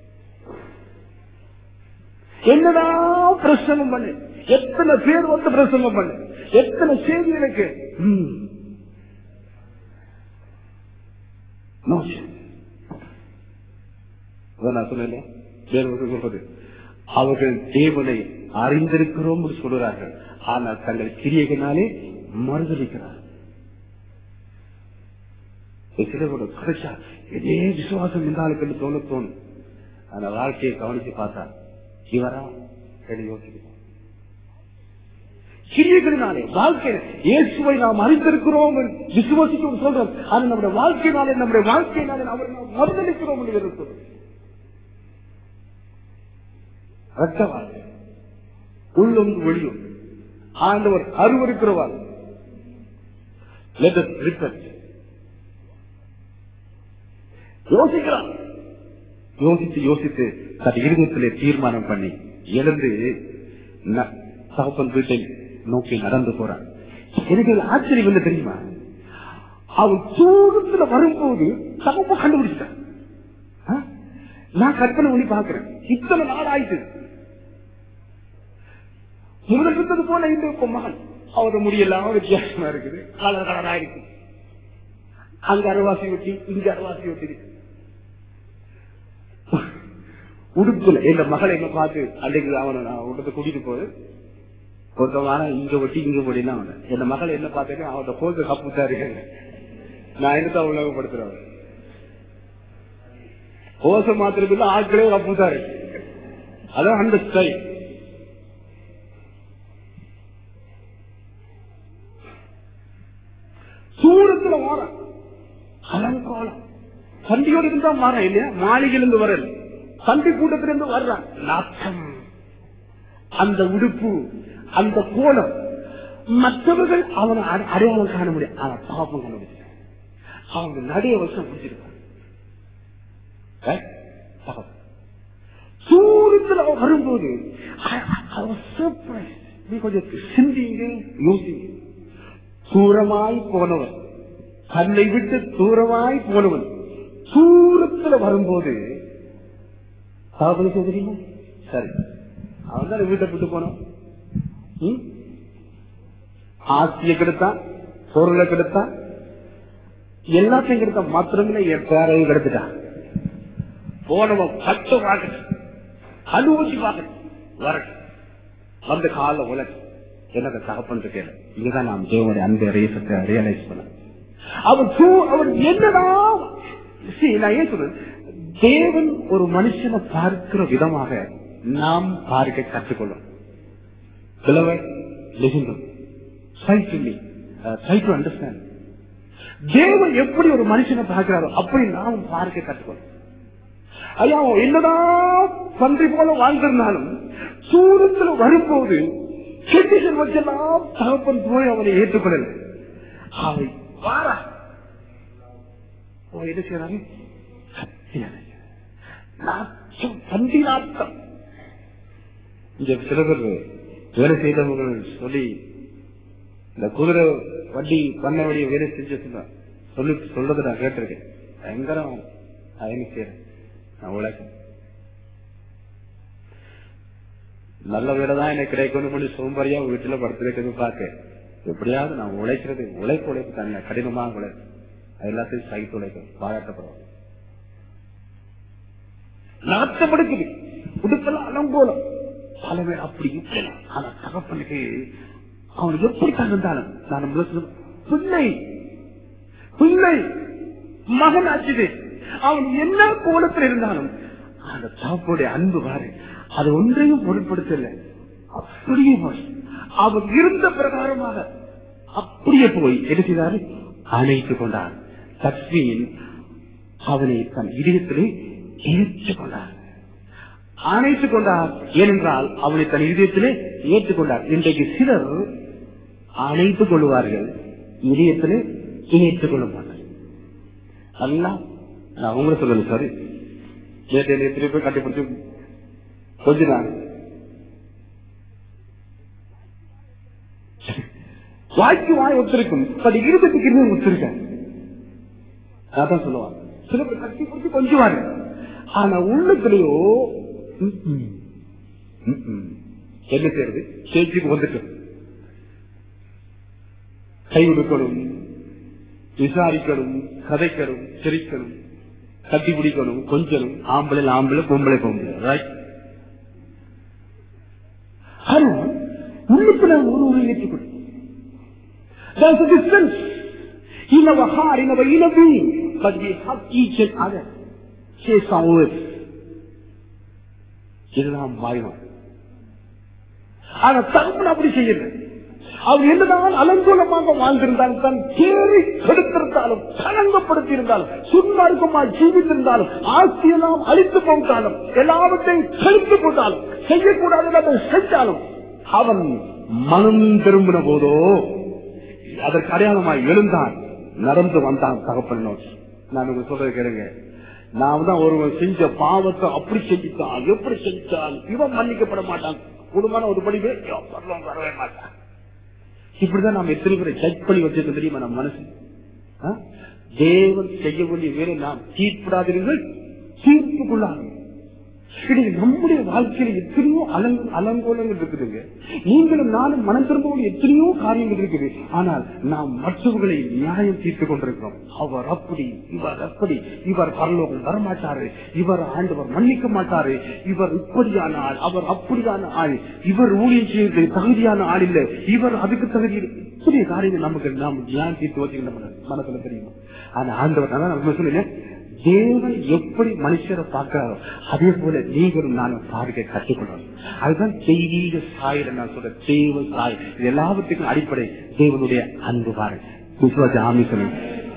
என்னதான் பிரசங்கம் பண்ணு எத்தனை பேர் வந்து பிரசங்கம் பண்ணு எத்தனை செய்தி எனக்கு ம். No change. அதான் நான் சொன்னேன் வேற ஒரு சொல்றது அவர்கள் தேவனை அறிந்திருக்கிறோம் என்று சொல்கிறார்கள் ஆனால் தங்கள் கிரியைகளாலே மறுதளிக்கிறார் சிலரோட கிடைச்சா இதே விசுவாசம் இந்த ஆளுக்கு என்று தோண தோணும் அந்த வாழ்க்கையை கவனிச்சு பார்த்தா இவரா என்று யோசிக்கிறோம் கிரியைகளினாலே வாழ்க்கை இயேசுவை நாம் அறிந்திருக்கிறோம் என்று விசுவாசிக்கும் சொல்றோம் அது நம்முடைய வாழ்க்கையினாலே நம்முடைய வாழ்க்கையினாலே அவர் நாம் மறுதளிக்கிறோம் என்று இருக்கிறோம் ரத்த வாழ்க்கை உள்ளொன்று வெளியும் ஆண்டவர் அருவருக்கிறவாள் லெட் ரிப்பெண்ட் யோசிக்கிறான் யோசித்து யோசித்து தன் இருதயத்திலே தீர்மானம் பண்ணி எழுந்து ந- தகப்பன் வீட்டை நோக்கி நடந்து போறான் எனக்கு இதுல ஆச்சரியம் என்ன தெரியுமா அவன் தூரத்துல வரும்போது தகப்ப கண்டுபிடிச்சிட்டான் ஆ? நான் கற்பனை பண்ணி பாக்குறேன் இத்தனை நாள் ஆயிட்டு முதல் இருந்தது போல இந்த இப்ப மகன் அவரோட முடியெல்லாம் வித்தியாசமா இருக்குது கலர் கலரா இருக்கு அங்க அரைவாசி ஒட்டி இங்க அரைவாசி ஒட்டி இருக்கு உடுப்புல எங்க மகளை என்ன பார்த்து அன்றைக்கு அவனை நான் உடத்தை கூட்டிட்டு போது ஒருத்தவங்க இங்க ஒட்டி இங்க ஒட்டினா அவனை என் மகளை என்ன பார்த்தேன் அவனோட கோல்ல கப்புத்தா இருக்காங்க நான் என்னத்தை உலகப்படுத்துறேன் ஓசை மாத்திரத்துல ஆட்களே கப்புத்தா இருக்கு அதான் அந்த ஸ்டைல் தூரத்துல மாறான் அலங்கோலம் சண்டியோடு இருந்தா மாறான் இல்லையா மாளிகையிலிருந்து வரல சண்டி கூட்டத்திலிருந்து வர்றான் நாட்டம் அந்த உடுப்பு அந்த கோலம் மற்றவர்கள் அவனை அட- அடையாளம் காண முடியும் அவன் பாவம் காண முடியும் அவங்க நடைய வருஷம் முடிச்சிருக்கான் Right? தகவல். தூரத்தில் அவன் வரும்போது I- I was surprised. நீ கொஞ்சம் சிந்திங்க யோசிங்க தூரமாய் போனவன் தன்னை விட்டு தூரமாய் போனவன் தூரத்துல வரும்போது அவனுக்கு தெரியுமா சரி அவன் தான் வீட்டை விட்டு போனான் ம்? ஆஸ்தியை கெடுத்தான் பொருளை கெடுத்தான் எல்லாத்தையும் கெடுத்தான் மாத்திரமே என் பேரையும் கெடுத்துட்டான் போனவன் பட்டு பார்க்கணும் அனுபவிச்சு பார்க்கணும் வரட்டும் வந்து கால உலக எனக்கு தகப்பன் இருக்கல இங்கதான் நாம் தேவனுடைய அன்பை ரேசத்தை ரியலைஸ் பண்ண அவன் தூ- அவன் என்னடா See, நான் ஏன் சொல்றேன் தேவன் ஒரு மனுஷனை பார்க்கிற விதமாக நாம் பார்க்க கற்றுக்கொள்ளும் Beloved, listen to me. Try to me. Uh, try to understand. தேவன் எப்படி ஒரு மனுஷனை பார்க்கிறாரோ அப்படி நாம் பார்க்க கற்றுக்கொள்ளும் ஐயா அவன் என்னதான் பன்றி போல வாழ்ந்திருந்தாலும் சூரத்துல வரும்போது கண்டிஷன் வச்செல்லாம் தகப்பன் போய் அவனை ஏற்றுக்கொள்ளல அவை வாரா ஓ என்ன செய்யறாங்க கத்தி அணைக்கிறார். நாற்றம் பன்றி நாட்டம் இங்க சில பேர் வேலை செய்தவங்க சொல்லி இந்த குதிரை வண்டி பண்ண வழியை வேலை செஞ்சு சொன்னா சொல்லி சொல்றதை நான் கேட்டிருக்கேன் பயங்கரம் நான் என்ன செய்யறேன் நான் உழைக்கிறேன் நல்ல வேலை தான் எனக்கு கிடைக்கணும் பண்ணி சோம்பறியா வீட்டுல படுத்துக்கிறது பார்க்க எப்படியாவது நான் உழைக்கிறது உழைப்பு உழைப்பு தன்னை கடினமா உழைப்பு அது எல்லாத்தையும் சைட் உழைக்கும் பாராட்டப்படும் நாட்டம் எடுக்குது உடுப்பெல்லாம் அலங்கோலம் பல பேர் அப்படி இப்படி ஆனா தகப்பனுக்கு அவன் எப்படி இருந்தாலும் நான் முதல்ல சொன்ன- பிள்ளை பிள்ளை மகன் ஆச்சுது அவன் என்ன கோலத்தில் இருந்தாலும் அந்த தகப்பனுடைய அன்பு பாரு அது ஒன்றையும் பொருட்படுத்தல அப்படியே போய் அவன் இருந்த பிரகாரமாக அப்படியே போய் என்ன செய்தாரு அணைத்துக் கொண்டார் தக்வீன் அவனை தன் இதயத்திலே ஏற்றுக் கொண்டார் அணைத்துக் கொண்டார் ஏனென்றால் அவனை தன் இதயத்திலே ஏற்றுக்கொண்டார் இன்றைக்கு சிலர் அணைத்துக் கொள்வார்கள் இதயத்திலே ஏற்றுக் கொள்ள மாட்டார்கள் நல்லா நான் உங்களை சொல்லல சாரி நேற்று என்னை எத்தனை பேர் கட்டிப்பிடிச்சு கொஞ்ச நாள் வாய்க்கு வாய் ஒத்திருக்கும் பட் இருபத்துக்கு இருபது ஒத்திருக்க அதான் சொல்லுவாங்க சில பேர் கட்டி பிடிச்சி கொஞ்சுவாங்க ஆனா உள்ளத்திலேயோ ம்ம், ம்ம். என்ன செய்யறது ஸ்டேஜுக்கு வந்துட்டு கை கொடுக்கணும் விசாரிக்கணும் கதைக்கணும் சிரிக்கணும் கட்டி பிடிக்கணும் கொஞ்சணும் ஆம்பளை ஆம்பளை பொம்பளை பொம்பளை ரைட் ஆனா உள்ளுக்குள்ள ஒரு ஒரு ஏற்றுக்கொள்ளும் There's a difference in our heart, in our inner being, but we have each and other. Say some words. இதுதான் மாயம் ஆனா தகவல் அப்படி செய்யல அவர் என்னதான் அலங்கோலமாக வாழ்ந்திருந்தாலும் தன் தேறி கெடுத்திருந்தாலும் களங்கப்படுத்தி இருந்தாலும் சுன்மார்க்கமாய் ஜீவித்திருந்தாலும் ஆஸ்தியெல்லாம் அழித்து போட்டாலும் எல்லாவற்றையும் கழித்து போட்டாலும் செய்யக்கூடாது செஞ்சாலும் அவன் மனம் திரும்பின போதோ அதற்கு அடையாளமாய் எழுந்தான் நடந்து வந்தான் தகப்பன் நோக்கி நான் உங்களுக்கு சொல்றது கேளுங்க நான் தான் ஒருவன் செஞ்ச பாவத்தை அப்படி செஞ்சுட்டான் எப்படி செஞ்சான் இவன் மன்னிக்கப்பட மாட்டான் குடும்பம் ஒரு படி பேர் பரவாயில்ல, வரவே மாட்டான் இப்படிதான் நாம் எத்தனை பேரை ஜட்ஜ் பண்ணி வச்சிருக்க தெரியுமா நம்ம மனசு ஆ? தேவன் செய்ய வேண்டிய வேலை நாம் தீர்ப்பிடாதீர்கள் தீர்ப்புக்குள்ளாங்க இது நம்முடைய வாழ்க்கையில எத்தனையோ அலங்க அலங்கோலங்கள் இருக்குதுங்க நீங்களும் நானும் மனம் திரும்பவும் எத்தனையோ காரியங்கள் இருக்குது ஆனால் நாம் மற்றவர்களை நியாயம் தீர்த்துக் கொண்டிருக்கிறோம் அவர் அப்படி இவர் அப்படி இவர் பரலோகம் வரமாட்டாரு இவர் ஆண்டவர் மன்னிக்க மாட்டாரு இவர் இப்படியான ஆள் அவர் அப்படியான ஆள் இவர் ஊழியம் செய்வது தகுதியான ஆள் இல்லை இவர் அதுக்கு தகுதி இல்லை. இப்படி காரியங்கள் நமக்கு நாம் நியாயம் தீர்த்து வச்சுக்கிற மனசுல தெரியுமா ஆனா ஆண்டவர் அதான் நம்ம சொல்லுங்க தேவன் எப்படி மனுஷரை பார்க்கிறாரோ அதே போல நீங்களும் நானும் பார்க்க கற்றுக்கொள்ளணும் அதுதான் தெய்வீக சாயில நான் சொல்ற தெய்வ சாய் இது எல்லாவற்றுக்கும் அடிப்படை தேவனுடைய அன்பு பாருங்க விசுவாச ஆமி சொல்லுங்க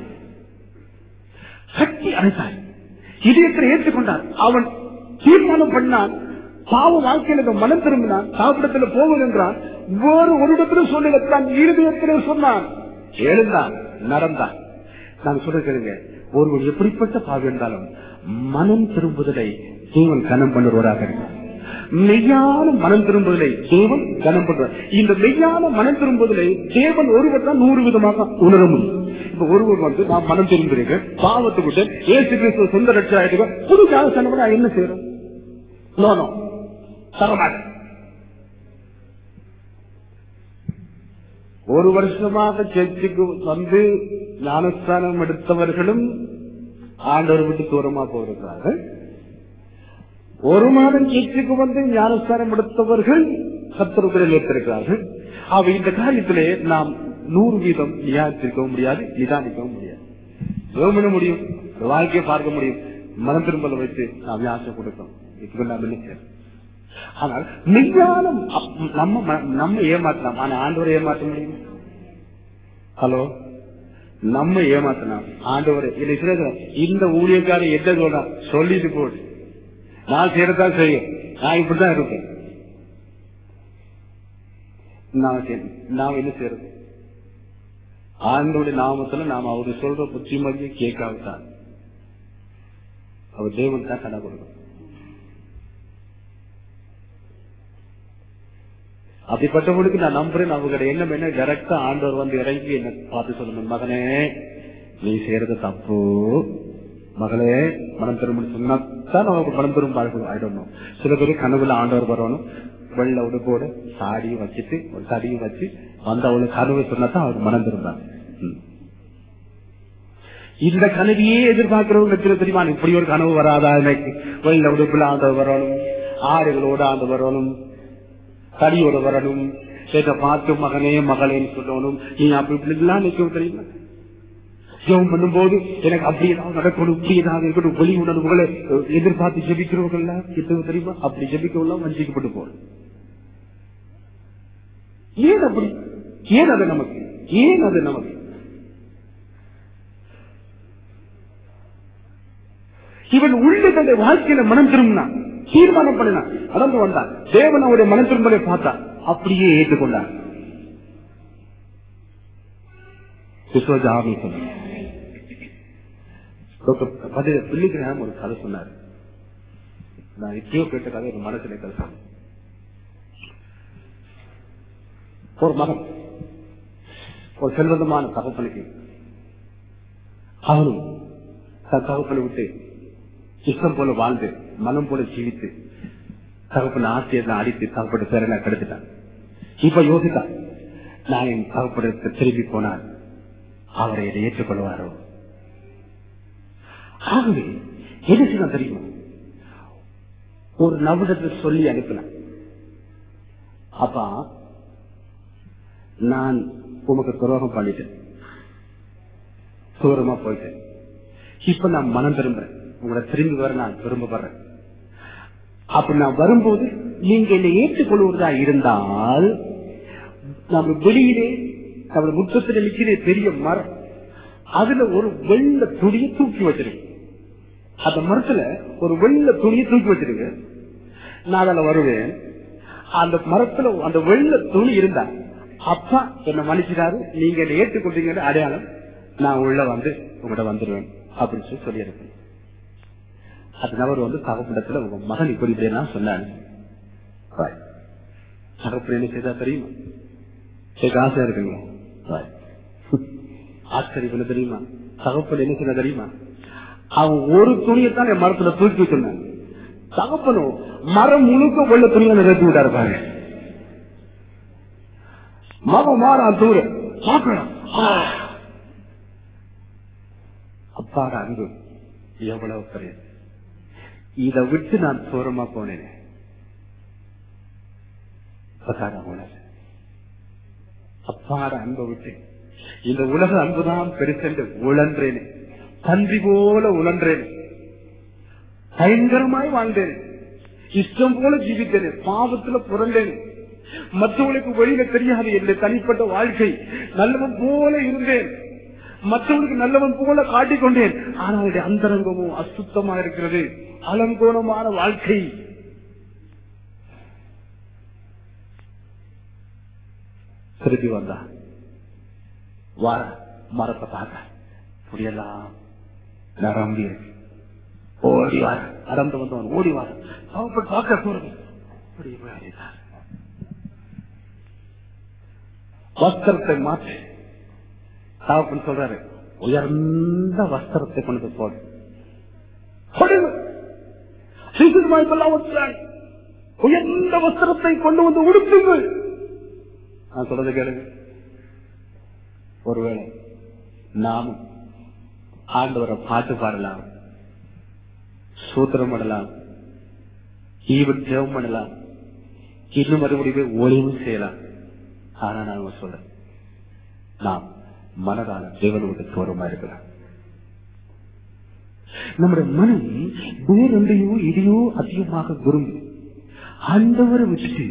சக்தி அடைத்தார் இதயத்தை ஏற்றுக்கொண்டார் அவன் தீர்மானம் பண்ணான் பாவ வாழ்க்கையில இவன் மனம் திரும்பினான் சாப்பிடத்துல போவதென்றான் வேறு ஒரு இடத்துல சொல்லல தன் இருதயத்திலே சொன்னான் எழுந்தான் நடந்தான் நான் சொல்றேங்க ஒருவர் எப்படிப்பட்ட பாவி இருந்தாலும் மனம் திரும்புதலை தேவன் கனம் பண்ணுவராக இருக்கும் மெய்யான மனம் திரும்புதலை தேவன் கனம் பண்றார் இந்த மெய்யான மனம் திரும்புதலை தேவன் ஒருவர் தான் நூறு விதமாக உணர முடியும் இப்ப ஒருவர் வந்து நான் மனம் திரும்புறீங்க பாவத்தை விட்டு ஏசு கிறிஸ்துவ சொந்த ரட்சாயிட்டு புதுக்காக சொன்ன நான் என்ன செய்யறோம் நோனோ தரமாட்டேன் ஒரு வருஷமாக சர்ச்சுக்கு வந்து ஞானஸ்தானம் எடுத்தவர்களும் ஆண்டவர் விட்டு தூரமா போயிருக்கிறார்கள் ஒரு மாதம் சர்ச்சுக்கு வந்து ஞானஸ்தானம் எடுத்தவர்கள் சத்தருக்குள் ஏற்றிருக்கிறார்கள் அவ இந்த காரியத்திலே நாம் நூறு வீதம் நியாயத்திருக்கவும் முடியாது நிதானிக்கவும் முடியாது எவ்வளவு பண்ண முடியும் ஒரு வாழ்க்கையை பார்க்க முடியும் மனம் திரும்பல வச்சு நாம் யாசம் கொடுக்கணும் இதுக்கு நாம் என்ன செய்யணும் ஆனால் மெய்யான அப்- நம்ம ம- நம்ம ஏமாத்தலாம் ஆனா ஆண்டவரை ஏமாற்ற முடியும் ஹலோ நம்ம ஏமாத்தலாம் ஆண்டவரை இதை சொல்லுங்க, இந்த ஊழியக்காரன் எந்த சொல்றா சொல்லிட்டு போடு நான் செய்யறதான் செய்யும் நான் இப்படிதான் இருப்பேன் நான் செய்ய- நாம் என்ன செய்யறது ஆண்டோடைய நாமத்துல நாம் அவரு சொல்ற புத்திமதியை கேட்காவிட்டான் அவர் தேவன் தான் கடை கொடுக்கணும் அப்படிப்பட்டவங்களுக்கு நான் நம்புறேன் அவங்களோட எண்ணம் என்ன டைரக்டா ஆண்டவர் வந்து இறங்கி என்ன பார்த்து சொல்லணும் மகனே நீ செய்யறது தப்பு மகளே மனம் திரும்ப சொன்னாதான் அவங்களுக்கு மனம் திரும்ப ஆயிடணும் சில பேர் கனவுல ஆண்டவர் வரணும் வெள்ள உடுப்போடு சாடியும் வச்சுட்டு ஒரு தடியும் வச்சு வந்து அவளுக்கு கனவு சொன்னாதான் அவருக்கு மனம் திரும்பாங்க ம். இந்த கனவையே எதிர்பார்க்கிறவங்க எத்தனை தெரியுமா இப்படி ஒரு கனவு வராதா எனக்கு வெள்ள உடுப்புல ஆண்டவர் வரணும் ஆடுகளோட ஆண்டு வரணும் தடியோட வரணும் இதை பார்த்து மகனே மகளேன்னு சொல்லணும் நீ அப்படி இப்படி எல்லாம் நிற்கும் தெரியுமா ஜெபம் பண்ணும்போது எனக்கு அப்படி ஏதாவது நடக்கணும் இப்படி ஏதாவது இருக்கணும் வெளி உணர்வுகளை எதிர்பார்த்து ஜெபிக்கிறவங்க எத்தனை தெரியுமா அப்படி ஜெபிக்கவும் வஞ்சிக்கப்பட்டு போறோம் ஏன் அப்படி ஏன் அது நமக்கு ஏன் அது நமக்கு இவன் உள்ள தன்னுடைய வாழ்க்கையில மனம் திரும்பினான் தீர்மானம் பண்ணினான் நடந்து வந்தான் தேவன் அவருடைய மனம் திரும்பலை பார்த்தான் அப்படியே ஏற்றுக்கொண்டான் விஸ்வஜாமி சொன்னார் பிள்ளைகிராம் ஒரு கதை சொன்னார் நான் இப்பயோ கேட்ட கதை ஒரு மனசுல கதை ஒரு மகன் ஒரு செல்வந்தமான தகப்பனுக்கு அவனும் தன் தகப்பனை விட்டு இஷ்டம் போல வாழ்ந்து மனம் போல ஜீவித்து தகப்பன ஆசிரியர் அடித்து தகப்பட பேரனை கெடுத்துட்டான் இப்ப யோசித்தான் நான் என் தகப்படத்தை திரும்பி போனால் அவரை இதை ஏற்றுக்கொள்வாரோ ஆகவே என்ன செய்யலாம் தெரியுமா ஒரு நபரத்தை சொல்லி அனுப்பினான் அப்பா நான் உமக்கு துரோகம் பண்ணிட்டேன் தூரமா போயிட்டேன் இப்ப நான் மனம் திரும்புறேன் உங்களை திரும்பி வர நான் விரும்பப்படுறேன் அப்ப நான் வரும்போது நீங்க என்னை ஏற்றுக்கொள்வதா இருந்தால் நம்ம வெளியிலே நம்ம முற்றத்தில் நிற்கிற பெரிய மரம் அதுல ஒரு வெள்ள துணியை தூக்கி வச்சிருக்கு அந்த மரத்துல ஒரு வெள்ள துணியை தூக்கி வச்சிருக்கு நான் அதுல வருவேன் அந்த மரத்துல அந்த வெள்ள துணி இருந்தா அப்பா என்ன மன்னிச்சிட்டாரு நீங்க என்னை ஏற்றுக்கொண்டீங்கன்னு அடையாளம் நான் உள்ள வந்து உங்கள்கிட்ட வந்துடுவேன் அப்படின்னு சொல்லி சொல்லியிருக்கேன் அது நபர் வந்து தகப்படத்துல உங்க மகன் இப்படி இப்படி நான் சொன்னாங்க தகப்பட என்ன செய்தா தெரியுமா கேட்க ஆசையா இருக்குங்களா ஆச்சரியம் என்ன தெரியுமா தகப்பன் என்ன செய்ய தெரியுமா அவன் ஒரு துணியத்தான் என் மரத்துல தூக்கி வச்சிருந்தாங்க தகப்பனும் மரம் முழுக்க உள்ள துணியை நிறுத்தி விட்டாரு பாருங்க மகம் மாறா தூர பார்க்கணும் அப்பாட அன்பு எவ்வளவு பெரிய இதை விட்டு நான் தூரமா போனேன் அப்பாட அன்பை விட்டு இந்த உலக அன்புதான் பெருசென்று உழன்றேன் தந்தி போல உழன்றேன் பயங்கரமாய் வாழ்ந்தேன் இஷ்டம் போல ஜீவித்தேன் பாவத்துல புரண்டேன் மற்றவங்களுக்கு வெளியில தெரியாது என்னுடைய தனிப்பட்ட வாழ்க்கை நல்லவன் போல இருந்தேன் மற்றவங்களுக்கு நல்லவன் போல காட்டிக்கொண்டேன் ஆனால் அந்தரங்கமும் அசுத்தமா இருக்கிறது அலங்கோணமான வாழ்க்கை திருப்பி வந்தா வார மரத்தை பார்க்க புரியலாம் நரம்பி இருக்கு ஓடி வார நடந்து வந்தவன் ஓடி வார அவப்பட்டு பார்க்க போறது அப்படியே போய் அறிந்தார் வஸ்திரத்தை மாற்றி தகப்பன் சொல்றாரு உயர்ந்த வஸ்திரத்தை கொண்டு போடு உயர்ந்த வஸ்திரத்தை கொண்டு வந்து உடுப்புங்கள் நான் சொல்றது கேளுங்க ஒருவேளை நாமும் ஆண்டவரை பாட்டு பாடலாம் சூத்திரம் பண்ணலாம் ஈவன் ஜெபம் பண்ணலாம் இன்னும் மறுபடியும் ஒளிவும் செய்யலாம் ஆனா நான் சொல்றேன் நாம் மனதான தேவனோடு தோரமா இருக்கலாம் நம்முடைய மனம் வேறொன்றையோ இதையோ அதிகமாக விரும்பும் ஆண்டவரை வச்சுட்டு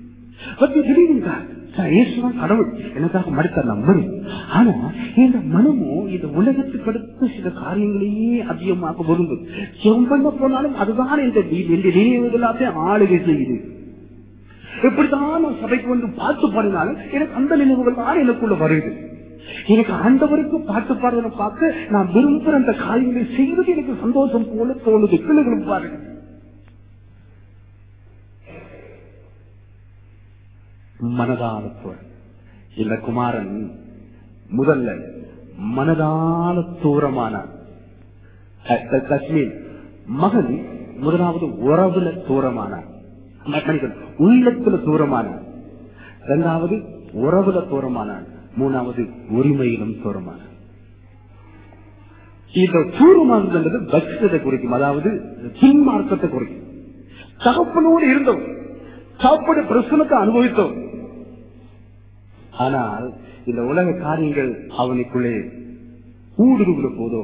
இயேசுதான் கடவுள் எனக்காக மறுத்த நம்புறேன் ஆனா இந்த மனமும் இந்த உலகத்துக்கு அடுத்த சில காரியங்களையே அதிகமாக விரும்பும் ஜெபம் பண்ண போனாலும் அதுதான் இந்த நினைவுகளாக ஆளுகை செய்யுது எப்படித்தான் நான் சபைக்கு வந்து பாட்டு பாடினாலும் எனக்கு அந்த நினைவுகள் தான் எனக்குள்ள வருது எனக்கு ஆண்டவருக்கு பாட்டு பாடுறதை பார்க்க நான் விரும்புகிற அந்த காரியங்களை செய்வது எனக்கு சந்தோஷம் போல தோணுது பிள்ளைகளும் பாருங்க மனதால தூரம் இந்த குமாரன் முதல்ல மனதால தூரமானான் கஷ்மீர் மகன் முதலாவது உறவுல தூரமானான் மன்னிக்கணும், உள்ளத்துல தூரமானான் இரண்டாவது உறவுல தூரமானான் மூணாவது உரிமையிலும் தூரமானான் இந்த தூரமானது பக்தத்தை குறிக்கும் அதாவது பின்மார்க்கத்தை குறிக்கும் தகப்பனோடு இருந்தவன் சாப்பாடு பிரசனத்தை அனுபவித்தவன் ஆனால் இந்த உலக காரியங்கள் அவனுக்குள்ளே ஊடுருவுல போதோ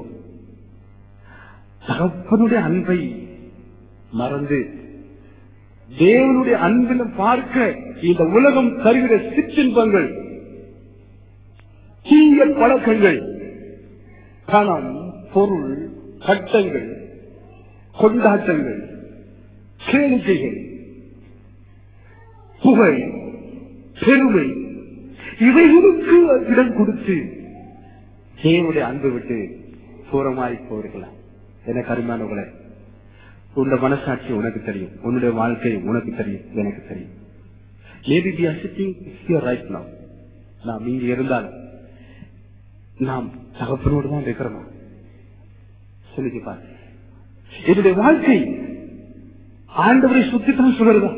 தகப்பனுடைய அன்பை மறந்து தேவனுடைய அன்பிலும் பார்க்க இந்த உலகம் தருகிற சிற்றின்பங்கள் தீய பழக்கங்கள் பணம் பொருள் சட்டங்கள் கொண்டாட்டங்கள் கேளிக்கைகள் புகழ் பெருமை இவைகளுக்கு இடம் கொடுத்து தேவனுடைய அன்பு விட்டு தூரமாய் போயிருக்கலாம் என கருமானவங்களே உன்னுடைய மனசாட்சி உனக்கு தெரியும் உன்னுடைய வாழ்க்கை உனக்கு தெரியும் எனக்கு தெரியும் maybe we are sitting here right now நாம் இங்க இருந்தால் நாம் தகப்பனோடு தான் இருக்கிறோம் சொல்லிச்சு பாரு என்னுடைய வாழ்க்கை ஆண்டவரை சுத்தித்தான் சுழறுதான்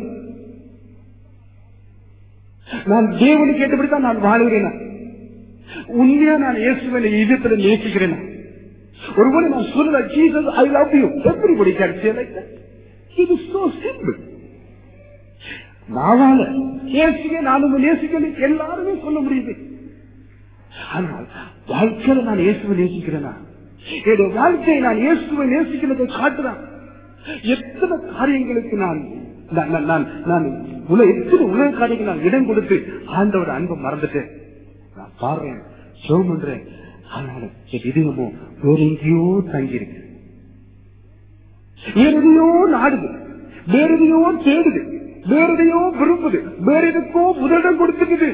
நான் தேவனுக்கு ஏற்றபடித்தான் நான் வாழுகிறேன் உண்மையா நான் இயேசுவை இதயத்துல நேசிக்கிறேன் ஒருவேளை நான் சொல்லுற Jesus I love you everybody can say like that இது சோ சிம்பிள் நாவால இயேசுவை நான் உங்க நேசிக்கணும் எல்லாருமே சொல்ல முடியுது ஆனால் வாழ்க்கையில நான் இயேசுவை நேசிக்கிறேனா என்னுடைய வாழ்க்கையை நான் இயேசுவை நேசிக்கிறதை காட்டுறேன் எத்தனை காரியங்களுக்கு நான் நான்- நான்- நான் நான் உலக எத்தனை உலக காரியங்கள் நான் இடம் கொடுத்து ஆண்டவர் அன்பை மறந்துட்டேன் நான் பாடுறேன் ஜெபம் பண்றேன் ஆனாலும் என் இதயமோ வேற எங்கேயோ தங்கியிருக்கு வேற எதையோ நாடுது வேற எதையோ தேடுது வேற எதையோ விரும்புது வேற எதுக்கோ முதலிடம் கொடுத்துக்குது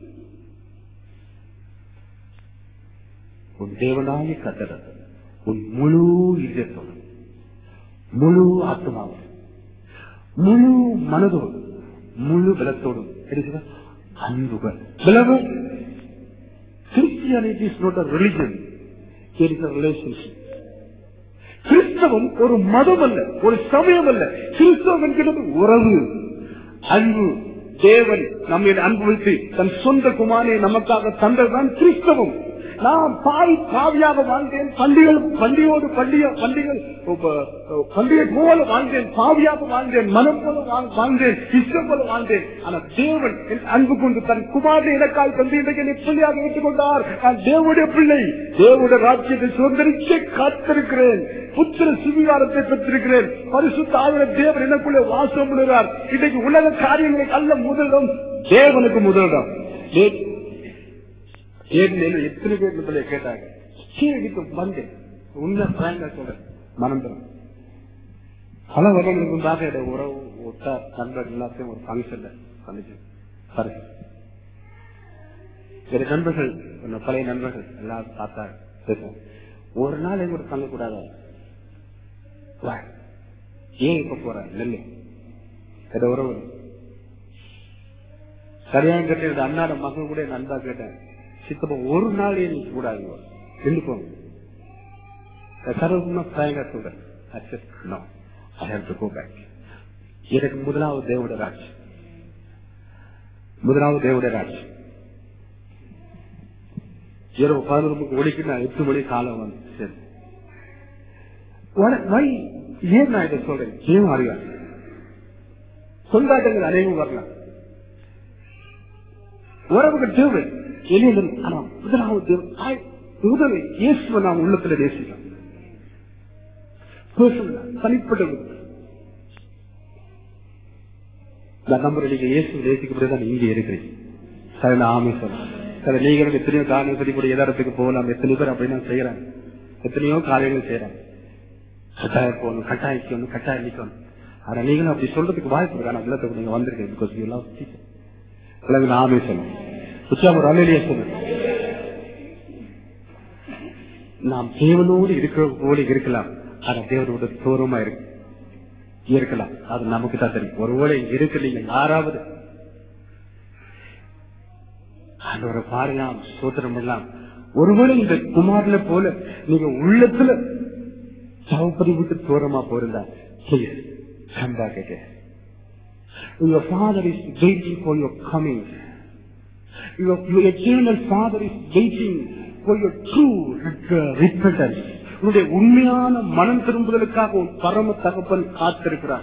உன் தேவனாய கத்தட உன் முழு இதயத்தோடு முழு ஆத்மாவோடு முழு மனதோடு முழு பலத்தோடும் இருக்கிற அன்புகள் Beloved, Christianity is not a religion. It is a relationship. கிறிஸ்தவம் ஒரு மதம் அல்ல ஒரு சமயம் அல்ல கிறிஸ்தவம் என்கிறது உறவு அன்பு தேவன் நம்மை அன்பு வைத்து தன் சொந்த குமாரனை நமக்காக தந்ததுதான் கிறிஸ்தவம் நான் பாய் பாவியாக வாழ்ந்தேன் பண்டிகள் பண்டிகையோடு பண்டிகை பண்டிகை பண்டிகை போல வாழ்ந்தேன் பாவியாக வாழ்ந்தேன் மனம் போல வாழ்- வாழ்ந்தேன் இஷ்டம் போல வாழ்ந்தேன் ஆனால் தேவன் என் அன்பு கொண்டு தன் குமாரனை எனக்காக தந்து இன்றைக்கு என்னை பிள்ளையாக வைத்துக் கொண்டார் நான் தேவனுடைய பிள்ளை தேவனுடைய ராஜ்யத்தை சுதந்திரிக்க காத்திருக்கிறேன் புத்திர சுவிகாரத்தை பெற்றிருக்கிறேன் பரிசுத்த ஆகிற தேவன் எனக்குள்ளே வாசம் பண்ணுகிறார் இன்றைக்கு உலக காரியங்களை அல்ல முதலிடம் தேவனுக்கு முதலிடம் ஏ- ஏன் என்ன எத்தனை பேர் முதல்ல கேட்டாங்க கீழடிக்கு வந்தேன் உண்மை பிராங்கா சொல்றேன் மனம் தரும் பல வருடங்களுக்கு முன்பாக என்னுடைய உறவு ஒட்டா நண்பர் எல்லாத்தையும் ஒரு ஃபங்க்ஷன்ல சந்திச்சு சரி என் நண்பர்கள் என்னோட பழைய நண்பர்கள் எல்லாரும் பார்த்தாங்க பேசுவோம் ஒரு நாள் எங்க தங்க கூடாதா வா. ஏன் இப்ப போற நெல்லு எட உறவு சரியான கேட்டேன் அண்ணாட மகன் கூட என் அன்பா கேட்டேன் சித்தப்பா ஒரு நாள் ஏன் நிக்க கூடாது நின்று போங்க சர்வமா சாயங்கா சொல்றேன் no I have to go back எனக்கு முதலாவது தேவட ராஜ் முதலாவது தேவட ராஜ் இரவு பதினொரு மணிக்கு ஒடிக்கு நான் எட்டு மணி காலம் வந்து சரி What- why? ஏன் நான் இதை சொல்றேன் ஏன் அறிவா கொண்டாட்டங்கள் அனைவரும் வரலாம் உறவுகள் தேவை எளியதன் ஆனா முதலாவது தேவை ஆய், முதலை இயேசுவை நாம் உள்ளத்துல நேசிக்கலாம் Personal, தனிப்பட்ட விதத்துல. நான் நம்புறேன் நீங்க இயேசு நேசிக்கப்பட்டு இங்க இருக்கிறீங்க சரி நான் ஆமே சொல்றேன் சரி நீங்களும் எத்தனையோ காரியம் சொல்லி கூட எதாரத்துக்கு போகலாம் எத்தனை பேர் அப்படி நான் செய்யறாங்க எத்தனையோ காரியங்கள் செய்யறாங்க கட்டாயம் போகணும் கட்டாயம் நிக்கணும் கட்டாயம் நிக்கணும் ஆனா நீங்களும் அப்படி சொல்றதுக்கு வாய்ப்பு இருக்கு ஆனா இல்லத்துக்கு நீங்க வந்திருக்கீங்க பிகாஸ் யூ லவ் பிறகு நான் ஆமே சொல்லுங்க உச்சா ஒரு அலையிலேயே சொல்லுங்க நாம் தேவனோடு இருக்கிற போல இருக்கலாம் ஆனா தேவனோட தூரமா இருக்கு இருக்கலாம் அது நமக்கு தான் தெரியும் ஒருவேளை இங்க இருக்கு நீங்க யாராவது ஆண்டவரை பாருலாம் சோதனம் பண்ணலாம் ஒருவேளை இந்த குமாரனை போல நீங்க உள்ளத்துல சவப்படி விட்டு தூரமா போயிருந்தா please come back again your father is waiting for your coming your, your eternal father is waiting for your true uh, repentance உன்னுடைய உண்மையான மனம் திரும்புதலுக்காக உன் பரம தகப்பன் காத்திருக்கிறார்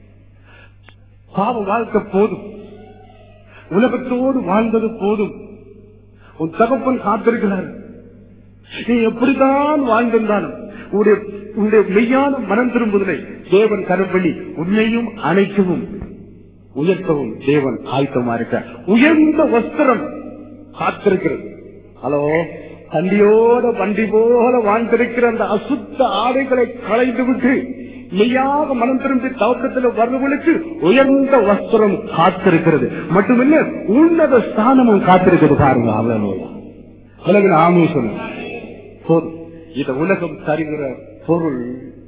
பாவ வாழ்க்கை போதும் உலகத்தோடு வாழ்ந்தது போதும் உன் தகப்பன் காத்திருக்கிறார் நீ எப்படித்தான் வாழ்ந்திருந்தாலும் உன்னுடைய உன்னுடைய மெய்யான மனம் திரும்புதலை தேவன் கருப்பள்ளி உன்னையும் அணைக்கவும் உயர்த்தவும் தேவன் ஆயத்தமா இருக்க உயர்ந்த வஸ்திரம் காத்திருக்கிறது ஹலோ தண்டியோட வண்டி போல வாழ்ந்திருக்கிற அந்த அசுத்த ஆடைகளை களைந்து விட்டு மெய்யாக மனம் திரும்பி தவக்கத்தில் வர்றவர்களுக்கு உயர்ந்த வஸ்திரம் காத்திருக்கிறது மட்டுமில்ல உன்னத ஸ்தானமும் காத்திருக்கிறது பாருங்க அவ்வளவு உலகில் ஆமே சொல்லுங்க போதும் இந்த உலகம் தருகிற பொருள்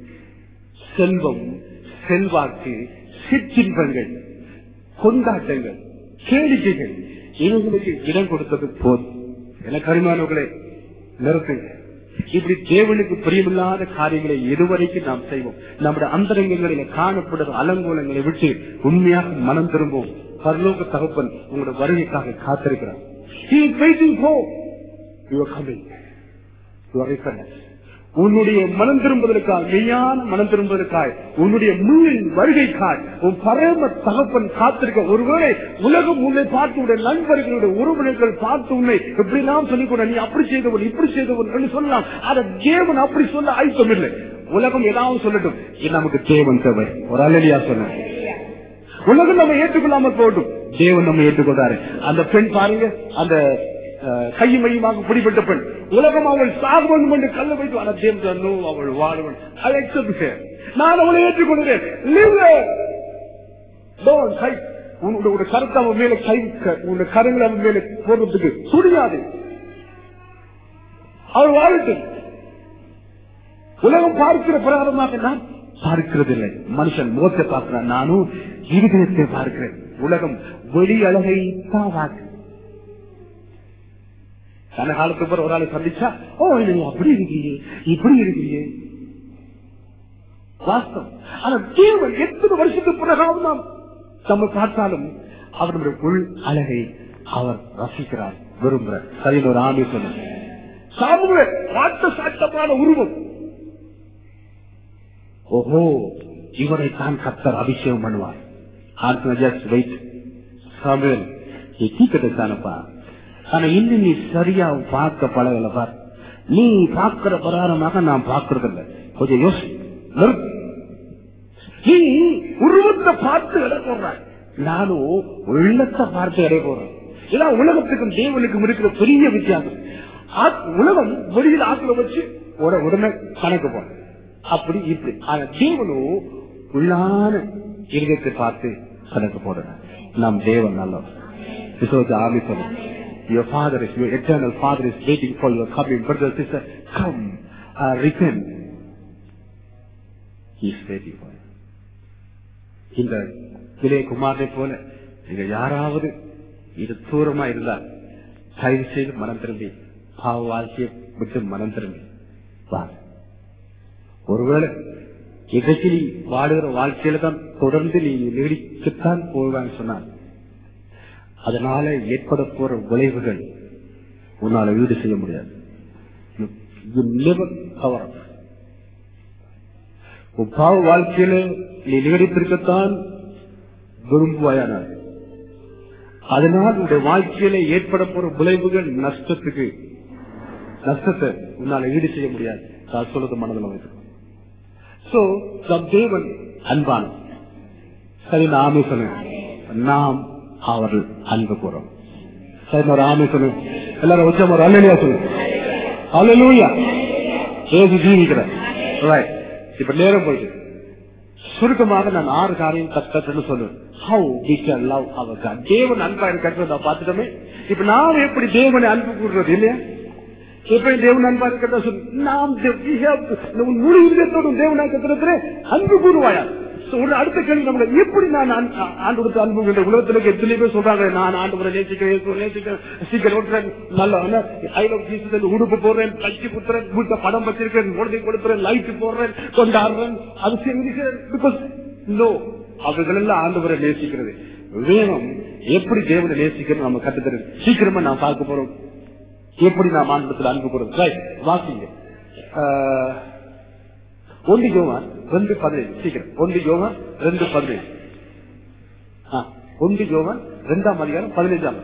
செல்வம் செல்வாக்கு சிற்றின்பங்கள் கொண்டாட்டங்கள் கேளிக்கைகள் இவங்களுக்கு இடம் கொடுத்தது போதும் என கரிமானவர்களே நிறுத்துங்க இப்படி தேவனுக்கு பிரியமில்லாத காரியங்களை எதுவரைக்கும் நாம் செய்வோம் நம்முடைய அந்தரங்கங்களில காணப்படுற அலங்கோலங்களை விட்டு உண்மையாக மனம் திரும்பும் பரலோக தகப்பன் உங்களோட வருகைக்காக காத்திருக்கிறார் He is waiting for your coming. Your repentance. உன்னுடைய மனம் திரும்புவதற்காக மெய்யான மனம் திரும்புவதற்காக உன்னுடைய முன்னின் வருகைக்காய் உன் பரம தகப்பன் காத்திருக்க ஒருவேளை உலகம் உன்னை பார்த்து உடைய நண்பர்களுடைய உறவினர்கள் பார்த்து உன்னை எப்படி நாம் சொல்லிக் கொண்ட நீ அப்படி செய்தவன் இப்படி செய்தவன் என்று சொல்லலாம் அதை தேவன் அப்படி சொல்ல ஆயத்தம் இல்லை உலகம் ஏதாவது சொல்லட்டும் இது நமக்கு தேவன் தேவை ஒரு அலலியா சொன்ன உலகம் நம்ம ஏற்றுக்கொள்ளாமல் போகட்டும் தேவன் நம்ம ஏற்றுக்கொண்டாரு அந்த பெண் பாருங்க அந்த அஹ், கையும் மையமாக பிடிபட்ட பெண் உலகம் அவள் சாக வேண்டும் என்று கல்ல வைத்து ஆனால் தேவன் சொன்னோ, அவள் வாழ்வன் I accept her. நான் அவளை ஏற்றுக்கொள்கிறேன் Live there. Don't fight. உன்னுடைய உன்னுடைய கருத்தை அவன் மேல கை உன்னுடைய கரங்களை அவன் மேல போடுறதுக்கு துணியாது அவள் வாழட்டும் உலகம் பார்க்கிற பிரகாரமாக நான் பார்க்கிறதில்லை மனுஷன் முகத்தை பார்க்கிறான் நானும் இருதயத்தை பார்க்கிறேன் உலகம் வெளி அழகை தான் பார்க்கிறேன் கன காலத்துக்கு அப்புறம் ஒரு ஆளை சந்திச்சா ஓ நீ அப்படி இருக்கீங்க இப்படி இருக்கீங்க வாஸ்தவம் ஆனா தேவன் எத்தனை வருஷத்துக்கு பிறகாவது நாம் நம்ம பார்த்தாலும் அவர் நம்முடைய உள் அழகை அவர் ரசிக்கிறார் விரும்புகிறார் சரின்னு ஒரு ஆண்டு சொன்ன சாமுவே வாட்ட சாட்டமான உருவம் ஓஹோ இவரை தான் கத்தர் அபிஷேகம் பண்ணுவார் ஜஸ்ட் வெயிட் சாமுவேல் நீ தீக்கத்தை தானப்பா ஆனா இன்னும் நீ சரியா பார்க்க பழகல பார் நீ பார்க்கிற பிரகாரமாக நான் பார்க்கறது இல்ல கொஞ்சம் யோசி நிறுத்து. நீ உருவத்தை பார்த்து எடை போடுறாய் நானும் உள்ளத்தை பார்த்து எடை போடுறேன் இதான் உலகத்துக்கும் தேவனுக்கும் இருக்கிற பெரிய வித்தியாசம் ஆத்- உலகம் வெளியில் ஆத்துல வச்சு உட- உடனே கணக்கு போற அப்படி இப்படி ஆனா தேவனும் உள்ளான இருதயத்தை பார்த்து கணக்கு போடுறேன் நம் தேவன் நல்லவர் விசுவத்தை ஆமி சொல்லுங்க Your father is, your eternal father is waiting for your coming. Brother, sister, come, uh, repent. He is waiting for you. இந்த இளைய குமாரனை போல நீங்க யாராவது இது தூரமா இருந்தால் தயவு செய்து மனம் திரும்பி பாவ வாழ்க்கையை விட்டு மனம் திரும்பி வா ஒருவேளை இன்றைக்கு நீ வாடுகிற வாழ்க்கையில தான் தொடர்ந்து நீ நீடிக்கத்தான் போவான்னு சொன்னான் அதனால ஏற்பட போற விளைவுகள் உன்னால ஈடு செய்ய முடியாது You- you never cover up. உன் பாவ வாழ்க்கையில நீ நீடித்திருக்கத்தான் விரும்புவாயானார் அதனால் உன்னுடைய வாழ்க்கையில ஏற்பட போற விளைவுகள் நஷ்டத்துக்கு நஷ்டத்தை உன்னால ஈடு செய்ய முடியாது நான் சொல்றது மனதில் வைத்து சோ நம் தேவன் அன்பான் சரி நான் ஆமே சொல்லுங்க நாம் அவர்கள் அன்பு கூறோம் சரி நான் ஒரு ஆமே சொல்லுங்க எல்லாரும் வச்ச ஒரு அல்லையா சொல்லுங்க அல்லூயா ஏது ஜீவிக்கிறேன் Right. இப்ப நேரம் போயிட்டு சுருக்கமாக நான் ஆறு காரியம் கத்துன்னு சொல்லுவேன் how we can love our God தேவன் அன்பா இருக்கிறத நான் பார்த்துட்டோமே இப்ப நாம் எப்படி தேவனை அன்பு கூறுறது இல்லையா எப்படி தேவன் அன்பா இருக்கிறதா சொல்லு நாம் தே- we have to- உன் முழு இதயத்தோடும் தேவனாய் கத்திரத்திலே அன்பு கூறுவாயா So, ஒரு அடுத்த கேள்வி நம்ம எப்படி நான் ஆண்- ஆண்டு கொடுத்து அனுப்புகின்ற உலகத்துல எத்தனை பேர் சொல்றாங்க நான் ஆண்டு கூட நேசிக்கிறேன் இயேசுவை நேசிக்கிறேன் சீக்கிரம் ஓட்டுறேன் நல்ல ஐ லவ் ஜீசஸ் உடுப்பு போடுறேன் கட்சி குத்துறேன் வீட்டை படம் வச்சிருக்கேன் குழந்தை கொடுத்துறேன் லைட் போடுறேன் கொண்டாடுறேன் அது பிகாஸ் நோ அவர்கள் எல்லாம் ஆண்டவரை நேசிக்கிறது வேணும் எப்படி தேவனை நேசிக்கிறது நம்ம கத்துக்கிறது சீக்கிரமா நான் பார்க்க போறோம் எப்படி நாம் ஆண்டத்தில் அன்பு கூறுறது Right. வாசிங்க ஆஹ், ஒன்று யோவான் ரெண்டு பதினேழு சீக்கிரம் ஒன்று யோவான் ரெண்டு பதினேழு ஆ, ஒன்று யோவான் ரெண்டாம் அதிகாரம் பதினைஞ்சாம்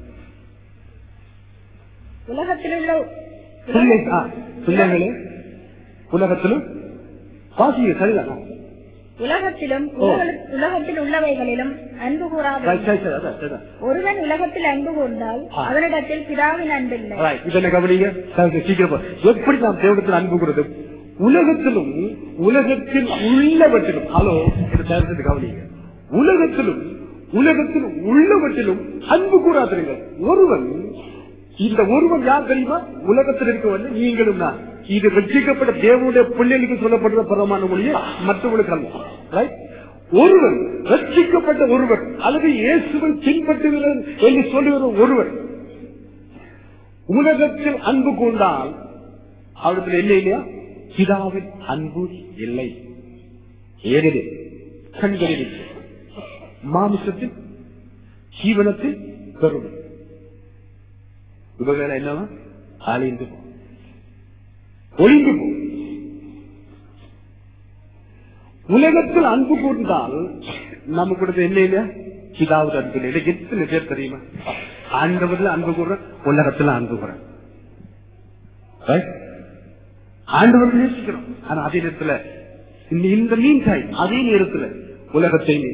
உலகத்திலுள்ள பிள்ளை ஆ, பிள்ளைகளே உலகத்திலும் வாசிங்க சரிதான் உலகத்திலும் ஓ. உலக- உலகத்தில் உள்ளவைகளிலும் அன்பு கூறாது சரி, சரி, சரி, அதான், சரிதான். ஒருவன் உலகத்தில் அன்பு கூர்ந்தால் ஆ. அவனிடத்தில் பிதாவின் அன்பில்லை Right. இதை என்ன கவனிங்க சரி, சீக்கிரம் போ. எப்படி நாம் தேவனத்தில் அன்பு கூறுறது உலகத்திலும் உலகத்தில் உள்ளவற்றிலும் ஹலோ இதை தயவுசெய்து கவனிங்க உலகத்திலும் உலகத்தில் உள்ளவற்றிலும் அன்பு கூறாதிருங்க ஒருவன் இந்த ஒருவன் யார் தெரியுமா உலகத்தில் இருக்க வந்து நீங்களும் நான் இது ரட்சிக்கப்பட்ட தேவனுடைய பிள்ளைகளுக்கு சொல்லப்படுற பரமான மொழியை மற்றவர்களுக்கு அல்ல Right? ஒருவன் ரட்சிக்கப்பட்ட ஒருவர் அல்லது இயேசுவை பின்பற்றுகிறேன் என்று சொல்லுகிற ஒருவர் உலகத்தில் அன்பு கொண்டால் அவரிடத்தில் என்ன இல்லையா பிதாவின் அன்பு இல்லை ஏனெனில் கண்களில் இல்லை. மாமிசத்தில் ஜீவனத்தில் பெருமை இவர்கள் என்னவா அழிந்து போ ஒளிந்து போ உலகத்தில் அன்பு கூர்ந்தால் நமக்கு என்ன இல்லையா பிதாவது அன்பு இல்லை இதுக்கு எத்தனை பேர் தெரியுமா ஆண்டவர்ல அன்பு கூற உலகத்துல அன்பு கூற ஆண்டவர் நேசிக்கிறோம் ஆனா அதே நேரத்துல இந்த- இந்த மீன் டைம் அதே நேரத்துல உலகத்தை நீ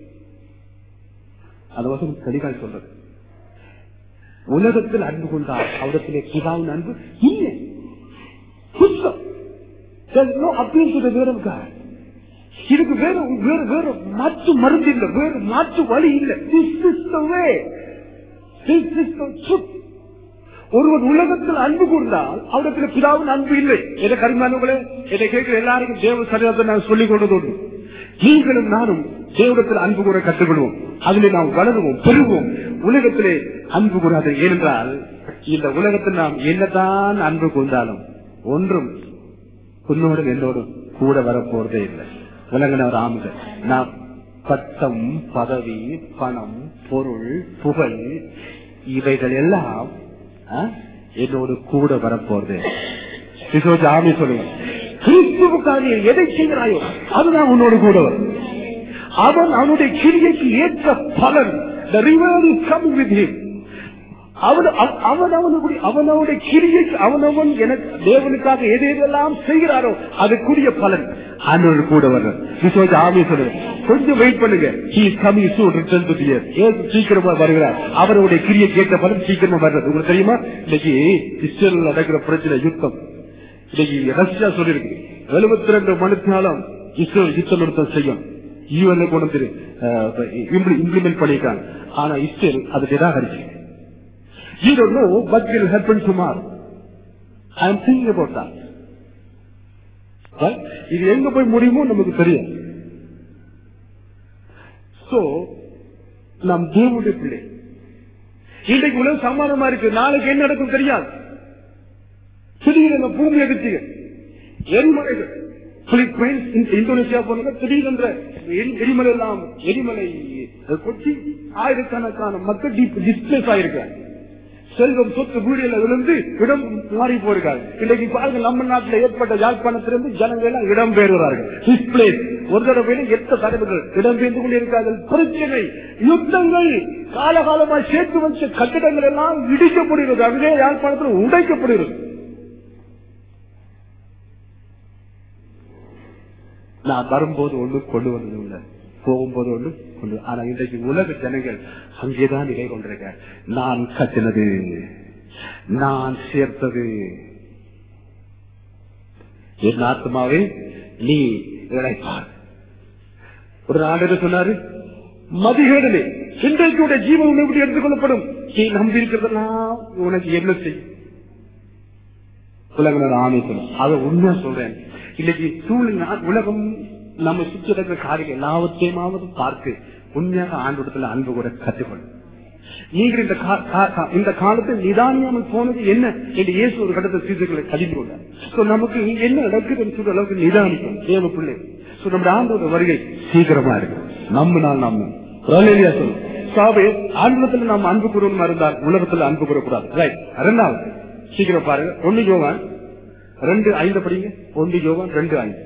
அது வசம் கடிகால் சொல்றது உலகத்தில் அன்பு கொண்டால் அவரிடத்திலே பிதாவின் அன்பு இல்லை குற்றம் There's no appeal to the word of God. இதுக்கு வேற வேற வேற மாற்று மருந்து இல்ல வேற மாற்று வழி இல்ல this is the way this is the truth ஒருவன் உலகத்தில் அன்பு கூர்ந்தால் அவரிடத்தில் பிதாவின் அன்பு இல்லை எதை கரிமானவர்களே இதை கேட்கிற எல்லாருக்கும் தேவ சரியாத நான் சொல்லிக் கொண்டதோடு நீங்களும் நானும் தேவடத்தில் அன்பு கூற கற்றுக்கொள்வோம் அதிலே நாம் வளருவோம் பெறுவோம் உலகத்திலே அன்பு கூறாது ஏனென்றால் இந்த உலகத்தில் நாம் என்னதான் அன்பு கூர்ந்தாலும் ஒன்றும் உன்னோடும் என்னோடும் கூட வரப்போறதே இல்லை விலங்கினர் ஆமுக நாம் பட்டம் பதவி பணம் பொருள் புகழ் இவைகள் எல்லாம் ஆ, என்னோடு கூட வரப்போறது பிசோஜ் ஆமி சொல்லுங்க கிறிஸ்துவுக்காக நீ எதை செய்கிறாயோ அதுதான் உன்னோடு கூட வரும் அவன் அவனுடைய கிரியைக்கு ஏற்ற பலன் the reward is coming with him அவன் அவ- அவன் அவனுடைய அவன் அவனுடைய கிரியைக்கு அவனவன் எனக்கு தேவனுக்காக எது எதெல்லாம் செய்கிறாரோ அதுக்குரிய பலன் ஆண்டவர் கூட வர்றார் விசுவாச ஆமே சொல்லுங்க கொஞ்சம் வெயிட் பண்ணுங்க he is coming soon return to the earth. ஏசு சீக்கிரமா வருகிறார் அவருடைய கிரியை கேட்ட பலன் சீக்கிரமா வர்றது உங்களுக்கு தெரியுமா இன்னைக்கு இஸ்ரேல் நடக்கிற பிரச்சனை யுத்தம் இன்னைக்கு ரஷ்யா சொல்லிருக்கு எழுபத்தி ரெண்டு மணித்தாலும் இஸ்ரேல் யுத்த நிறுத்தம் செய்யும் யூஎன் கொண்டு இம்ப்ளிமெண்ட் பண்ணிருக்காங்க ஆனா இஸ்ரேல் அதை நிராகரிச்சு You don't know what will happen tomorrow. I am thinking about that. Right? இது எங்க போய் முடியுமோ நமக்கு தெரியும் சோ நம் தேவனுடைய பிள்ளை இன்றைக்கு உலகம் சமாதானமா இருக்கு நாளைக்கு என்ன நடக்கும் தெரியாது திடீரென பூமி அதிர்ச்சிகள் எரிமலைகள் பிலிப்பைன்ஸ், இந்த இந்தோனேசியா போனாங்க திடீரென்ற எரி- எரிமலை எல்லாம் எரிமலை கொட்டி ஆயிரக்கணக்கான மக்கள் டிஸ்பிளேஸ் ஆயிருக்காங்க செல்வம் சொத்து வீடுல விழுந்து இடம் மாறி போயிருக்காங்க இன்றைக்கு பாருங்க நம்ம நாட்டில் ஏற்பட்ட யாழ்ப்பாணத்திலிருந்து ஜனங்கள் எல்லாம் இடம் பெறுகிறார்கள் டிஸ்பிளேஸ் ஒரு தடவை எத்த தடவைகள் இடம் பெயர்ந்து கொண்டிருக்கார்கள் பிரச்சனை யுத்தங்கள் காலகாலமாக சேர்த்து வச்ச கட்டிடங்கள் எல்லாம் இடிக்கப்படுகிறது அங்கே யாழ்ப்பாணத்தில் உடைக்கப்படுகிறது நான் வரும்போது ஒண்ணு கொண்டு வந்தது இல்லை போகும்போது ஒண்ணு கொண்டு ஆனா இன்றைக்கு உலக ஜனங்கள் அங்கேதான் நிலை கொண்டிருக்க நான் கட்டினது நான் சேர்த்தது என் ஆத்மாவே நீ இழைப்பார் ஒரு ஆண்டு சொன்னாரு மதிகேடனே இன்றைக்கு உடைய ஜீவன் உன்னை விட்டு எடுத்துக் கொள்ளப்படும் நீ நம்பி இருக்கிறதெல்லாம் உனக்கு என்ன செய்யும் உலகம் ஆமை சொல்லும் அதை உண்மையா சொல்றேன் இன்னைக்கு சூழ்நிலை உலகம் நம்ம சுற்றி இருக்கிற காரியம் எல்லாவற்றையுமாவது பார்த்து உண்மையாக ஆண்டோடத்துல அன்பு கூட கற்றுக்கொள்ளும் நீங்கள் இந்த கா- கா- கா- இந்த காலத்தில் நிதானியாமல் போனது என்ன என்று இயேசு ஒரு கடத்த சீசர்களை கடிந்து கொண்டார் So, நமக்கு என்ன நடக்குதுன்னு சொல்ற அளவுக்கு நிதானிக்கும் தேவ பிள்ளை So, நம்முடைய ஆண்டோட வருகை சீக்கிரமா இருக்கு நம்ம நாள் நம்ம சொல்லும் சாவே ஆண்டத்துல நாம் அன்பு கூறணும் இருந்தால் உலகத்துல அன்பு கூறக்கூடாது ரைட் ரெண்டாவது சீக்கிரம் பாருங்க ஒன்னு யோவான் ரெண்டு ஐந்து படிங்க ஒன்று யோவான் ரெண்டு ஐந்து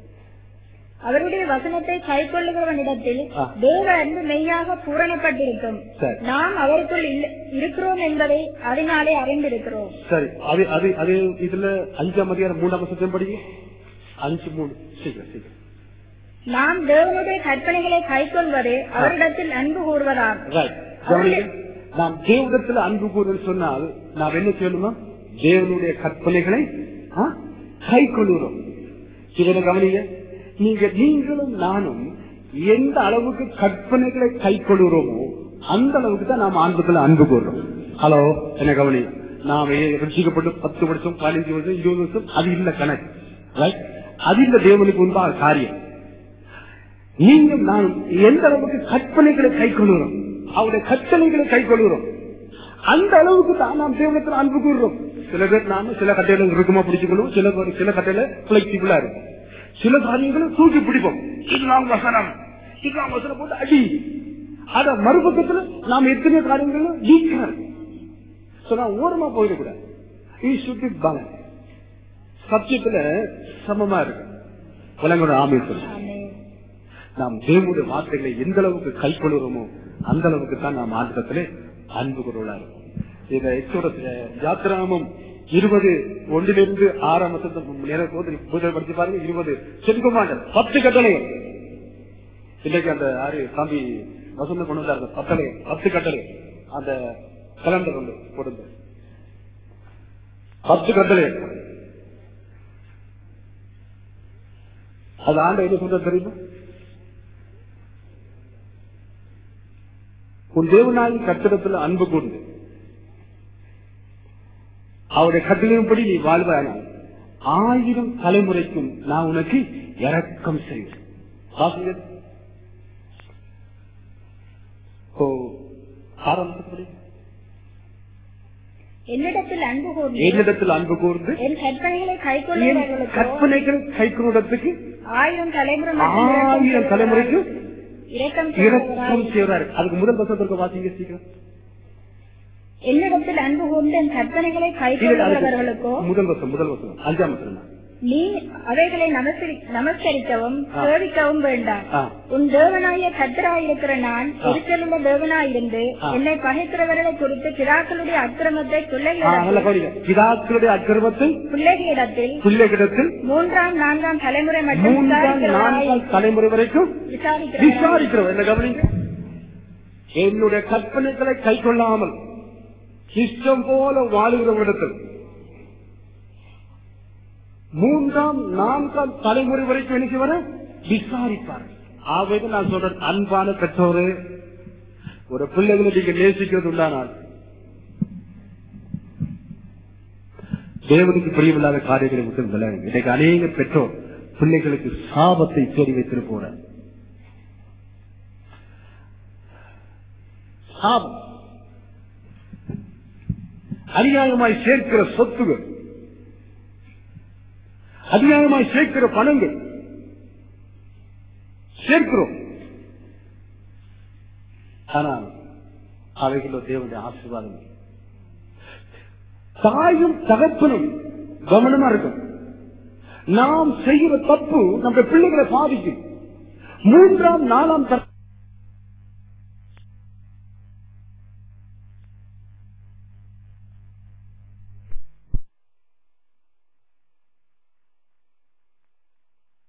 அவருடைய வசனத்தை கைக்கொள்ளுகிறவனிடத்தில் ஆ. தேவ அன்பு மெய்யாக பூரணப்பட்டிருக்கும் சரி நாம் அவருக்குள் இல்ல- இருக்கிறோம் என்பதை அதனாலே அறிந்திருக்கிறோம் சரி அது அது அது இதுல அஞ்சாம் அதிகாரம் மூணாம் வருஷத்தையும் படிங்க அஞ்சு மூணு சீக்கிரம் சீக்கிரம் நாம் தேவனுடைய கற்பனைகளை கைக்கொள்வது அவரிடத்தில் அன்பு கூறுவதாகும் Right. கவனிங்க. நாம் தேவதத்தில் அன்பு கூறுன்னு சொன்னால் நாம் என்ன செய்யணுமா தேவனுடைய கற்பனைகளை ஆ, கை கொள்ளுகிறோம் இவனை கவனிங்க நீங்க நீங்களும் நானும் எந்த அளவுக்கு கற்பனைகளை கை கொள்ளுகிறோமோ அந்த அளவுக்கு தான் நாம் ஆண்பத்தில் அன்பு கூறுறோம் ஹலோ என்ன கவனி நாம் ரிச்சிக்கப்பட்டு பத்து வருஷம் பதினஞ்சு வருஷம் இருபது வருஷம் அது இல்ல கணக்கு Right? அது இல்ல தேவனுக்கு உண்டாக காரியம் நீங்கள் நானும் எந்த அளவுக்கு கற்பனைகளை கை கொள்கிறோம் அவருடைய கற்பனைகளை கை கொள்கிறோம் அந்த அளவுக்கு தான் நாம் தேவனத்தில் அன்பு கூறுறோம் சில பேர் நாம சில கட்டையில இருக்குமா பிடிச்சுக்கணும் சில பேர் சில கட்டையில பிளெக்சிபிளா இருக்கும் சில காரியங்களை தூக்கி பிடிப்போம் இதுதான் வசனம் இதுதான் வசனம் போட்டு அடி அத மறுபக்கத்துல நாம் எத்தனை காரியங்களும் வீக்கா இருக்கும் So, நான் ஓரமா போயிடக்கூடாது ஈ சுட்டி பேலன்ஸ் சத்தியத்துல சமமா இருக்கு விலங்கோட ஆமை சொல்லுங்க ஆமென். நாம் தேவனுடைய வார்த்தைகளை எந்த அளவுக்கு கை கொள்கிறோமோ அந்த அளவுக்கு தான் நாம் ஆண்டத்திலே அன்பு கொள்வதா இருக்கும் இதை எச்சோட யாத்திராமம் இருபது ஒன்றிலிருந்து ஆறாம் வருஷத்துக்கு நேரம் போது பூஜை படிச்சு பாருங்க இருபது செங்குமாண்டல் பத்து கட்டளைகள் இன்னைக்கு அந்த ஆறு சாமி வசந்த கொண்டு வந்தாரு பத்தளை பத்து கட்டளை அந்த கலண்டர் கொண்டு கொடுங்க பத்து கட்டளை அது ஆண்ட என்ன சொல்ற தெரியுமா உன் தேவனாயின் கட்டிடத்தில் அன்பு கூர்ந்து அவருடைய கட்டளையின்படி நீ வாழ்வானால் ஆயிரம் தலைமுறைக்கும் நான் உனக்கு இரக்கம் செய்வேன் வாசிங்க. ஓ ஆரம்பத்துப்படி என்னிடத்தில் அன்பு கூர்ந்து என்னிடத்தில் அன்பு கூர்ந்து என் கற்பனைகளை என் கைக்கொள்ளுகிறவர்களுக்கோ கற்பனைகள் கைக்குறதுக்கு ஆயிரம் தலைமுறை மட்டும் இரக்கம் ஆயிரம் தலைமுறைக்கு இரக்கம் இரக்கம் செய்கிறவராய் செய்வாரு அதுக்கு முதல் வசத்திற்கு வாசிங்க சீக்கிரம் என்னிடத்தில் அன்பு கூர்ந்து என் கற்பனைகளை இது கைக்கொள்ளுகிறவர்களுக்கோ அதுக்கு முதல் வசம் முதல் வசனம் அஞ்சாம் வசனம் நீ அவைகளை நமஸ்கரி- நமஸ்கரிக்கவும் ஆ. சேவிக்கவும் வேண்டாம் ஆ. உன் தேவனாய கத்தராயிருக்கிற நான் ஆ. எரிச்சலுள்ள தேவனாயிருந்து ஆ. என்னை பகைக்கிறவர்களை குறித்து பிதாக்களுடைய அக்கிரமத்தை ஆ, நல்ல பிள்ளைகளிடத்தில் கவனிங்க. பிதாக்களுடைய அக்கிரமத்தை பிள்ளைகளிடத்தில் பிள்ளைகிடத்தில் மூன்றாம் நான்காம் தலைமுறை மட்டும் மூன்றாம் விசாரிக்கிறவராய் நான்காம் தலைமுறை வரைக்கும் விசாரிக்கிறவராய் விசாரிக்கிறோம் என்ன கவனிங்க என்னுடைய கற்பனைகளை கை கொள்ளாமல் இஷ்டம் போல வாழுகிறவரிடத்தில் மூன்றாம் நான்காம் தலைமுறை வரைக்கும் என்ன செய்வார விசாரிப்பார் ஆகவே நான் சொல்றேன் அன்பான பெற்றோரு ஒரு பிள்ளைகளை நீங்க நேசிக்கிறது உண்டானால் தேவனுக்கு பிரியமில்லாத காரியங்களை விட்டு விளையாடுங்க இன்னைக்கு அநேக பெற்றோர் பிள்ளைகளுக்கு சாபத்தை தேடி வைத்திருப்போற சாபம் அநியாயமாய் சேர்க்கிற சொத்துகள் அநியாயமாய் சேர்க்கிற பணங்கள் சேர்க்கிறோம் ஆனால் அவைகளோ தேவனுடைய ஆசீர்வாதம் இல்லை. தாயும் தகப்பனும் கவனமா இருக்கும் நாம் செய்கிற தப்பு நம்ம பிள்ளைகளை பாதிக்கும் மூன்றாம் நாலாம் தர